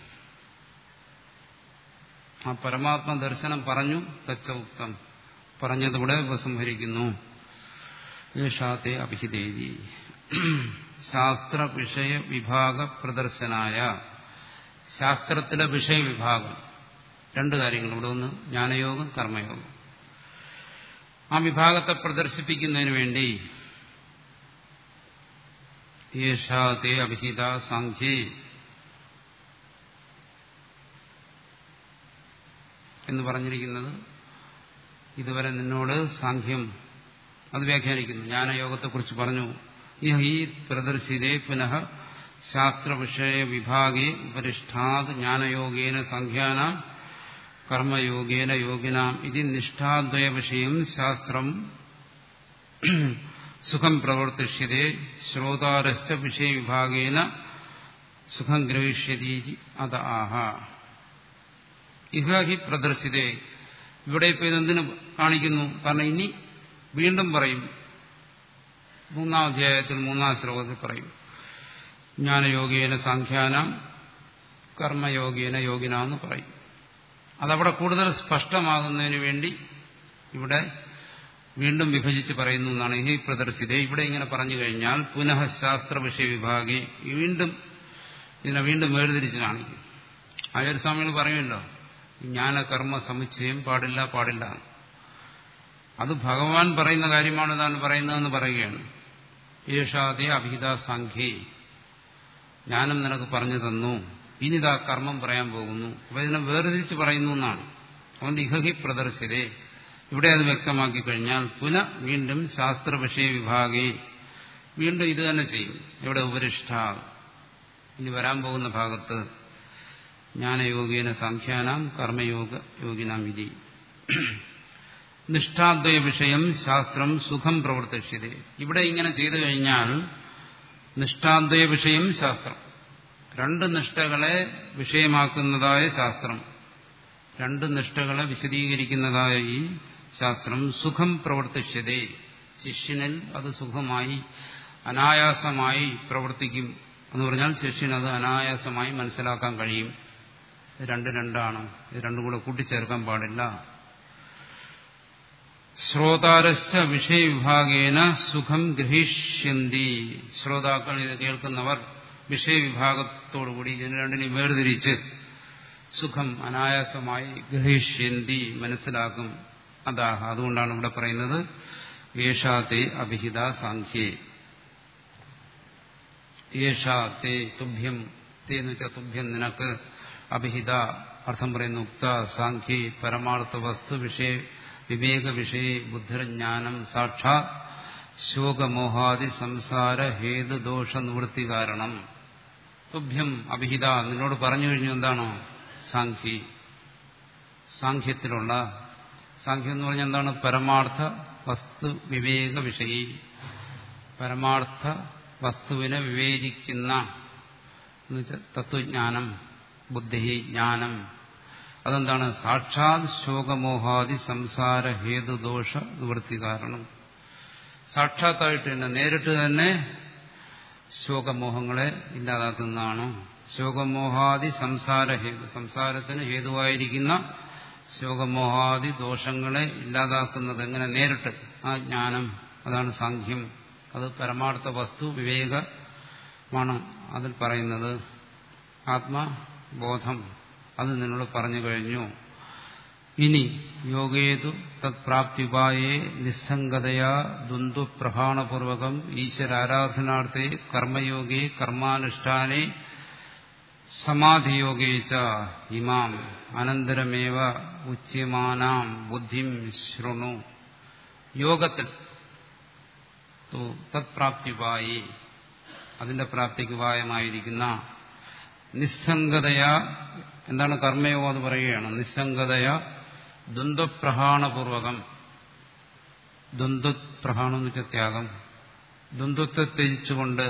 ആ പരമാത്മ ദർശനം പറഞ്ഞു തച്ചൗക്തം പറഞ്ഞതിവിടെ ഉപസംഹരിക്കുന്നു യേഷാത്തെ അഭിഹിതേരി ശാസ്ത്ര വിഷയ വിഭാഗ പ്രദർശനായ ശാസ്ത്രത്തിലെ വിഷയവിഭാഗം രണ്ട് കാര്യങ്ങൾ ഇവിടെ ഒന്ന് ജ്ഞാനയോഗം കർമ്മയോഗം ആ വിഭാഗത്തെ പ്രദർശിപ്പിക്കുന്നതിന് വേണ്ടി യേഷാത്തെ അഭിഹിത സാഖ്യേ എന്ന് പറഞ്ഞിരിക്കുന്നത് ഇതുവരെ നിന്നോട് സാഖ്യം അത് വ്യാഖ്യാനിക്കുന്നു ജ്ഞാനയോഗത്തെക്കുറിച്ച് പറഞ്ഞു ഈ പ്രദർശിതേ പുനഃ ശാസ്ത്രവിഷയ വിഭാഗേ ഉപരിഷ്ഠാത് ജ്ഞാനയോഗേന സംഖ്യാനാം കർമ്മയോഗേന യോഗിനാം ഇത് നിഷ്ഠാദ്വയ വിഷയം ശാസ്ത്രം സുഖം പ്രവർത്തിഷ്യതേ ശ്രോതാരശ്ച വിഷയവിഭാഗേന സുഖം ഗ്രഹിഷ്യതി അത് ആഹ ഇഹ ഹി പ്രദർശിതേ ഇവിടെ ഇപ്പോൾ ഇതെന്തിനു കാണിക്കുന്നു കാരണം ഇനി വീണ്ടും പറയും മൂന്നാം അധ്യായത്തിൽ മൂന്നാം ശ്ലോകത്തിൽ പറയും ജ്ഞാനയോഗേന സാഖ്യാനം കർമ്മയോഗേന യോഗിന എന്ന് പറയും അതവിടെ കൂടുതൽ സ്പഷ്ടമാകുന്നതിന് വേണ്ടി ഇവിടെ വീണ്ടും വിഭജിച്ച് പറയുന്നു എന്നാണ് ഈ പ്രദർശിത ഇവിടെ ഇങ്ങനെ പറഞ്ഞു കഴിഞ്ഞാൽ പുനഃ ശാസ്ത്ര വിഷയ വിഭാഗി വീണ്ടും ഇതിനെ വീണ്ടും വേർതിരിച്ച് കാണിക്കും ആചാര്യസ്വാമികൾ പറയുമല്ലോ ജ്ഞാനകർമ്മ സമുച്ചയം പാടില്ല പാടില്ല അത് ഭഗവാൻ പറയുന്ന കാര്യമാണ് താൻ പറയുന്നതെന്ന് പറയുകയാണ് യേഷാദേ അഭിഹിത സാഖ്യേ ജ്ഞാനം നിനക്ക് പറഞ്ഞു തന്നു ഇനിതാ കർമ്മം പറയാൻ പോകുന്നു അപ്പൊ ഇതിനെ വേർതിരിച്ച് പറയുന്നു എന്നാണ് അതുകൊണ്ട് ഇഹഹി പ്രദർശിതേ ഇവിടെ അത് വ്യക്തമാക്കി കഴിഞ്ഞാൽ പുന വീണ്ടും ശാസ്ത്ര വിഷയ വിഭാഗേ വീണ്ടും ഇത് തന്നെ ചെയ്യും ഇവിടെ ഉപരിഷ്ഠ ഇനി വരാൻ പോകുന്ന ഭാഗത്ത് ജ്ഞാനയോഗേന സാഖ്യാനാം കർമ്മയോഗ യോഗിനാം വിധി നിഷ്ഠാദ്വയ വിഷയം ശാസ്ത്രം സുഖം പ്രവർത്തിച്ചത് ഇവിടെ ഇങ്ങനെ ചെയ്തു കഴിഞ്ഞാൽ നിഷ്ഠാദ്വയ വിഷയം ശാസ്ത്രം രണ്ട് നിഷ്ഠകളെ വിഷയമാക്കുന്നതായ ശാസ്ത്രം രണ്ട് നിഷ്ഠകളെ വിശദീകരിക്കുന്നതായ ഈ ശാസ്ത്രം സുഖം പ്രവർത്തിച്ചതേ ശിഷ്യനിൽ അത് സുഖമായി അനായാസമായി പ്രവർത്തിക്കും എന്ന് പറഞ്ഞാൽ ശിഷ്യനത് അനായാസമായി മനസ്സിലാക്കാൻ കഴിയും ഇത് രണ്ട് രണ്ടാണ് ഇത് രണ്ടും കൂടെ കൂട്ടിച്ചേർക്കാൻ പാടില്ല ശ്രോതാരശ്ച വിഷയവിഭാഗേന സുഖം ഗ്രഹിഷ്യന്തി ശ്രോതാക്കൾ ഇത് കേൾക്കുന്നവർ വിഷയവിഭാഗത്തോടുകൂടി ഇതിന് രണ്ടിനെ വേർതിരിച്ച് സുഖം അനായാസമായി ഗ്രഹിഷ്യന്തി മനസ്സിലാക്കും അതാഹ അതുകൊണ്ടാണ് ഇവിടെ പറയുന്നത് യേഷാത്തെ അഭിഹിത സാഖ്യേ യേഷാത്തെ തുഭ്യം തേ എന്ന് വെച്ചാൽ തുഭ്യം നിനക്ക് അഭിഹിത അർത്ഥം പറയുന്നു ഉക്ത സാഖ്യേ പരമാർത്ഥ വസ്തു വിഷയ വിവേക വിഷയ ബുദ്ധിർജ്ഞാനം സാക്ഷാത് ശോകമോഹാദി സംസാര ഹേതുദോഷ നിവൃത്തി കാരണം തുഭ്യം അഭിഹിത നിന്നോട് പറഞ്ഞു കഴിഞ്ഞു എന്താണോ സാഖ്യ സാഖ്യത്തിലുള്ള സാഖ്യം എന്ന് പറഞ്ഞാൽ എന്താണ് പരമാർത്ഥ വസ്തു വിവേക വിഷയി പരമാർത്ഥ വസ്തുവിനെ വിവേചിക്കുന്ന എന്നുവെച്ചാൽ തത്വജ്ഞാനം ബുദ്ധി ജ്ഞാനം അതെന്താണ് സാക്ഷാത് ശോകമോഹാദി സംസാര ഹേതുദോഷ നിവൃത്തി കാരണം സാക്ഷാത്തായിട്ട് തന്നെ നേരിട്ട് തന്നെ ശോകമോഹങ്ങളെ ഇല്ലാതാക്കുന്നതാണ് ശോകമോഹാദി സംസാര ഹേതു സംസാരത്തിന് ഹേതുവായിരിക്കുന്ന ശോകമോഹാദി ദോഷങ്ങളെ ഇല്ലാതാക്കുന്നത് എങ്ങനെ നേരിട്ട് ആ ജ്ഞാനം അതാണ് സാഖ്യം അത് പരമാർത്ഥ വസ്തു വിവേകമാണ് അതിൽ പറയുന്നത് ആത്മബോധം അത് നിന്നോട് പറഞ്ഞു കഴിഞ്ഞു ഇനി യോഗേതു തത്പ്രാപ്തിയുപായേ നിസ്സംഗതയാ ദ്വന്ദ്വപ്രഹാണപൂർവകം ഈശ്വരാരാധനാർത്ഥേ കർമ്മയോഗേ കർമാനുഷ്ഠാനേ സമാധിയോഗേ ച ഇമാം അനന്തരമേവ ഉച്യമാനാം ബുദ്ധിം ശൃണു യോഗത്തിൽ തത്പ്രാപ്തിയുപായി അതിന്റെ പ്രാപ്തിക്ക് ഉപായമായിരിക്കുന്ന നിസ്സംഗതയാ എന്താണ് കർമ്മയോഗം എന്ന് പറയുകയാണ് നിസ്സംഗതയ ദ്വന്ദ്വപ്രഹാണപൂർവകം ദ്വന്ദ്വപ്രഹാണം എന്ന് വെച്ചാൽ ത്യാഗം ദ്വന്ദ്വത്തെ ത്യജിച്ചുകൊണ്ട്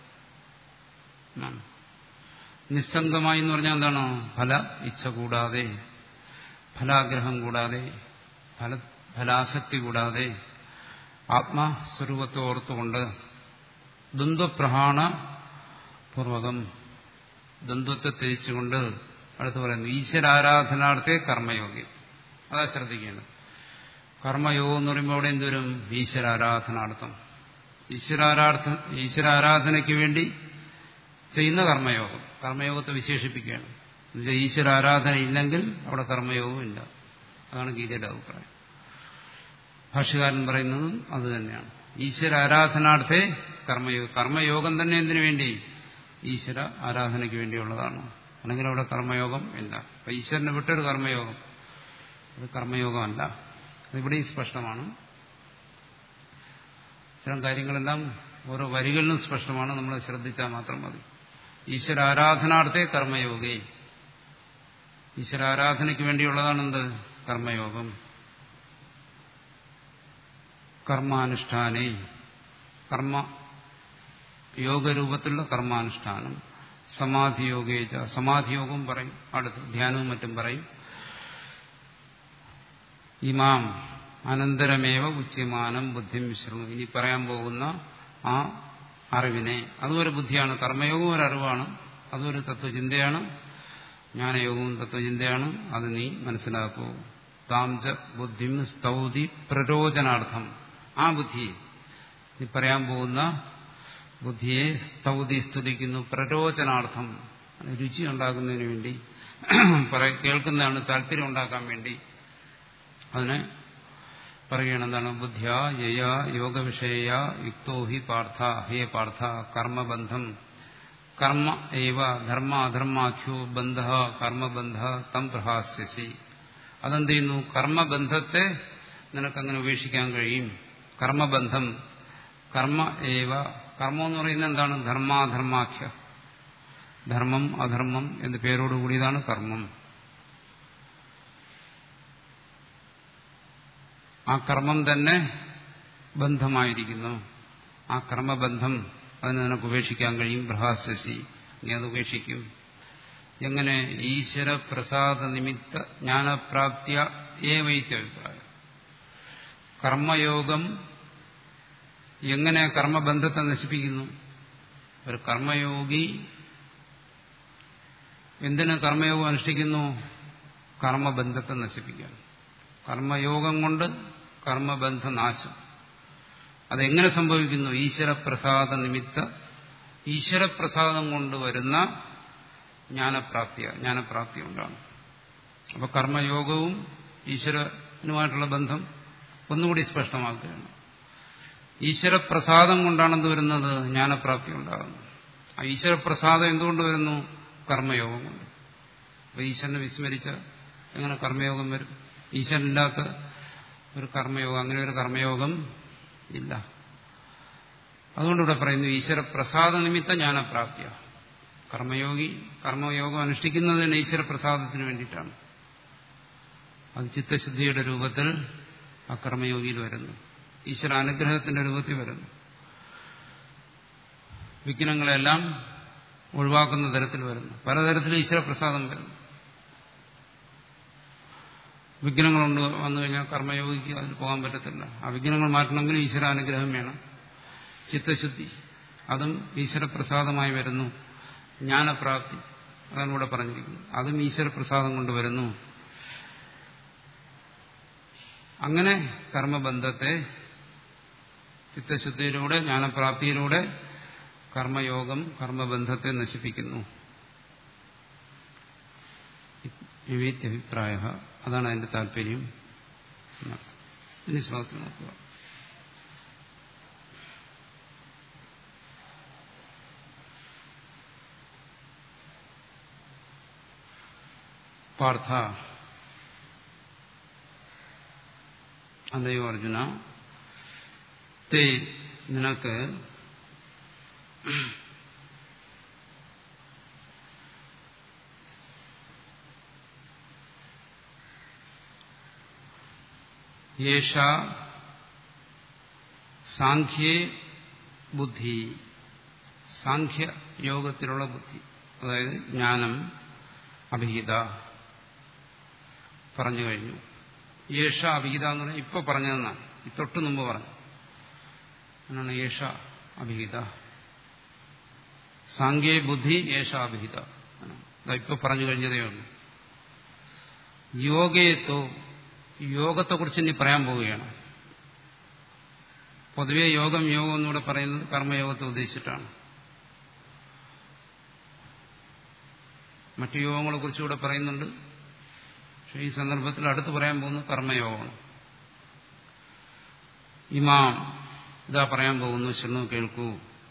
നിസ്സംഗമായി എന്ന് പറഞ്ഞാൽ എന്താണ് ഫല ഇച്ഛ കൂടാതെ ഫലാഗ്രഹം കൂടാതെ ഫല ഫലാസക്തി കൂടാതെ ആത്മസ്വരൂപത്തെ ഓർത്തുകൊണ്ട് ദ്വന്ദ്വപ്രഹാണ പൂർവകം ദ്വന്ദ്വത്തെ ത്യജിച്ചുകൊണ്ട് അടുത്ത് പറയുന്നു ഈശ്വരാരാധനാർത്ഥേ കർമ്മയോഗി അതാ ശ്രദ്ധിക്കേണ്ടത് കർമ്മയോഗം എന്ന് പറയുമ്പോൾ അവിടെ എന്തുവരും ഈശ്വരാരാധനാർത്ഥം ഈശ്വരാരാധ ഈശ്വരാരാധനയ്ക്ക് വേണ്ടി ചെയ്യുന്ന കർമ്മയോഗം കർമ്മയോഗത്തെ വിശേഷിപ്പിക്കുകയാണ് എന്നുവെച്ചാൽ ഈശ്വരാരാധന ഇല്ലെങ്കിൽ അവിടെ കർമ്മയോഗവും ഇല്ല അതാണ് ഗീതയുടെ അഭിപ്രായം ഭാഷ്യകാരൻ പറയുന്നതും അത് തന്നെയാണ് ഈശ്വര ആരാധനാർത്ഥേ കർമ്മയോഗം കർമ്മയോഗം തന്നെ എന്തിനു വേണ്ടി ഈശ്വര ആരാധനയ്ക്ക് വേണ്ടിയുള്ളതാണ് അല്ലെങ്കിൽ അവിടെ കർമ്മയോഗം ഇല്ല അപ്പൊ ഈശ്വരനെ വിട്ടൊരു കർമ്മയോഗം അത് കർമ്മയോഗമല്ല അതിവിടെ സ്പഷ്ടമാണ് ഇത്തരം കാര്യങ്ങളെല്ലാം ഓരോ വരികളിലും സ്പഷ്ടമാണ് നമ്മൾ ശ്രദ്ധിച്ചാൽ മാത്രം മതി ഈശ്വര ആരാധനാർത്ഥേ കർമ്മയോഗേ ഈശ്വരാരാധനയ്ക്ക് വേണ്ടിയുള്ളതാണെന്ത് കർമ്മയോഗം കർമാനുഷ്ഠാനേ കർമ്മ യോഗരൂപത്തിലുള്ള കർമാനുഷ്ഠാനം സമാധിയോഗേച്ച സമാധിയോഗം പറയും അടുത്ത് ധ്യാനവും മറ്റും പറയും ഇമാം അനന്തരമേവ ഉച്യമാനം ബുദ്ധിം വിശ്രമം ഇനി പറയാൻ പോകുന്ന ആ അറിവിനെ അതും ഒരു ബുദ്ധിയാണ് കർമ്മയോഗവും ഒരു അറിവാണ് അതും ഒരു തത്വചിന്തയാണ് ജ്ഞാനയോഗവും തത്വചിന്തയാണ് അത് നീ മനസ്സിലാക്കൂ താംച ബുദ്ധിം സ്തൗതി പ്രരോചനാർത്ഥം ആ ബുദ്ധി നീ പറയാൻ പോകുന്ന ബുദ്ധിയെ സ്തൗതി സ്തുതിക്കുന്നു പ്രരോചനാർത്ഥം രുചി ഉണ്ടാക്കുന്നതിന് വേണ്ടി കേൾക്കുന്നതാണ് താല്പര്യം ഉണ്ടാക്കാൻ വേണ്ടി അതിനെ പറയുകയാണ് എന്താണ് ബുദ്ധ്യ യയ യോഗവിഷയ യുക്തോ ഹി പാർത്ഥ ഹേ പാർത്ഥ കർമ്മബന്ധം കർമ്മ ഏവ ധർമ്മ അധർമാഖ്യോ ബന്ധ കർമ്മബന്ധ തം പ്രഹാസ്യസി അതെന്ത് ചെയ്യുന്നു കർമ്മബന്ധത്തെ നിനക്കങ്ങനെ ഉപേക്ഷിക്കാൻ കഴിയും കർമ്മബന്ധം കർമ്മ ഏവ കർമ്മം എന്ന് പറയുന്നത് എന്താണ് ധർമാധർമാഖ്യ ധർമ്മം അധർമ്മം എന്ന പേരോടുകൂടിയതാണ് കർമ്മം ആ കർമ്മം തന്നെ ബന്ധമായിരിക്കുന്നു ആ കർമ്മബന്ധം അതിനെ നിനക്ക് ഉപേക്ഷിക്കാൻ കഴിയും ബൃഹാസ്യസി നീ അത് ഉപേക്ഷിക്കും എങ്ങനെ ഈശ്വര പ്രസാദ നിമിത്ത ജ്ഞാനപ്രാപ്തിയ ഏവൈത്യഭിപ്രായം കർമ്മയോഗം എങ്ങനെ കർമ്മബന്ധത്തെ നശിപ്പിക്കുന്നു ഒരു കർമ്മയോഗി എന്തിന് കർമ്മയോഗം അനുഷ്ഠിക്കുന്നു കർമ്മബന്ധത്തെ നശിപ്പിക്കാൻ കർമ്മയോഗം കൊണ്ട് കർമ്മബന്ധനാശം അതെങ്ങനെ സംഭവിക്കുന്നു ഈശ്വരപ്രസാദ നിമിത്ത ഈശ്വരപ്രസാദം കൊണ്ട് വരുന്ന ജ്ഞാനപ്രാപ്തിയ ജ്ഞാനപ്രാപ്തി കൊണ്ടാണ് അപ്പൊ കർമ്മയോഗവും ഈശ്വരനുമായിട്ടുള്ള ബന്ധം ഒന്നുകൂടി സ്പഷ്ടമാക്കുകയാണ് ഈശ്വരപ്രസാദം കൊണ്ടാണ് എന്ത് വരുന്നത് ജ്ഞാനപ്രാപ്തി ഉണ്ടാകുന്നത് ആ ഈശ്വരപ്രസാദം എന്തുകൊണ്ട് വരുന്നു കർമ്മയോഗം കൊണ്ട് അപ്പൊ ഈശ്വരനെ വിസ്മരിച്ച എങ്ങനെ കർമ്മയോഗം വരും ഈശ്വരനില്ലാത്ത ഒരു കർമ്മയോഗം അങ്ങനെ ഒരു കർമ്മയോഗം ഇല്ല അതുകൊണ്ട് ഇവിടെ പറയുന്നു ഈശ്വരപ്രസാദ നിമിത്ത ജ്ഞാനപ്രാപ്തിയ കർമ്മയോഗി കർമ്മയോഗം അനുഷ്ഠിക്കുന്നതിന് ഈശ്വരപ്രസാദത്തിന് വേണ്ടിയിട്ടാണ് അത് ചിത്തശുദ്ധിയുടെ രൂപത്തിൽ ആ കർമ്മയോഗിയിൽ വരുന്നു ഈശ്വര അനുഗ്രഹത്തിന്റെ രൂപത്തിൽ വരുന്നു വിഘ്നങ്ങളെല്ലാം ഒഴിവാക്കുന്ന തരത്തിൽ വരുന്നു പലതരത്തിൽ ഈശ്വരപ്രസാദം വരുന്നു വിഘ്നങ്ങളുണ്ട് വന്നു കഴിഞ്ഞാൽ കർമ്മയോഗിക്ക് അതിൽ പോകാൻ പറ്റത്തില്ല ആ വിഘ്നങ്ങൾ മാറ്റണമെങ്കിൽ ഈശ്വരാനുഗ്രഹം വേണം ചിത്തശുദ്ധി അതും ഈശ്വരപ്രസാദമായി വരുന്നു ജ്ഞാനപ്രാപ്തി അതാണ് ഇവിടെ പറഞ്ഞിരിക്കുന്നത് അതും ഈശ്വരപ്രസാദം കൊണ്ട് വരുന്നു അങ്ങനെ കർമ്മബന്ധത്തെ ചിത്തശുദ്ധിയിലൂടെ ജ്ഞാനപ്രാപ്തിയിലൂടെ കർമ്മയോഗം കർമ്മബന്ധത്തെ നശിപ്പിക്കുന്നു വിവേത്യഭിപ്രായ അതാണ് അതിന്റെ താല്പര്യം ഇനി ശ്ലോകത്തിൽ നോക്കുക പാർത്ഥ അതയോ അർജുന തേ നിനക്ക് യേഷ സാഖ്യേ ബുദ്ധി സാഖ്യ യോഗത്തിലുള്ള ബുദ്ധി അതായത് ജ്ഞാനം അഭിഹിത പറഞ്ഞു കഴിഞ്ഞു യേഷ അഭിഹിത എന്ന് പറഞ്ഞാൽ ഇപ്പൊ പറഞ്ഞതെന്നാണ് ഈ തൊട്ട് മുമ്പ് പറഞ്ഞു എന്നാണ് യേഷ അഭിഹിത സാങ്കേ ബുദ്ധി യേഷ അഭിഹിത ഇപ്പൊ പറഞ്ഞു കഴിഞ്ഞതേ ഉള്ളൂ യോഗേത്തോ യോഗത്തെക്കുറിച്ച് ഇനി പറയാൻ പോവുകയാണ് പൊതുവെ യോഗം യോഗം എന്നിവിടെ പറയുന്നത് കർമ്മയോഗത്തെ ഉദ്ദേശിച്ചിട്ടാണ് മറ്റു യോഗങ്ങളെ കുറിച്ച് ഇവിടെ പറയുന്നുണ്ട് പക്ഷെ ഈ സന്ദർഭത്തിൽ അടുത്ത് പറയാൻ പോകുന്നത് കർമ്മയോഗമാണ് ഇമാം ഇതാ പറയാൻ പോകുന്നു ശൃണു കേൾക്കൂ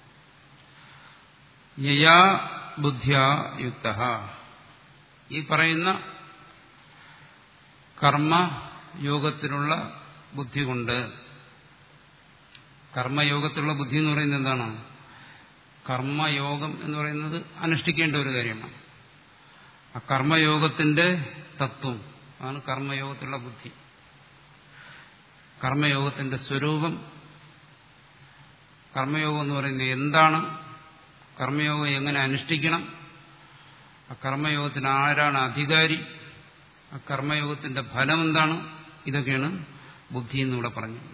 യയാ ബുദ്ധ്യ യുക്ത ഈ പറയുന്ന കർമ്മയോഗത്തിലുള്ള ബുദ്ധി കൊണ്ട് കർമ്മയോഗത്തിലുള്ള ബുദ്ധി എന്ന് പറയുന്നത് എന്താണ് കർമ്മയോഗം എന്ന് പറയുന്നത് അനുഷ്ഠിക്കേണ്ട ഒരു കാര്യമാണ് ആ കർമ്മയോഗത്തിന്റെ തത്വം അതാണ് കർമ്മയോഗത്തിലുള്ള ബുദ്ധി കർമ്മയോഗത്തിന്റെ സ്വരൂപം കർമ്മയോഗം എന്ന് പറയുന്നത് എന്താണ് കർമ്മയോഗം എങ്ങനെ അനുഷ്ഠിക്കണം ആ കർമ്മയോഗത്തിന് ആരാണ് അധികാരി ആ കർമ്മയോഗത്തിന്റെ ഫലം എന്താണ് ഇതൊക്കെയാണ് ബുദ്ധി എന്നിവിടെ പറഞ്ഞത്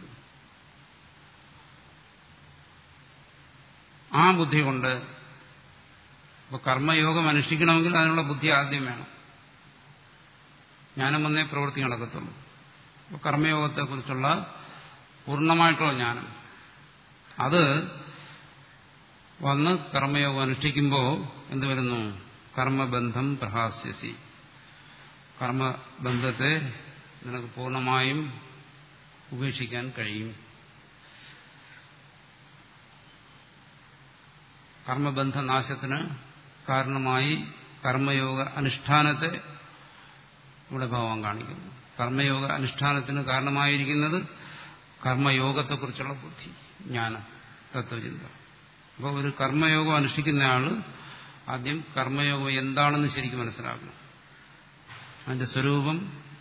ആ ബുദ്ധി കൊണ്ട് ഇപ്പൊ കർമ്മയോഗം അനുഷ്ഠിക്കണമെങ്കിൽ അതിനുള്ള ബുദ്ധി ആദ്യം വേണം ജ്ഞാനം വന്നേ പ്രവൃത്തി നടക്കത്തുള്ളൂ അപ്പോൾ കർമ്മയോഗത്തെക്കുറിച്ചുള്ള പൂർണ്ണമായിട്ടുള്ള ജ്ഞാനം അത് വന്ന് കർമ്മയോഗം അനുഷ്ഠിക്കുമ്പോൾ എന്ത് വരുന്നു കർമ്മബന്ധം പ്രഹാസ്യസി കർമ്മബന്ധത്തെ നിനക്ക് പൂർണ്ണമായും ഉപേക്ഷിക്കാൻ കഴിയും കർമ്മബന്ധനാശത്തിന് കാരണമായി കർമ്മയോഗ അനുഷ്ഠാനത്തെ ഇവിടെ ഭാവം കാണിക്കുന്നു കർമ്മയോഗ അനുഷ്ഠാനത്തിന് കാരണമായിരിക്കുന്നത് കർമ്മയോഗത്തെക്കുറിച്ചുള്ള ബുദ്ധി ജ്ഞാനം തത്വചിന്ത അപ്പോൾ ഒരു കർമ്മയോഗം അനുഷ്ഠിക്കുന്നയാൾ ആദ്യം കർമ്മയോഗം എന്താണെന്ന് ശരിക്കും മനസ്സിലാക്കണം അതിന്റെ സ്വരൂപം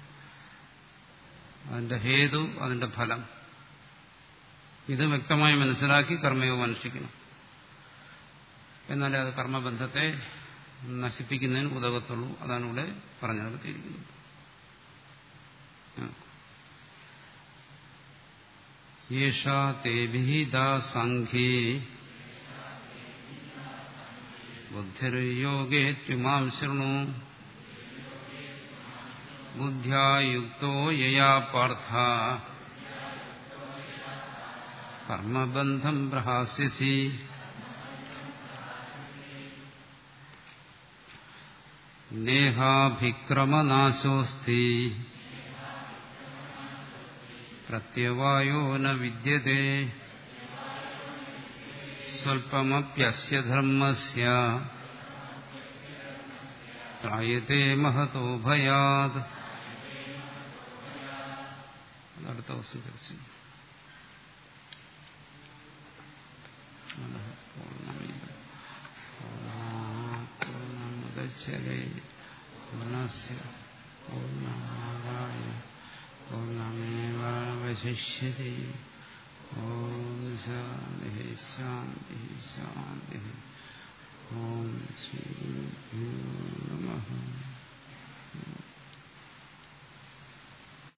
അതിന്റെ ഹേതു അതിന്റെ ഫലം ഇത് വ്യക്തമായി മനസ്സിലാക്കി കർമ്മയോഗം അനുഷ്ഠിക്കണം എന്നാലേ അത് കർമ്മബന്ധത്തെ നശിപ്പിക്കുന്നതിന് ഉതകത്തുള്ളൂ അതാണ് ഇവിടെ പറഞ്ഞു നടത്തിയിരിക്കുന്നത് യേഷാ തേ വിഹിത സംഘേ ബുദ്ധിർയോഗേത്യുമാം ശൃണു ബുദ്ധ്യായുക്തോ യയാ പാർത്ഥ കർമ്മബന്ധം പ്രഹാസ്യസി നേഹാഭിക്രമനാശോസ്തി പ്രത്യവായോ ന വിദ്യത്തെ സ്വൽപ്പമപ്യസ്യ ധർമ്മസ്യ ത്രായത്തെ മഹതോ ഭയാത് അടുത്ത ദിവസം ചർച്ച ചെയ്യും പൂർണ്ണമുദച്ഛരേ പൂർണ്ണസ്യ പൂർണ്ണമാദായ പൂർണ്ണമേവാവശിഷ്യത്തെ ഓം ശാന്തി ശാന്തി ശാന്തി ഓം ശ്രീ നമ